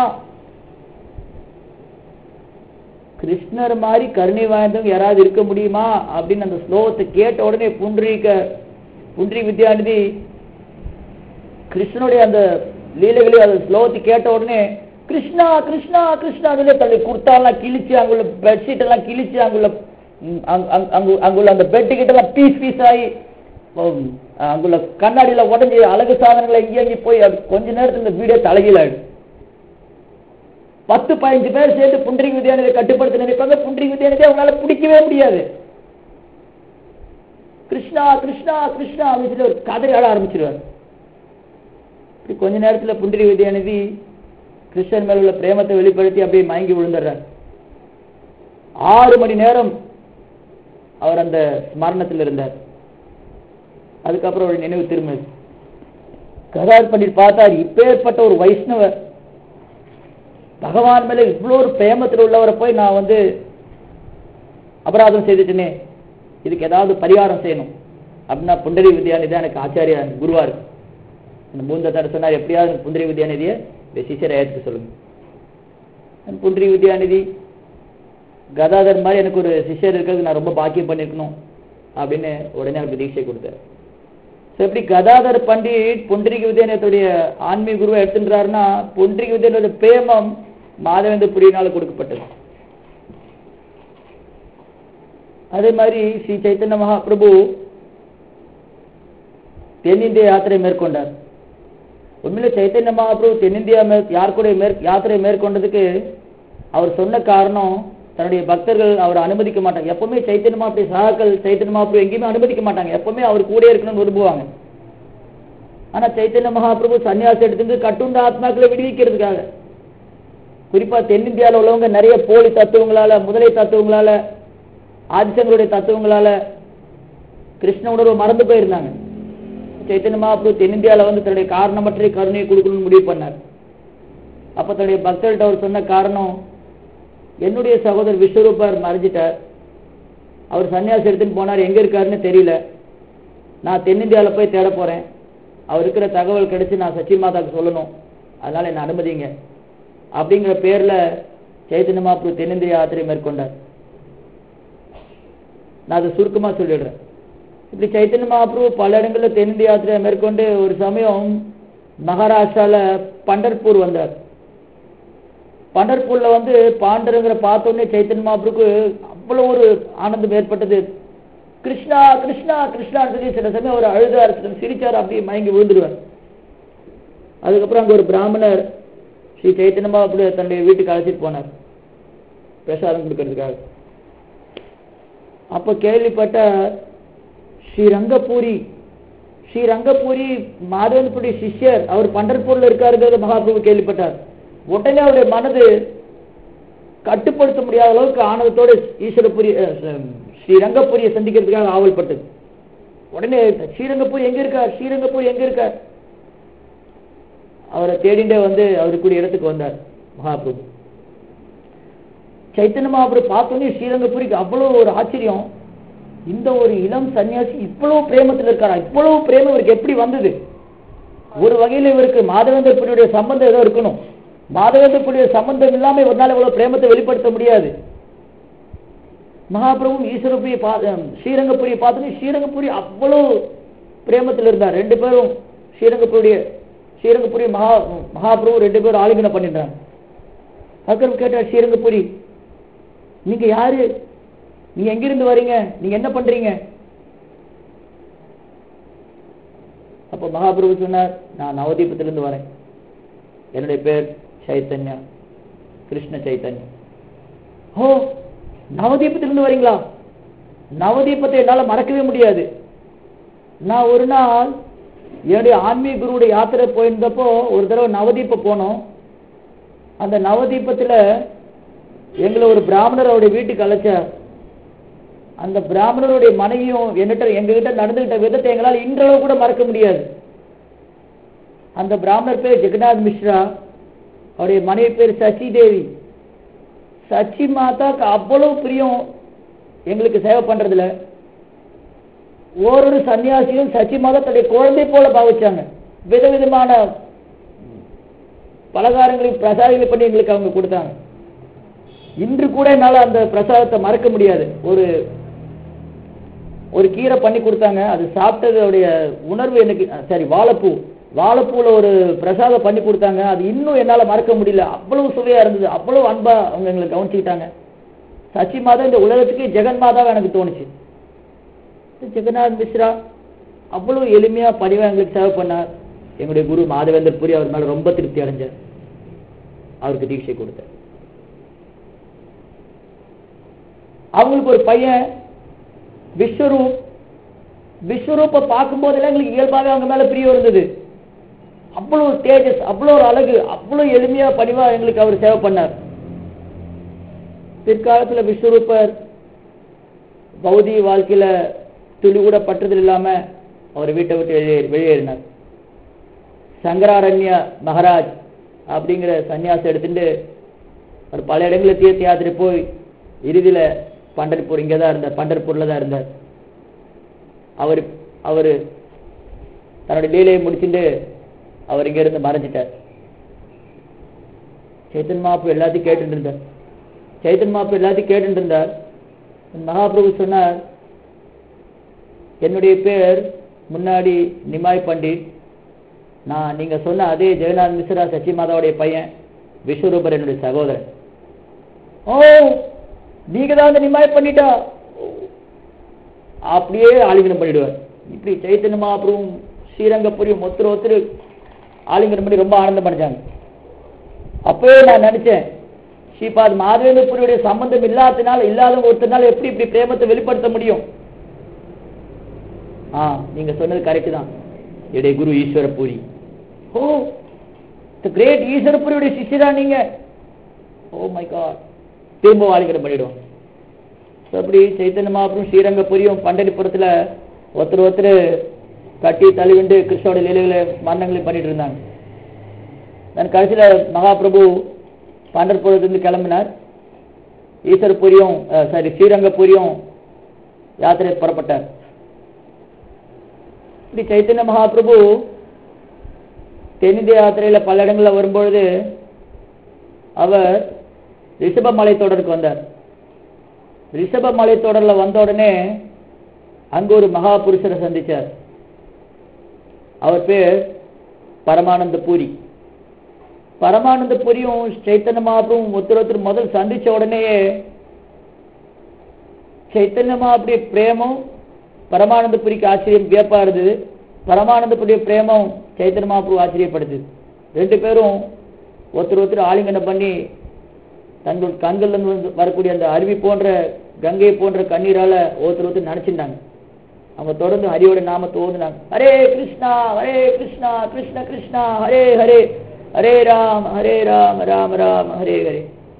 கிருஷ்ணர் மாதிரி கருணை வாய்ந்தவங்க யாராவது இருக்க முடியுமா அப்படின்னு அந்த ஸ்லோகத்தை கேட்ட உடனே புன்றீக புன்றி வித்யாநிதி கிருஷ்ணனுடைய அந்த லீலைகளை அந்த ஸ்லோகத்தை கேட்ட உடனே கிருஷ்ணா கிருஷ்ணா கிருஷ்ணா அதிலே தள்ளி குர்த்தாலாம் கிழிச்சு அங்குள்ள பெட்ஷீட் எல்லாம் கிழிச்சு அங்குள்ள ம், அங்க- அங்க- அங்கு- அங்குள்ள அந்த பெட்டு கிட்ட எல்லாம் பீஸ் பீஸ் ஆகி உம், அங்குள்ள கண்ணாடியில உடஞ்சி அழகு சாதனங்களை இங்கே அங்கே போய் அது கொஞ்ச நேரத்துல இந்த வீடியோ தலைகீழாயிடும் பத்து பதினஞ்சு பேர் சேர்ந்து புண்டரிக வித்யாநிதியை கட்டுப்படுத்த நினைப்பாங்க புண்டரிக வித்யாநிதியை அவங்களால பிடிக்கவே முடியாது கிருஷ்ணா கிருஷ்ணா கிருஷ்ணா அப்படின்னு சொல்லி ஒரு கதறி ஆட ஆரம்பிச்சிருவார் இப்படி கொஞ்ச நேரத்துல புண்டரி வித்யாநிதி கிருஷ்ணன் மேல உள்ள பிரேமத்தை வெளிப்படுத்தி அப்படியே மயங்கி விழுந்துடுறார் ஆறு மணி நேரம் அவர் அந்த ஸ்மரணத்தில் இருந்தார் அதுக்கப்புறம் ஒரு நினைவு திரும்ப கதார் பண்டிட் பார்த்தார் இப்பேற்பட்ட ஒரு வைஷ்ணவர் பகவான் மேல இவ்வளோ ஒரு பிரேமத்தில் உள்ளவரை போய் நான் வந்து அபராதம் செய்துட்டேனே இதுக்கு ஏதாவது பரிகாரம் செய்யணும் அப்படின்னா புண்டரி வித்யாநிதி தான் எனக்கு ஆச்சாரியா குருவா இருக்கு அந்த மூந்தத்தார் சொன்னார் எப்படியாவது எனக்கு புண்டரி வித்யாநிதியை இந்த சிஷியரை ஏற்றுக்க சொல்லுங்க அந்த புண்டரி வித்யாநிதி கதாதர் மாதிரி எனக்கு ஒரு சிஷ்யர் இருக்கிறது நான் ரொம்ப பாக்கியம் பண்ணிருக்கணும் அப்படின்னு உடனே அவருக்கு தீட்சை கொடுத்தார் ஸோ எப்படி கதாதர் பண்டிட் புண்டரிக வித்யானத்துடைய ஆன்மீக குருவை எடுத்துன்றாருன்னா புண்டரிக வித்யானுடைய பிரேமம் மாதவேந்திர புரியினால கொடுக்கப்பட்டது அதே மாதிரி ஸ்ரீ சைத்தன்ய மகாபிரபு தென்னிந்திய யாத்திரை மேற்கொண்டார் உண்மையில சைத்தன்ய மகாபிரபு தென்னிந்தியா மே- யார் கூட மேற் யாத்திரை மேற்கொண்டதுக்கு அவர் சொன்ன காரணம் தன்னுடைய பக்தர்கள் அவர் அனுமதிக்க மாட்டாங்க எப்பவுமே சைத்தன்ய மகாபிரபு சகாக்கள் சைத்தன்ய மகாபிரபு எங்கேயுமே அனுமதிக்க மாட்டாங்க எப்பவுமே அவர் கூட இருக்கணும்னு விரும்புவாங்க ஆனா சைத்தன்ய மகாபிரபு சன்னியாசம் எடுத்து கட்டுண்ட ஆத்மாக்களை விடுவிக்கிறதுக்காக குறிப்பா தென்னிந்தியாவில் உள்ளவங்க நிறைய போலி தத்துவங்களால முதலை தத்துவங்களால ஆதிசங்களுடைய தத்துவங்களால கிருஷ்ண உணர்வை மறந்து போயிருந்தாங்க சைத்தன்ய மகாபிரபு தென்னிந்தியாவில் வந்து தன்னுடைய காரணமற்ற கருணையை கொடுக்கணும்னு முடிவு பண்ணார் அப்ப தன்னுடைய பக்தர்கள்ட்ட அவர் சொன்ன காரணம் என்னுடைய சகோதரர் விஸ்வரூபர் மறைஞ்சிட்டார் அவர் சன்னியாசி எடுத்துன்னு போனார் எங்க இருக்காருன்னு தெரியல நான் தென்னிந்தியாவில் போய் தேட போறேன் அவர் இருக்கிற தகவல் கிடைச்சு நான் சச்சி மாதாக்கு சொல்லணும் அதனால என்ன அனுமதிங்க அப்படிங்கிற பேர்ல சைத்தன்ய மகாபிரபு தென்னிந்திய யாத்திரை மேற்கொண்டார் நான் அதை சுருக்கமா சொல்லிடுறேன் இப்படி சைத்தன்ய மகாபிரபு பல இடங்கள்ல தென்னிந்திய யாத்திரை மேற்கொண்டு ஒரு சமயம் மகாராஷ்டிரால பண்டர்பூர் வந்தார் பண்டர்பூர்ல வந்து பாண்டருங்கிற பார்த்த உடனே சைத்தன்ய மகாபிரபுக்கு அவ்வளவு ஒரு ஆனந்தம் ஏற்பட்டது கிருஷ்ணா கிருஷ்ணா கிருஷ்ணான்னு சொல்லி சில சமயம் அவர் அழுதார் சில சிரிச்சார் அப்படியே மயங்கி விழுந்துருவார் அதுக்கப்புறம் அங்க ஒரு பிராமணர் ஸ்ரீ சைத்தன்ய மகாபிரபு தன்னுடைய வீட்டுக்கு அழைச்சிட்டு போனார் பிரசாதம் கொடுக்கறதுக்காக அப்ப கேள்விப்பட்ட ஸ்ரீரங்கபூரி ஸ்ரீரங்கபூரி மாதவன்புடி சிஷ்யர் அவர் பண்டர்பூர்ல இருக்காருங்கிறத மகாபிரபு கேள்விப்பட்டார் உடனே அவருடைய மனது கட்டுப்படுத்த முடியாத அளவுக்கு ஆனந்தத்தோட ஈஸ்வரபுரி அஹ், ச- ஸ்ரீரங்கபுரியை சந்திக்கிறதுக்காக ஆவல்பட்டது உடனே ஸ்ரீரங்கபூரி எங்க இருக்கார் ஸ்ரீரங்கபூரி எங்க இருக்கார் அவரை தேடிண்டே வந்து அவருக்குரிய இடத்துக்கு வந்தார் மகாபிரபு சைத்தன்ய மகாபிரபு பார்த்தோன்னே ஸ்ரீரங்கபுரிக்கு அவ்வளவு ஒரு ஆச்சரியம் இந்த ஒரு இளம் சன்னியாசி இவ்வளவு பிரேமத்தில் இருக்காரா இவ்வளவு பிரேமம் இவருக்கு எப்படி வந்தது ஒரு வகையில் இவருக்கு மாதவேந்திர புரியுடைய சம்பந்தம் ஏதோ இருக்கணும் மாதவேந்திர புரியுடைய சம்பந்தம் இல்லாம இவரால் இவ்வளவு பிரேமத்தை வெளிப்படுத்த முடியாது மகாபிரபு ஈஸ்வரபுரியை பா அஹ் ஸ்ரீரங்கபுரியை பார்த்தோன்னே ஸ்ரீரங்கபுரி அவ்வளவு பிரேமத்தில் இருந்தார் ரெண்டு பேரும் ஸ்ரீரங்கபுரிய ஸ்ரீரங்கபுரி மகா மகாபிரபு ரெண்டு பேரும் ஆலிங்கனம் பண்ணிடுறாங்க அதுக்கப்புறம் கேட்டார் ஸ்ரீரங்கபுரி நீங்க யாரு நீங்க எங்கிருந்து வரீங்க நீங்க என்ன பண்றீங்க அப்ப மகாபிரபு சொன்னார் நான் நவதீபத்திலிருந்து வரேன் என்னுடைய பேர் சைத்தன்யா கிருஷ்ண சைத்தன்யா ஓ நவதீபத்திலிருந்து வரீங்களா நவதீபத்தை என்னால மறக்கவே முடியாது நான் ஒரு நாள் என்னுடைய ஆன்மீக குருவுடைய யாத்திரை போயிருந்தப்போ ஒரு தடவை நவதீப போனோம் அந்த நவதீபத்துல எங்களை ஒரு பிராமணர் அவருடைய வீட்டுக்கு அழைச்சார் அந்த பிராமணருடைய மனைவியும் என்கிட்ட எங்ககிட்ட நடந்துகிட்ட விதத்தை எங்களால் இன்றளவு கூட மறக்க முடியாது அந்த பிராமணர் பேர் ஜெகநாத் மிஸ்ரா அவருடைய மனைவி பேர் சசி தேவி சச்சி மாதாக்கு அவ்வளவு பிரியம் எங்களுக்கு சேவை பண்றதுல ஓரொரு சன்னியாசியும் சச்சி மாதா தன்னுடைய குழந்தை போல பாவிச்சாங்க விதவிதமான பலகாரங்களையும் பிரசாதங்களை பண்ணி எங்களுக்கு அவங்க கொடுத்தாங்க இன்று கூட என்னால அந்த பிரசாதத்தை மறக்க முடியாது ஒரு ஒரு கீரை பண்ணி கொடுத்தாங்க அது சாப்பிட்டதோடைய உணர்வு எனக்கு சரி வாழைப்பூ வாழைப்பூல ஒரு பிரசாதம் பண்ணி கொடுத்தாங்க அது இன்னும் என்னால மறக்க முடியல அவ்வளவு சுவையா இருந்தது அவ்வளவு அன்பா அவங்க எங்களுக்கு கவனிச்சுக்கிட்டாங்க சச்சி மாதா இந்த உலகத்துக்கு ஜெகன் மாதாவா எனக்கு தோணுச்சு ஜெகநாத் மிஸ்ரா அவ்வளவு எளிமையா பணிவா எங்களுக்கு சேவை பண்ணார் எங்களுடைய குரு மாதவேந்தர் புரி அவர் மேல ரொம்ப திருப்தி அடைஞ்சார் அவருக்கு தீட்சை கொடுத்தார் அவங்களுக்கு ஒரு பையன் விஸ்வரூப் விஸ்வரூப்பை பார்க்கும்போதெல்லாம் எங்களுக்கு இயல்பாகவே அவங்க மேல பிரியம் இருந்தது அவ்வளவு தேஜஸ் அவ்வளவு ஒரு அழகு அவ்வளவு எளிமையா பணிவா எங்களுக்கு அவர் சேவை பண்ணார் பிற்காலத்துல விஸ்வரூப்பர் பௌதிக வாழ்க்கையில துளி கூட பற்றதில் இல்லாம அவர் வீட்டை விட்டு வெளியே வெளியேறினார் சங்கராரண்ய மகாராஜ் அப்படிங்கிற சன்னியாசம் எடுத்துட்டு அவர் பல இடங்களில் தீர்த்த யாத்திரை போய் இறுதியில பண்டர்பூர் இங்கே தான் இருந்தார் பண்டர்பூர்ல தான் இருந்தார் அவர் அவர் தன்னுடைய லீலையை முடிச்சுட்டு அவர் இங்க இருந்து மறைஞ்சிட்டார் சைத்தன் மாப்பு எல்லாத்தையும் கேட்டுட்டு இருந்தார் சைத்தன் மாப்பு எல்லாத்தையும் கேட்டுட்டு இருந்தார் மகாபிரபு சொன்னார் என்னுடைய பேர் முன்னாடி நிமாய் பண்டிட் நான் நீங்க சொன்ன அதே ஜெகநாத் மிஸ்ரா சச்சி மாதாவுடைய பையன் விஸ்வரூபர் என்னுடைய சகோதரன் ஓ நீங்க தான் அந்த நிமாய் பண்ணிட்டா அப்படியே ஆலிங்கனம் பண்ணிடுவார் இப்படி சைத்தன்ய மகாபிரபும் ஸ்ரீரங்கபுரியும் ஒருத்தர் ஒருத்தர் ஆலிங்கனம் பண்ணி ரொம்ப ஆனந்தம் அடைஞ்சாங்க அப்பவே நான் நினைச்சேன் ஸ்ரீபாத் மாதவேந்திரபுரியுடைய சம்பந்தம் இல்லாதனால இல்லாத ஒருத்தனால எப்படி இப்படி பிரேமத்தை வெளிப்படுத்த முடியும் ஆ நீங்க சொன்னது கரெக்ட் தான் என்னுடைய குரு ஈஸ்வரபுரி ஓ த கிரேட் ஈஸ்வரபுரியுடைய சிஷ்யரா நீங்க ஓ மை காட் திரும்ப ஆலிங்கனம் பண்ணிடுவோம் So, அப்படி சைத்தன்ய மகாபுரம் ஸ்ரீரங்கபுரியும் பண்டரிபுரத்துல ஒருத்தர் ஒருத்தர் கட்டி தழுவிண்டு கிருஷ்ணோட லீலைகளை மரணங்களையும் பண்ணிட்டு இருந்தாங்க நான் கடைசியில மகாபிரபு பண்டர்புரத்திலிருந்து கிளம்பினார் ஈஸ்வரபுரியும் சாரி ஸ்ரீரங்கபுரியும் யாத்திரை புறப்பட்டார் இப்படி சைத்தன்ய மகாபிரபு தென்னிந்திய யாத்திரையில பல இடங்கள்ல வரும்பொழுது அவர் ரிஷப மலைத்தொடருக்கு வந்தார் ரிஷப மலைத்தொடர்ல வந்த உடனே அங்க ஒரு மகா புருஷரை சந்திச்சார் அவர் பேர் பரமானந்த பூரி பரமானந்த புரியும் சைத்தன்ய மகாபுரும் ஒருத்தர் ஒருத்தர் முதல் சந்திச்ச உடனேயே சைத்தன்ய மகாபுரிய பிரேமம் பரமானந்த புரிக்கு ஆச்சரியம் வியப்பா இருந்தது பரமானந்த புரிய பிரேமம் சைத்தன்ய மகாபுரு ஆச்சரியப்படுத்துது ரெண்டு பேரும் ஒருத்தர் ஒருத்தர் ஆலிங்கனம் பண்ணி தங்கள் கண்கள்ல இருந்து வந்து வரக்கூடிய அந்த அருவி போன்ற கங்கை போன்ற கண்ணீரால ஒருத்தர் ஒருத்தர் நினைச்சிருந்தாங்க அவங்க தொடர்ந்து ஹரியோட நாமத்தை ஓதுனாங்க ஹரே கிருஷ்ணா ஹரே கிருஷ்ணா கிருஷ்ண கிருஷ்ணா ஹரே ஹரே ஹரே ராம் ஹரே ராம் ராம் ராம் ஹரே ஹரே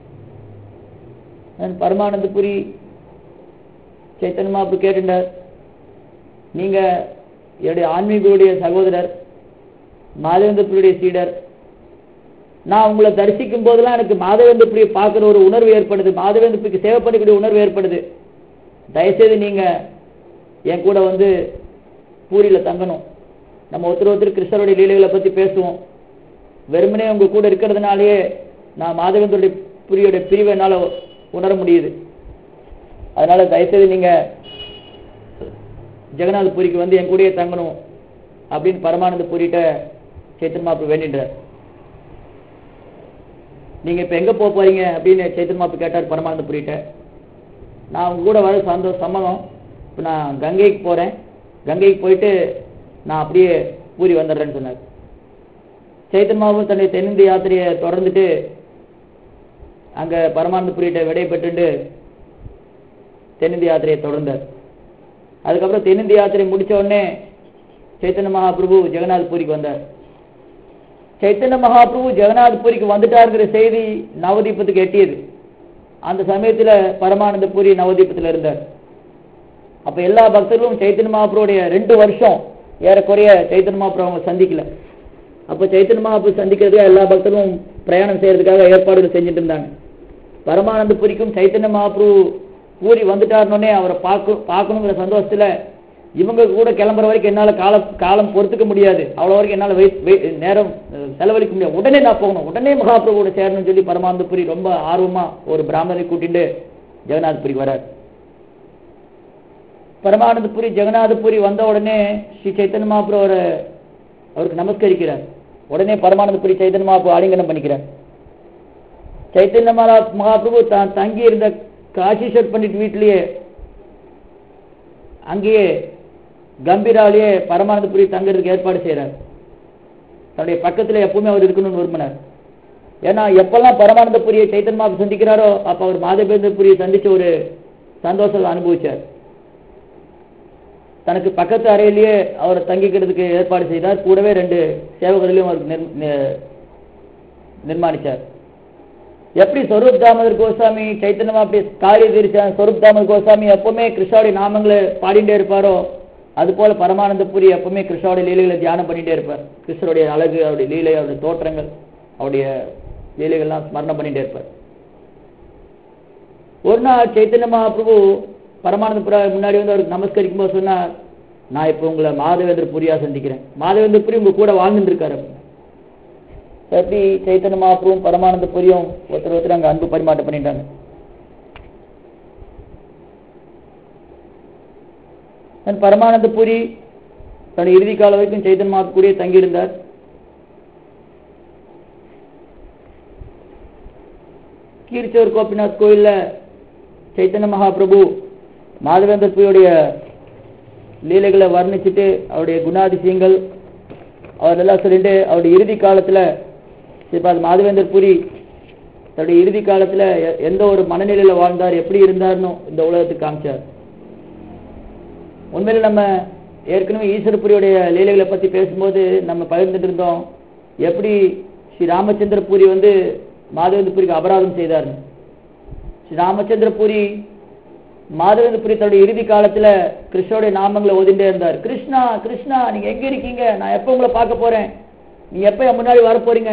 நான் பரமானந்தபுரி சைத்தன்யமா அப்படி கேட்டுட்டார் நீங்க என்னுடைய ஆன்மீகளுடைய சகோதரர் மாதவேந்திரபுரியுடைய சீடர் நான் உங்களை தரிசிக்கும் போதெல்லாம் எனக்கு மாதவேந்திரபுரியை பார்க்குற ஒரு உணர்வு ஏற்படுது மாதவேந்திரபுரிக்கு சேவை பண்ணக்கூடிய உணர்வு ஏற்படுது தயவுசெய்து நீங்க என் கூட வந்து பூரியில தங்கணும் நம்ம ஒருத்தர் ஒருத்தர் கிருஷ்ணருடைய லீலைகளை பத்தி பேசுவோம் வெறுமனே உங்க கூட இருக்கிறதுனாலயே நான் மாதவேந்தருடைய புரியோட பிரிவை என்னால உணர முடியுது அதனால தயவுசெய்து நீங்க ஜெகநாத புரிக்கு வந்து என் கூடயே தங்கணும் அப்படின்னு பரமானந்த புரிட்ட சைத்தன் மாப்பு வேண்டின்றார் நீங்க இப்ப எங்க போக போறீங்க அப்படின்னு சைத்தன் மாப்பு கேட்டார் பரமானந்த புரிட்ட நான் உங்க கூட வர சந்தோஷம் சம்மதம் இப்போ நான் கங்கைக்கு போறேன் கங்கைக்கு போயிட்டு நான் அப்படியே பூரி வந்துடுறேன்னு சொன்னார் சைத்தன் மாவும் தன்னுடைய தென்னிந்திய யாத்திரையை தொடர்ந்துட்டு அங்க பரமானந்தபுரியிட்ட விடை பெற்றுட்டு தென்னிந்திய யாத்திரையை தொடர்ந்தார் அதுக்கப்புறம் தென்னிந்திய யாத்திரை முடிச்ச உடனே சைத்தன்ய மகாபிரபு ஜெகநாத் பூரிக்கு வந்தார் சைத்தன்ய மகாபிரபு ஜெகநாத் பூரிக்கு வந்துட்டாருங்கிற செய்தி நவதீபத்துக்கு எட்டியது அந்த சமயத்துல பரமானந்த பூரி நவதீபத்துல இருந்தார் அப்ப எல்லா பக்தர்களும் சைத்தன்ய மகாபுருடைய ரெண்டு வருஷம் ஏறக்குறைய சைத்தன்ய மகாபுரம் அவங்க சந்திக்கல அப்ப சைத்தன்ய மகாபுரு சந்திக்கிறதுக்காக எல்லா பக்தர்களும் பிரயாணம் செய்யறதுக்காக ஏற்பாடுகள் செஞ்சுட்டு இருந்தாங்க பரமானந்த புரிக்கும் சைத்தன்ய மகாபிரபு பூரி வந்துட்டாருனோடனே அவரை பார்க்க பார்க்கணுங்கிற சந்தோஷத்துல இவங்க கூட கிளம்புற வரைக்கும் என்னால காலம் காலம் பொறுத்துக்க முடியாது அவ்வளவு வரைக்கும் என்னால வெயிட் வெயிட் நேரம் அஹ், செலவழிக்க முடியாது உடனே நான் போகணும் உடனே மகாபிரபுவோட சேரணும்னு சொல்லி பரமானந்த புரி ரொம்ப ஆர்வமா ஒரு பிராமணரை கூட்டிட்டு ஜெகநாதபுரிக்கு வரார் பரமானந்தபுரி ஜெகநாதபுரி வந்த உடனே ஸ்ரீ சைத்தன்ய மகாபிரபு அவரை அவருக்கு நமஸ்கரிக்கிறார் உடனே பரமானந்தபுரி சைத்தன்ய மகாபிரபு ஆலிங்கனம் பண்ணிக்கிறார் சைத்தன்ய மகா மகாபிரபு தான் தங்கி இருந்த காசிஸ்வர் பண்டிட் வீட்டிலேயே அங்கேயே கம்பீராலேயே பரமானந்தபுரி தங்குறதுக்கு ஏற்பாடு செய்கிறார் தன்னுடைய பக்கத்துல எப்பவுமே அவர் இருக்கணும்னு விரும்பினார் ஏன்னா எப்பெல்லாம் பரமானந்தபுரியை சைத்தன்ய மகாபிரபு சந்திக்கிறாரோ அப்ப அவர் மாதவேந்திரபுரியை சந்திச்ச ஒரு சந்தோஷத்தை அனுபவிச்சார் தனக்கு பக்கத்து அறையிலேயே அவர் தங்கிக்கிறதுக்கு ஏற்பாடு செய்தார் கூடவே ரெண்டு சேவகர்களையும் அவர் நிர்- நி- நிர்மாணிச்சார் எப்படி ஸ்வரூப் தாமோதர் கோசாமி சைத்தன்யமா அப்படி காரிய தீர்ச்சான் ஸ்வரூப் தாமோதர் கோசாமி எப்பவுமே கிருஷ்ணாவுடைய நாமங்களை பாடிட்டே இருப்பாரோ அது போல பரமானந்த புரி எப்பவுமே கிருஷ்ணாவுடைய லீலைகளை தியானம் பண்ணிட்டே இருப்பார் கிருஷ்ணருடைய அழகு அவருடைய லீலை அவருடைய தோற்றங்கள் அவருடைய லீலைகள்லாம் ஸ்மரணம் பண்ணிட்டே இருப்பார் ஒரு நாள் சைத்தன்ய மகாபிரபு பரமானந்த புரா முன்னாடி வந்து அவருக்கு நமஸ்கரிக்கும் போது சொன்னார் நான் இப்போ உங்களை மாதவேந்திர புரியா சந்திக்கிறேன் மாதவேந்திர புரி உங்க கூட வாழ்ந்துட்டு இருக்காரு எப்படி சைத்தன்ய மகாபிரபுவும் பரமானந்த புரியும் ஒருத்தர் ஒருத்தர் அங்க அன்பு பரிமாற்றம் பண்ணிட்டாங்க And பரமானந்த புரி தன்னுடைய இறுதி காலம் வரைக்கும் சைத்தன்ய மகாபிரபு கூடயே தங்கியிருந்தார் கீர்ச்சோர் கோபிநாத் கோயில்ல சைத்தன்ய மகாபிரபு மாதவேந்தர் புரியுடைய லீலைகளை வர்ணிச்சுட்டு அவருடைய குணாதிசயங்கள் அவர் எல்லாம் சொல்லிட்டு அவருடைய இறுதி காலத்துல ஸ்ரீபாத் மாதவேந்தர் புரி தன்னுடைய இறுதி காலத்துல எ- எந்த ஒரு மனநிலையில வாழ்ந்தார் எப்படி இருந்தார்னு இந்த உலகத்துக்கு காமிச்சார் உண்மையில நம்ம ஏற்கனவே ஈஸ்வரபுரியுடைய லீலைகளை பத்தி பேசும்போது நம்ம பகிர்ந்துட்டு இருந்தோம் எப்படி ஸ்ரீ ராமச்சந்திர பூரி வந்து மாதவேந்திரபுரிக்கு அபராதம் செய்தார் ஸ்ரீ ராமச்சந்திர பூரி மாதவேந்திரபுரி தன்னுடைய இறுதி காலத்துல கிருஷ்ணனுடைய நாமங்களை ஓதிண்டே இருந்தார் கிருஷ்ணா கிருஷ்ணா நீங்க எங்க இருக்கீங்க நான் எப்ப உங்களை பார்க்க போறேன் நீங்க எப்ப என் முன்னாடி வர போறீங்க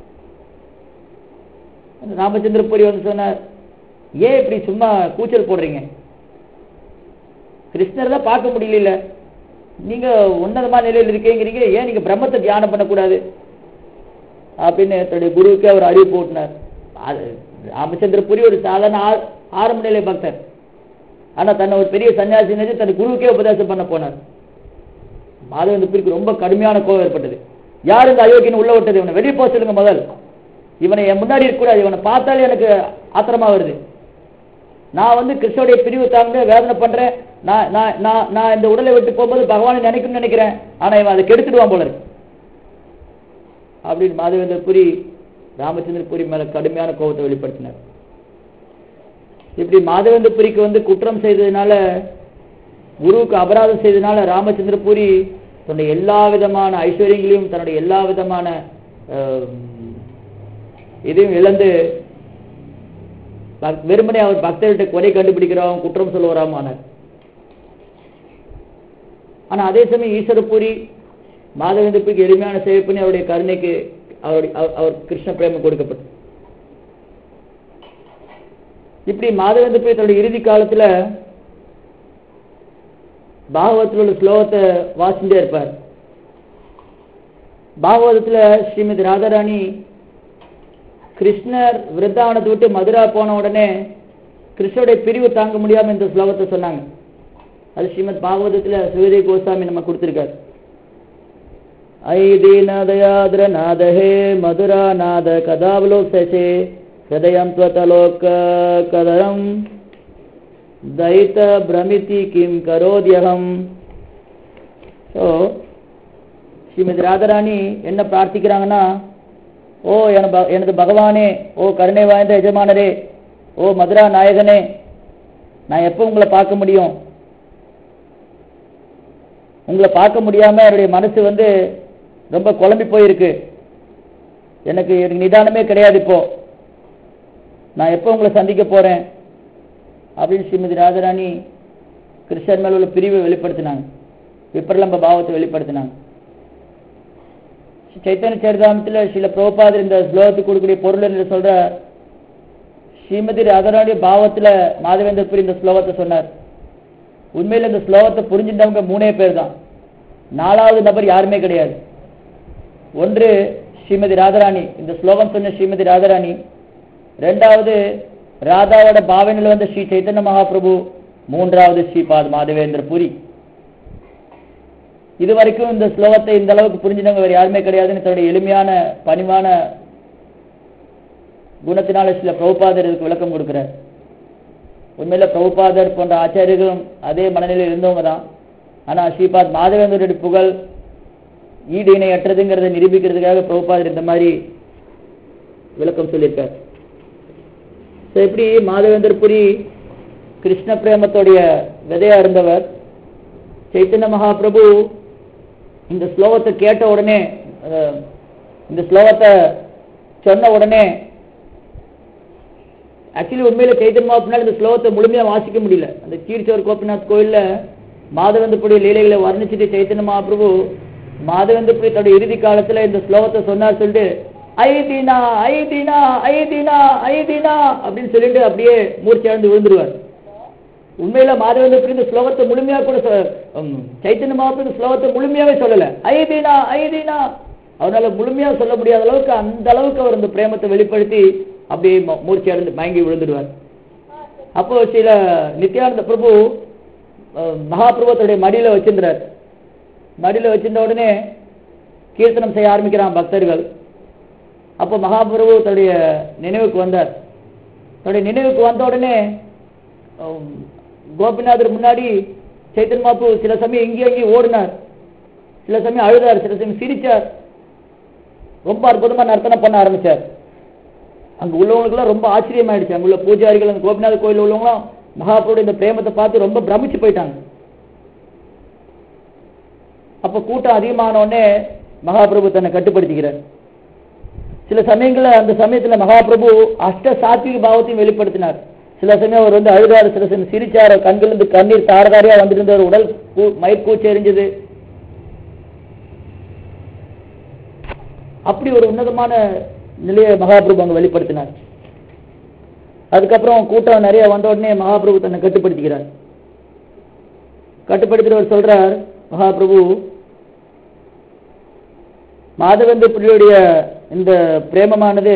ராமச்சந்திர பூரி வந்து சொன்னார் ஏன் இப்படி சும்மா கூச்சல் போடுறீங்க கிருஷ்ணர் தான் பார்க்க முடியல நீங்க உன்னதமான நிலையில் இருக்கீங்கிறீங்க ஏன் நீங்க பிரம்மத்தை தியானம் பண்ணக்கூடாது அப்படின்னு தன்னுடைய குருவுக்கு அவர் அறிவு போட்டினார் அது ராமச்சந்திர புரி ஒரு சாதாரண ஆ- ஆரம்ப நிலை பக்தர் ஆனா தன்னை ஒரு பெரிய சன்னியாசி நினைச்சு தன் குருவுக்கே உபதேசம் பண்ண போனார் மாதவேந்திர புரிக்கு ரொம்ப கடுமையான கோபம் ஏற்பட்டது யார் இந்த அயோக்கியன் உள்ள விட்டது இவனை வெளியே போக சொல்லுங்க முதல் இவனை என் முன்னாடி இருக்கக்கூடாது இவனை பார்த்தாலே எனக்கு ஆத்திரமா வருது நான் வந்து கிருஷ்ணனுடைய பிரிவு தாங்க வேதனை பண்றேன் நான் நான் நான் நான் இந்த உடலை விட்டு போகும்போது பகவானை நினைக்கணும்னு நினைக்கிறேன் ஆனா இவன் அதை கெடுத்துடுவான் போல இருக்கு அப்படின்னு மாதவேந்திர புரி ராமச்சந்திர புரி மேல கடுமையான கோபத்தை வெளிப்படுத்தினார் இப்படி மாதவேந்திர புரிக்கு வந்து குற்றம் செய்ததுனால குருவுக்கு அபராதம் செய்ததுனால ராமச்சந்திர புரி தன்னுடைய எல்லா விதமான ஐஸ்வர்யங்களையும் தன்னுடைய எல்லா விதமான அஹ், இதையும் இழந்து பக்- வெறுமனே அவர் பக்தர்கிட்ட கொலை கண்டுபிடிக்கிறவன் குற்றம் சொல்லுவராம் ஆனார் ஆனா அதே சமயம் ஈஸ்வரபுரி மாதவேந்திரபுரிக்கு எளிமையான சேவை பண்ணி அவருடைய கருணைக்கு அவருடைய அவர் அவர் கிருஷ்ண பிரேமம் கொடுக்கப்பட்டு இப்படி மாதவேந்திரபுரி தன்னுடைய இறுதி காலத்துல பாகவத்தில் உள்ள ஸ்லோகத்தை வாசிச்சுட்டே இருப்பார் பாகவதத்துல ஸ்ரீமதி ராதாராணி கிருஷ்ணர் விருந்தாவனத்தை விட்டு மதுரா போன உடனே கிருஷ்ணருடைய பிரிவு தாங்க முடியாம இந்த ஸ்லோகத்தை சொன்னாங்க அது ஸ்ரீமத் பாகவதத்துல சுகதே கோசாமி நம்ம கொடுத்திருக்காரு ஐ தீனதயாதிர நாதஹே மதுரா நாத கதாவலோக்ஷே ஹிருதயம் त्वतलोक கதரம் தைத்த பிரமிதி கிம் கரோத்யகம் ஸோ ஸ்ரீமதி ராதாராணி என்ன பிரார்த்திக்கிறாங்கன்னா ஓ என ப- எனது பகவானே ஓ கருணை வாய்ந்த எஜமானரே ஓ மதுரா நாயகனே நான் எப்போ உங்களை பார்க்க முடியும் உங்களை பார்க்க முடியாம என்னுடைய மனசு வந்து ரொம்ப குழம்பி போயிருக்கு எனக்கு எனக்கு நிதானமே கிடையாது இப்போ நான் எப்போ உங்களை சந்திக்க போறேன் அப்படின்னு ஸ்ரீமதி ராஜராணி கிருஷ்ணர் மேல உள்ள பிரிவை வெளிப்படுத்தினாங்க விப்ரலம்ப பாவத்தை வெளிப்படுத்தினாங்க ஸ்ரீ சைத்தன்ய சரிதாமத்தில் சில பிரபுபாதர் இந்த ஸ்லோகத்துக்கு கொடுக்கக்கூடிய பொருள் என்று சொல்ற ஸ்ரீமதி ராதாராணிய பாவத்துல மாதவேந்தர் புரி இந்த ஸ்லோகத்தை சொன்னார் உண்மையில இந்த ஸ்லோகத்தை புரிஞ்சிட்டவங்க மூணே பேர் தான் நாலாவது நபர் யாருமே கிடையாது ஒன்று ஸ்ரீமதி ராதாராணி இந்த ஸ்லோகம் சொன்ன ஸ்ரீமதி ராதாராணி ரெண்டாவது ராதாவோட பாவனையில் வந்த ஸ்ரீ சைத்தன்ய மகாபிரபு மூன்றாவது ஸ்ரீபாத் மாதவேந்திர புரி இது வரைக்கும் இந்த ஸ்லோகத்தை இந்த அளவுக்கு புரிஞ்சினவங்க வேற யாருமே கிடையாதுன்னு தன்னுடைய எளிமையான பணிவான குணத்தினால சில பிரபுபாதர் இதுக்கு விளக்கம் கொடுக்கிறார் உண்மையில பிரபுபாதர் போன்ற ஆச்சாரியர்களும் அதே மனநிலையில் இருந்தவங்க தான் ஆனா ஸ்ரீபாத் மாதவேந்தருடைய புகழ் ஈடு இணையற்றதுங்கிறத நிரூபிக்கிறதுக்காக பிரபுபாதர் இந்த மாதிரி விளக்கம் சொல்லியிருக்கார் So, எப்படி மாதவேந்தர் புரி கிருஷ்ண பிரேமத்துடைய விதையா இருந்தவர் சைத்தன்ய மகாபிரபு இந்த ஸ்லோகத்தை கேட்ட உடனே அஹ், இந்த ஸ்லோகத்தை சொன்ன உடனே ஆக்சுவலி உண்மையில சைத்தன்ய மகாபினால் இந்த ஸ்லோகத்தை முழுமையா வாசிக்க முடியல அந்த கீர்ச்சோர் கோபிநாத் கோயில்ல மாதவந்தப்புடைய லீலைகளை வர்ணிச்சுட்டு சைத்தன்ய மகாபிரபு மாதவந்தப்புரி தன்னுடைய இறுதி காலத்துல இந்த ஸ்லோகத்தை சொன்னார் சொல்லிட்டு ஐதினா ஐதினா ஐதினா ஐதினா அப்படின்னு சொல்லிட்டு அப்படியே மூர்ச்சி அடைந்து விழுந்துருவார் உண்மையில மாதவேந்திர இந்த ஸ்லோகத்தை முழுமையா கூட சொ- உம், சைத்தன்ய மகாபிரபு இந்த ஸ்லோகத்தை முழுமையாவே சொல்லல ஐதீனா ஐதீனா அவனால முழுமையா சொல்ல முடியாத அளவுக்கு அந்த அளவுக்கு அவர் இந்த பிரேமத்தை வெளிப்படுத்தி அப்படியே ம- மூர்ச்சி அடைந்து மயங்கி விழுந்துடுவார் அப்போ சில நித்யானந்த பிரபு அஹ், மகாபிரபு தன்னுடைய மடியில வச்சிருந்தார் மடியில வச்சிருந்த உடனே கீர்த்தனம் செய்ய ஆரம்பிக்கிறான் பக்தர்கள் அப்போ மகாபிரபு தன்னுடைய நினைவுக்கு வந்தார் தன்னுடைய நினைவுக்கு வந்த உடனே உம், கோபிநாதர் முன்னாடி சைத்தன் மாப்பு சில சமயம் இங்கேயும் அங்கேயும் ஓடினார் சில சமயம் அழுதார் சில சமயம் சிரிச்சார் ரொம்ப அற்புதமா நர்த்தனம் பண்ண ஆரம்பிச்சார் அங்க உள்ளவங்களுக்குலாம் ரொம்ப ஆச்சரியமாயிடுச்சு அங்க உள்ள பூஜாரிகள் அந்த கோபிநாத கோயில் உள்ளவங்களாம் மகாபுரோட இந்த பிரேமத்தை பார்த்து ரொம்ப பிரமிச்சு போயிட்டாங்க அப்ப கூட்டம் அதிகமான உடனே மகாபிரபு தன்னை கட்டுப்படுத்திக்கிறார் சில சமயங்கள்ல அந்த சமயத்துல மகாபிரபு அஷ்ட சாத்விக பாவத்தையும் வெளிப்படுத்தினார் சில சமயம் அவர் வந்து அழுதாரு சில சமயம் சிரிச்சார் கண்கள் இருந்து கண்ணீர் தாரதாரியா வந்துட்டு இருந்தார் உடல் கூ- மயிர்கூச்சி எரிஞ்சது அப்படி ஒரு உன்னதமான நிலையை மகாபிரபு அங்க வெளிப்படுத்தினார் அதுக்கப்புறம் கூட்டம் நிறைய வந்த உடனே மகாபிரபு தன்னை கட்டுப்படுத்திக்கிறார் கட்டுப்படுத்துறவர் சொல்றார் மகாபிரபு மாதவந்த பிரியுடைய இந்த பிரேமமானது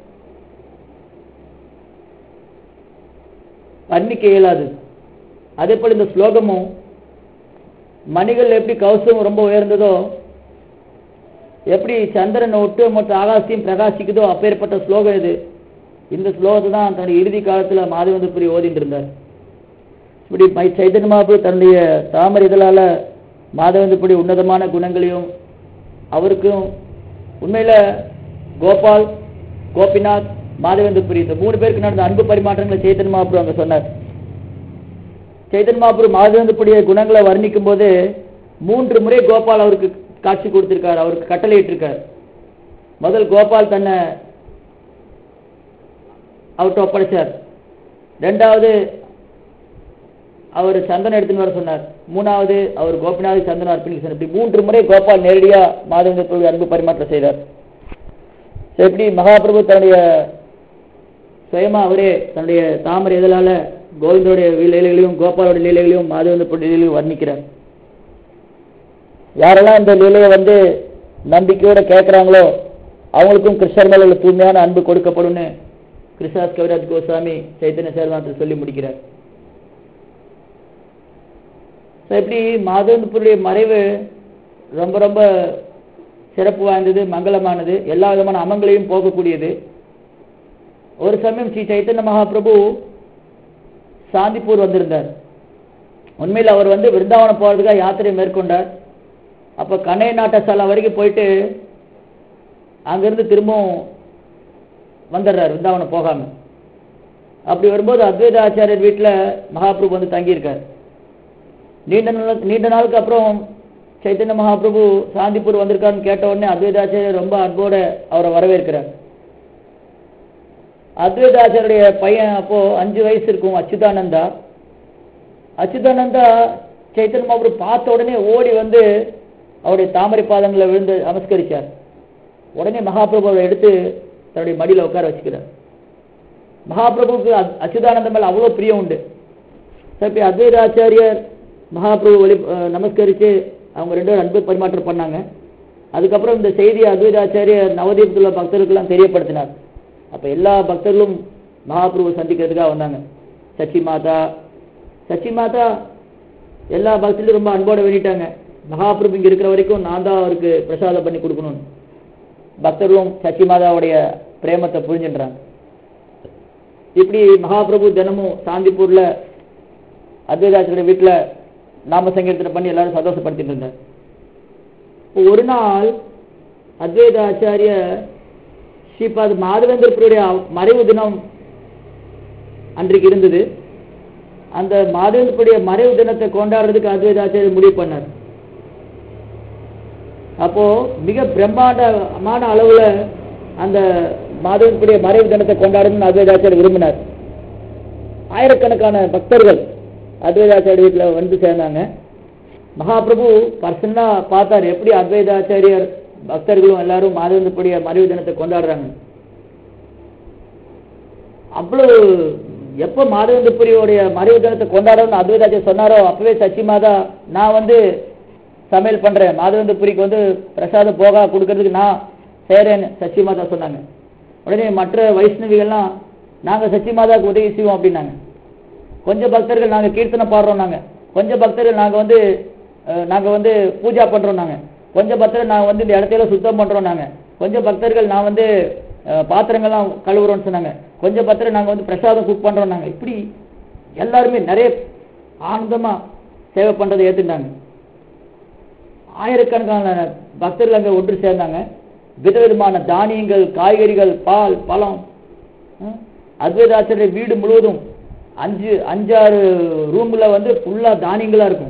வர்ணிக்க இயலாது அதே போல இந்த ஸ்லோகமும் மணிகள் எப்படி கவசம் ரொம்ப உயர்ந்ததோ எப்படி சந்திரனை ஒட்டு மொத்த ஆகாசியம் பிரகாசிக்குதோ அப்பேற்பட்ட ஸ்லோகம் இது இந்த ஸ்லோகத்தை தான் தன்னுடைய இறுதி காலத்துல மாதவந்தபுரி ஓதிட்டு இருந்தார் இப்படி மை சைத்தன்ய மகாபுரு தன்னுடைய தாமரை இதழால மாதவந்தபுரி உன்னதமான குணங்களையும் அவருக்கும் உண்மையில கோபால் கோபிநாத் மாதவேந்திரபுரி இந்த மூணு பேருக்கு நடந்த அன்பு பரிமாற்றங்களை சைத்தன்ய மகாபுரு அங்க சொன்னார் சைத்தன்ய மகாபுரு மாதவேந்திரபுரிய குணங்களை வர்ணிக்கும் போது மூன்று முறை கோபால் அவருக்கு காட்சி கொடுத்திருக்கார் அவருக்கு கட்டளையிட்டிருக்கார் முதல் கோபால் தன்னை அவர்கிட்ட ஒப்படைச்சார் ரெண்டாவது அவர் சந்தனம் எடுத்துன்னு வர சொன்னார் மூணாவது அவர் கோபிநாத் சந்தனம் அர்ப்பணிக்க சொன்னார் இப்படி மூன்று முறை கோபால் நேரடியா மாதவேந்திர அன்பு பரிமாற்றம் செய்தார் So, எப்படி மகாபிரபு தன்னுடைய சுயமா அவரே தன்னுடைய தாமரை இதழால கோவிந்தோடைய லீலைகளையும் கோபாலோட லீலைகளையும் மாதவேந்திர லீலைகளையும் வர்ணிக்கிறார் யாரெல்லாம் இந்த லீலையை வந்து நம்பிக்கையோட கேட்குறாங்களோ அவங்களுக்கும் கிருஷ்ணர் மேல உள்ள தூய்மையான அன்பு கொடுக்கப்படும்னு கிருஷ்ணாஸ் கவிராஜ் கோஸ்வாமி சைத்தன்ய சேர்வானத்தில் சொல்லி முடிக்கிறார் So, எப்படி மாதவந்தபுரிய மறைவு ரொம்ப ரொம்ப சிறப்பு வாய்ந்தது மங்களமானது எல்லா விதமான அமங்களையும் போகக்கூடியது ஒரு சமயம் ஸ்ரீ சைத்தன்ய மகாபிரபு சாந்திப்பூர் வந்திருந்தார் உண்மையில் அவர் வந்து விருந்தாவனம் போறதுக்காக யாத்திரை மேற்கொண்டார் அப்ப கண்ணை நாட்டசாலா வரைக்கும் போயிட்டு அங்கிருந்து திரும்பவும் வந்துடுறார் விருந்தாவனம் போகாம அப்படி வரும்போது அத்வைத ஆச்சாரியர் வீட்டுல மகாபிரபு வந்து தங்கியிருக்கார் நீண்ட நாள் நீண்ட நாளுக்கு அப்புறம் சைத்தன்ய மகாபிரபு சாந்திப்பூர் வந்திருக்காருன்னு கேட்ட உடனே அத்வைதாச்சாரியர் ரொம்ப அன்போட அவரை வரவேற்கிறார் அத்வைதாச்சாரிய பையன் அப்போ அஞ்சு வயசு இருக்கும் அச்சுதானந்தா அச்சுதானந்தா சைத்தன்ய மகாபிரபு பார்த்த உடனே ஓடி வந்து அவருடைய தாமரை பாதங்களை விழுந்து நமஸ்கரிச்சார் உடனே மகாபிரபு அவரை எடுத்து தன்னுடைய மடியில உட்கார வச்சுக்கிறார் மகாபிரபுவுக்கு அச்- அச்சுதானந்த மேல அவ்வளோ பிரியம் உண்டு சரி இப்ப அத்வைதாச்சாரியர் மகாபிரபு வழி அஹ் நமஸ்கரிச்சு அவங்க ரெண்டு பேரும் அன்பு பரிமாற்றம் பண்ணாங்க அதுக்கப்புறம் இந்த செய்தியை அத்வைதாச்சாரியர் நவதீபத்தில் உள்ள பக்தர்களுக்கெல்லாம் தெரியப்படுத்தினார் அப்ப எல்லா பக்தர்களும் மகாபிரபு சந்திக்கிறதுக்காக வந்தாங்க சச்சி மாதா சச்சி மாதா எல்லா பக்தர்களும் ரொம்ப அன்போட வேண்டிட்டாங்க மகாபிரபு இங்க இருக்கிற வரைக்கும் நான் தான் அவருக்கு பிரசாதம் பண்ணி கொடுக்கணும்னு பக்தர்களும் சச்சி மாதாவுடைய பிரேமத்தை புரிஞ்சுன்றாங்க இப்படி மகாபிரபு தினமும் சாந்திப்பூர்ல அத்வைதாச்சாரிய வீட்டுல நாம சங்கீர்த்தனை பண்ணி எல்லாரும் சந்தோஷப்படுத்திட்டு இருந்தார் இப்போ ஒரு நாள் அத்வைதாச்சாரிய ஸ்ரீபாத் மாதவேந்திரபுரிய மறைவு தினம் அன்றைக்கு இருந்தது அந்த மாதவேந்திரபுரிய மறைவு தினத்தை கொண்டாடுறதுக்கு அத்வைதாச்சாரியர் முடிவு பண்ணார் அப்போ மிக பிரம்மாண்டமான அளவுல அந்த மாதவனுடைய மறைவு தினத்தை கொண்டாடணும்னு அத்வைதாச்சாரியர் விரும்பினார் ஆயிரக்கணக்கான பக்தர்கள் அத்வைதாச்சாரிய வீட்டில் வந்து சேர்ந்தாங்க மகாபிரபு பர்சனா பார்த்தார் எப்படி அத்வைதாச்சாரியர் பக்தர்களும் எல்லாரும் மாதவனுடைய மறைவு தினத்தை கொண்டாடுறாங்க அவ்வளவு எப்ப மாதவந்தபுரியோடைய மறைவு தினத்தை கொண்டாடணும்னு அத்வைதாச்சாரியர் சொன்னாரோ அப்பவே சச்சி மாதா நான் வந்து சமையல் பண்றேன் மாதவந்தபுரிக்கு வந்து பிரசாதம் போகா கொடுக்கறதுக்கு நான் செய்றேன்னு சச்சி மாதா சொன்னாங்க உடனே மற்ற வைஷ்ணவிகள்லாம் நாங்க சச்சி மாதாவுக்கு உதவி செய்வோம் அப்படின்னாங்க கொஞ்சம் பக்தர்கள் நாங்க கீர்த்தனை பாடுறோம் நாங்க கொஞ்சம் பக்தர்கள் நாங்க வந்து அஹ், நாங்க வந்து பூஜா பண்றோம் நாங்க கொஞ்சம் பக்தர்கள் நாங்க வந்து இந்த இடத்தையெல்லாம் சுத்தம் பண்றோம் நாங்க கொஞ்சம் பக்தர்கள் நான் வந்து அஹ், பாத்திரங்கள்லாம் கழுவுறோம்னு சொன்னாங்க கொஞ்சம் பக்தர்கள் நாங்க வந்து பிரசாதம் குக் பண்றோம் நாங்க இப்படி எல்லாருமே நிறைய ஆனந்தமா சேவை பண்றதை ஏத்துட்டாங்க ஆயிரக்கணக்கான பக்தர்கள் அங்க ஒன்று சேர்ந்தாங்க விதவிதமான தானியங்கள் காய்கறிகள் பால் பழம் ஹம், அத்வைதாச்சாரிய வீடு முழுவதும் அஞ்சு அஞ்சாறு ரூம்ல வந்து ஃபுல்லா தானியங்களா இருக்கும்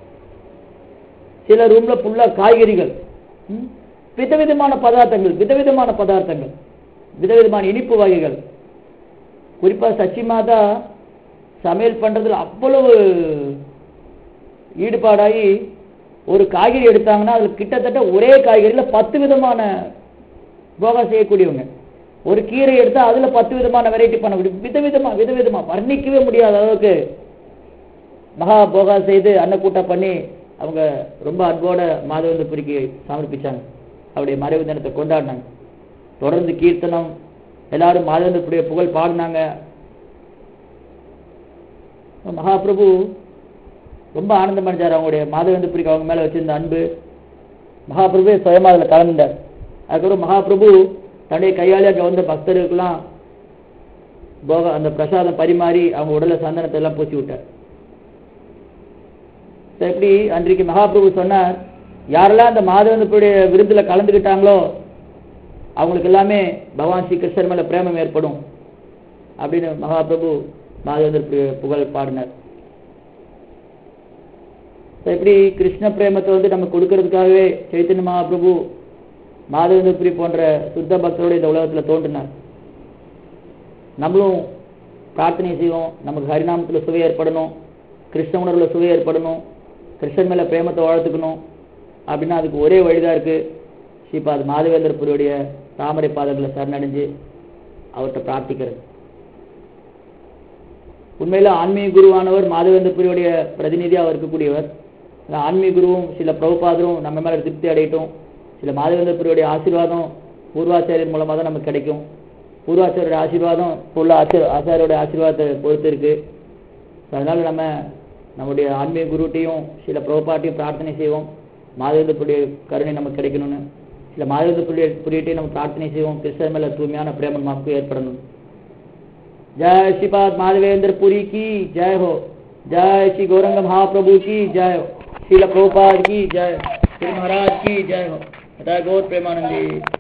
சில ரூம்ல ஃபுல்லா காய்கறிகள் ஹம், விதவிதமான பதார்த்தங்கள் விதவிதமான பதார்த்தங்கள் விதவிதமான இனிப்பு வகைகள் குறிப்பா சச்சி மாதா சமையல் பண்றதுல அவ்வளவு ஈடுபாடாகி ஒரு காய்கறி எடுத்தாங்கன்னா அதுல கிட்டத்தட்ட ஒரே காய்கறியில பத்து விதமான போகா செய்யக்கூடியவங்க ஒரு கீரை எடுத்தா அதுல பத்து விதமான வெரைட்டி பண்ணக்கூடிய விதவிதமா விதவிதமா வர்ணிக்கவே முடியாத அளவுக்கு மகா போகா செய்து அன்னக்கூட்டா பண்ணி அவங்க ரொம்ப அன்போட மாதவந்தபுரிக்கு சமர்ப்பிச்சாங்க அவருடைய மறைவு தினத்தை கொண்டாடினாங்க தொடர்ந்து கீர்த்தனம் எல்லாரும் மாதவந்தபுரிய புகழ் பாடினாங்க மகாபிரபு ரொம்ப ஆனந்தம் அடைஞ்சார் அவங்களுடைய மாதவேந்திரபுரிக்கு அவங்க மேல வச்சிருந்த அன்பு மகாபிரபுவே சுயமா அதில் கலந்தார் அதுக்கப்புறம் மகாபிரபு தன்னுடைய கையாலே அங்கே வந்த பக்தர்களுக்கெல்லாம் போக அந்த பிரசாதம் பரிமாறி அவங்க உடல சந்தனத்தை எல்லாம் பூசி விட்டார் So, எப்படி அன்றைக்கு மகாபிரபு சொன்னார் யாரெல்லாம் அந்த மாதவேந்திரபுரிய விருந்துல கலந்துக்கிட்டாங்களோ அவங்களுக்கு எல்லாமே பகவான் ஸ்ரீ கிருஷ்ணர் மேல பிரேமம் ஏற்படும் அப்படின்னு மகாபிரபு மாதவேந்திர புகழ் பாடினார் So, எப்படி கிருஷ்ண பிரேமத்தை வந்து நம்ம கொடுக்கறதுக்காகவே சைத்தன்ய மகாபிரபு மாதவேந்திரபுரி போன்ற சுத்த பக்தரோட இந்த உலகத்துல தோன்றினார் நம்மளும் பிரார்த்தனை செய்வோம் நமக்கு ஹரிநாமத்துல சுவை ஏற்படணும் கிருஷ்ண உணர்வுல சுவை ஏற்படணும் கிருஷ்ணன் மேல பிரேமத்தை வளர்த்துக்கணும் அப்படின்னா அதுக்கு ஒரே வழிதான் இருக்கு ஸ்ரீபாத் மாதவேந்திரபுரியுடைய தாமரை பாதங்களை சரணடைஞ்சு அவர்கிட்ட பிரார்த்திக்கிறது உண்மையில ஆன்மீக குருவானவர் மாதவேந்திரபுரியுடைய பிரதிநிதியாக இருக்கக்கூடியவர் இந்த ஆன்மீக குருவும் சில பிரபுபாதரும் நம்ம மேல திருப்தி அடையட்டும் சில மாதவேந்திரபுரியுடைய ஆசீர்வாதம் பூர்வாச்சாரியர் மூலமா தான் நமக்கு கிடைக்கும் பூர்வாச்சாரியோட ஆசீர்வாதம் இப்போ உள்ள ஆச்சார ஆச்சாரியோட ஆசீர்வாதத்தை பொறுத்து இருக்கு அதனால நம்ம நம்முடைய ஆன்மீக குருட்டையும் சில பிரபுபாட்டையும் பிரார்த்தனை செய்வோம் மாதவேந்திரபுரிய கருணை நமக்கு கிடைக்கணும்னு சில மாதவேந்திரபுரிய புரியட்டையும் நம்ம பிரார்த்தனை செய்வோம் கிருஷ்ணர் மேல தூய்மையான பிரேமம் நமக்கு ஏற்படணும் जय श्रीपाद माधवेंद्र पुरी की जय हो जय श्री गौरंग महाप्रभु की जय हो श्रील प्रभुपाद की जय श्री महाराज की जय हो हृदय गौर प्रेमानंदी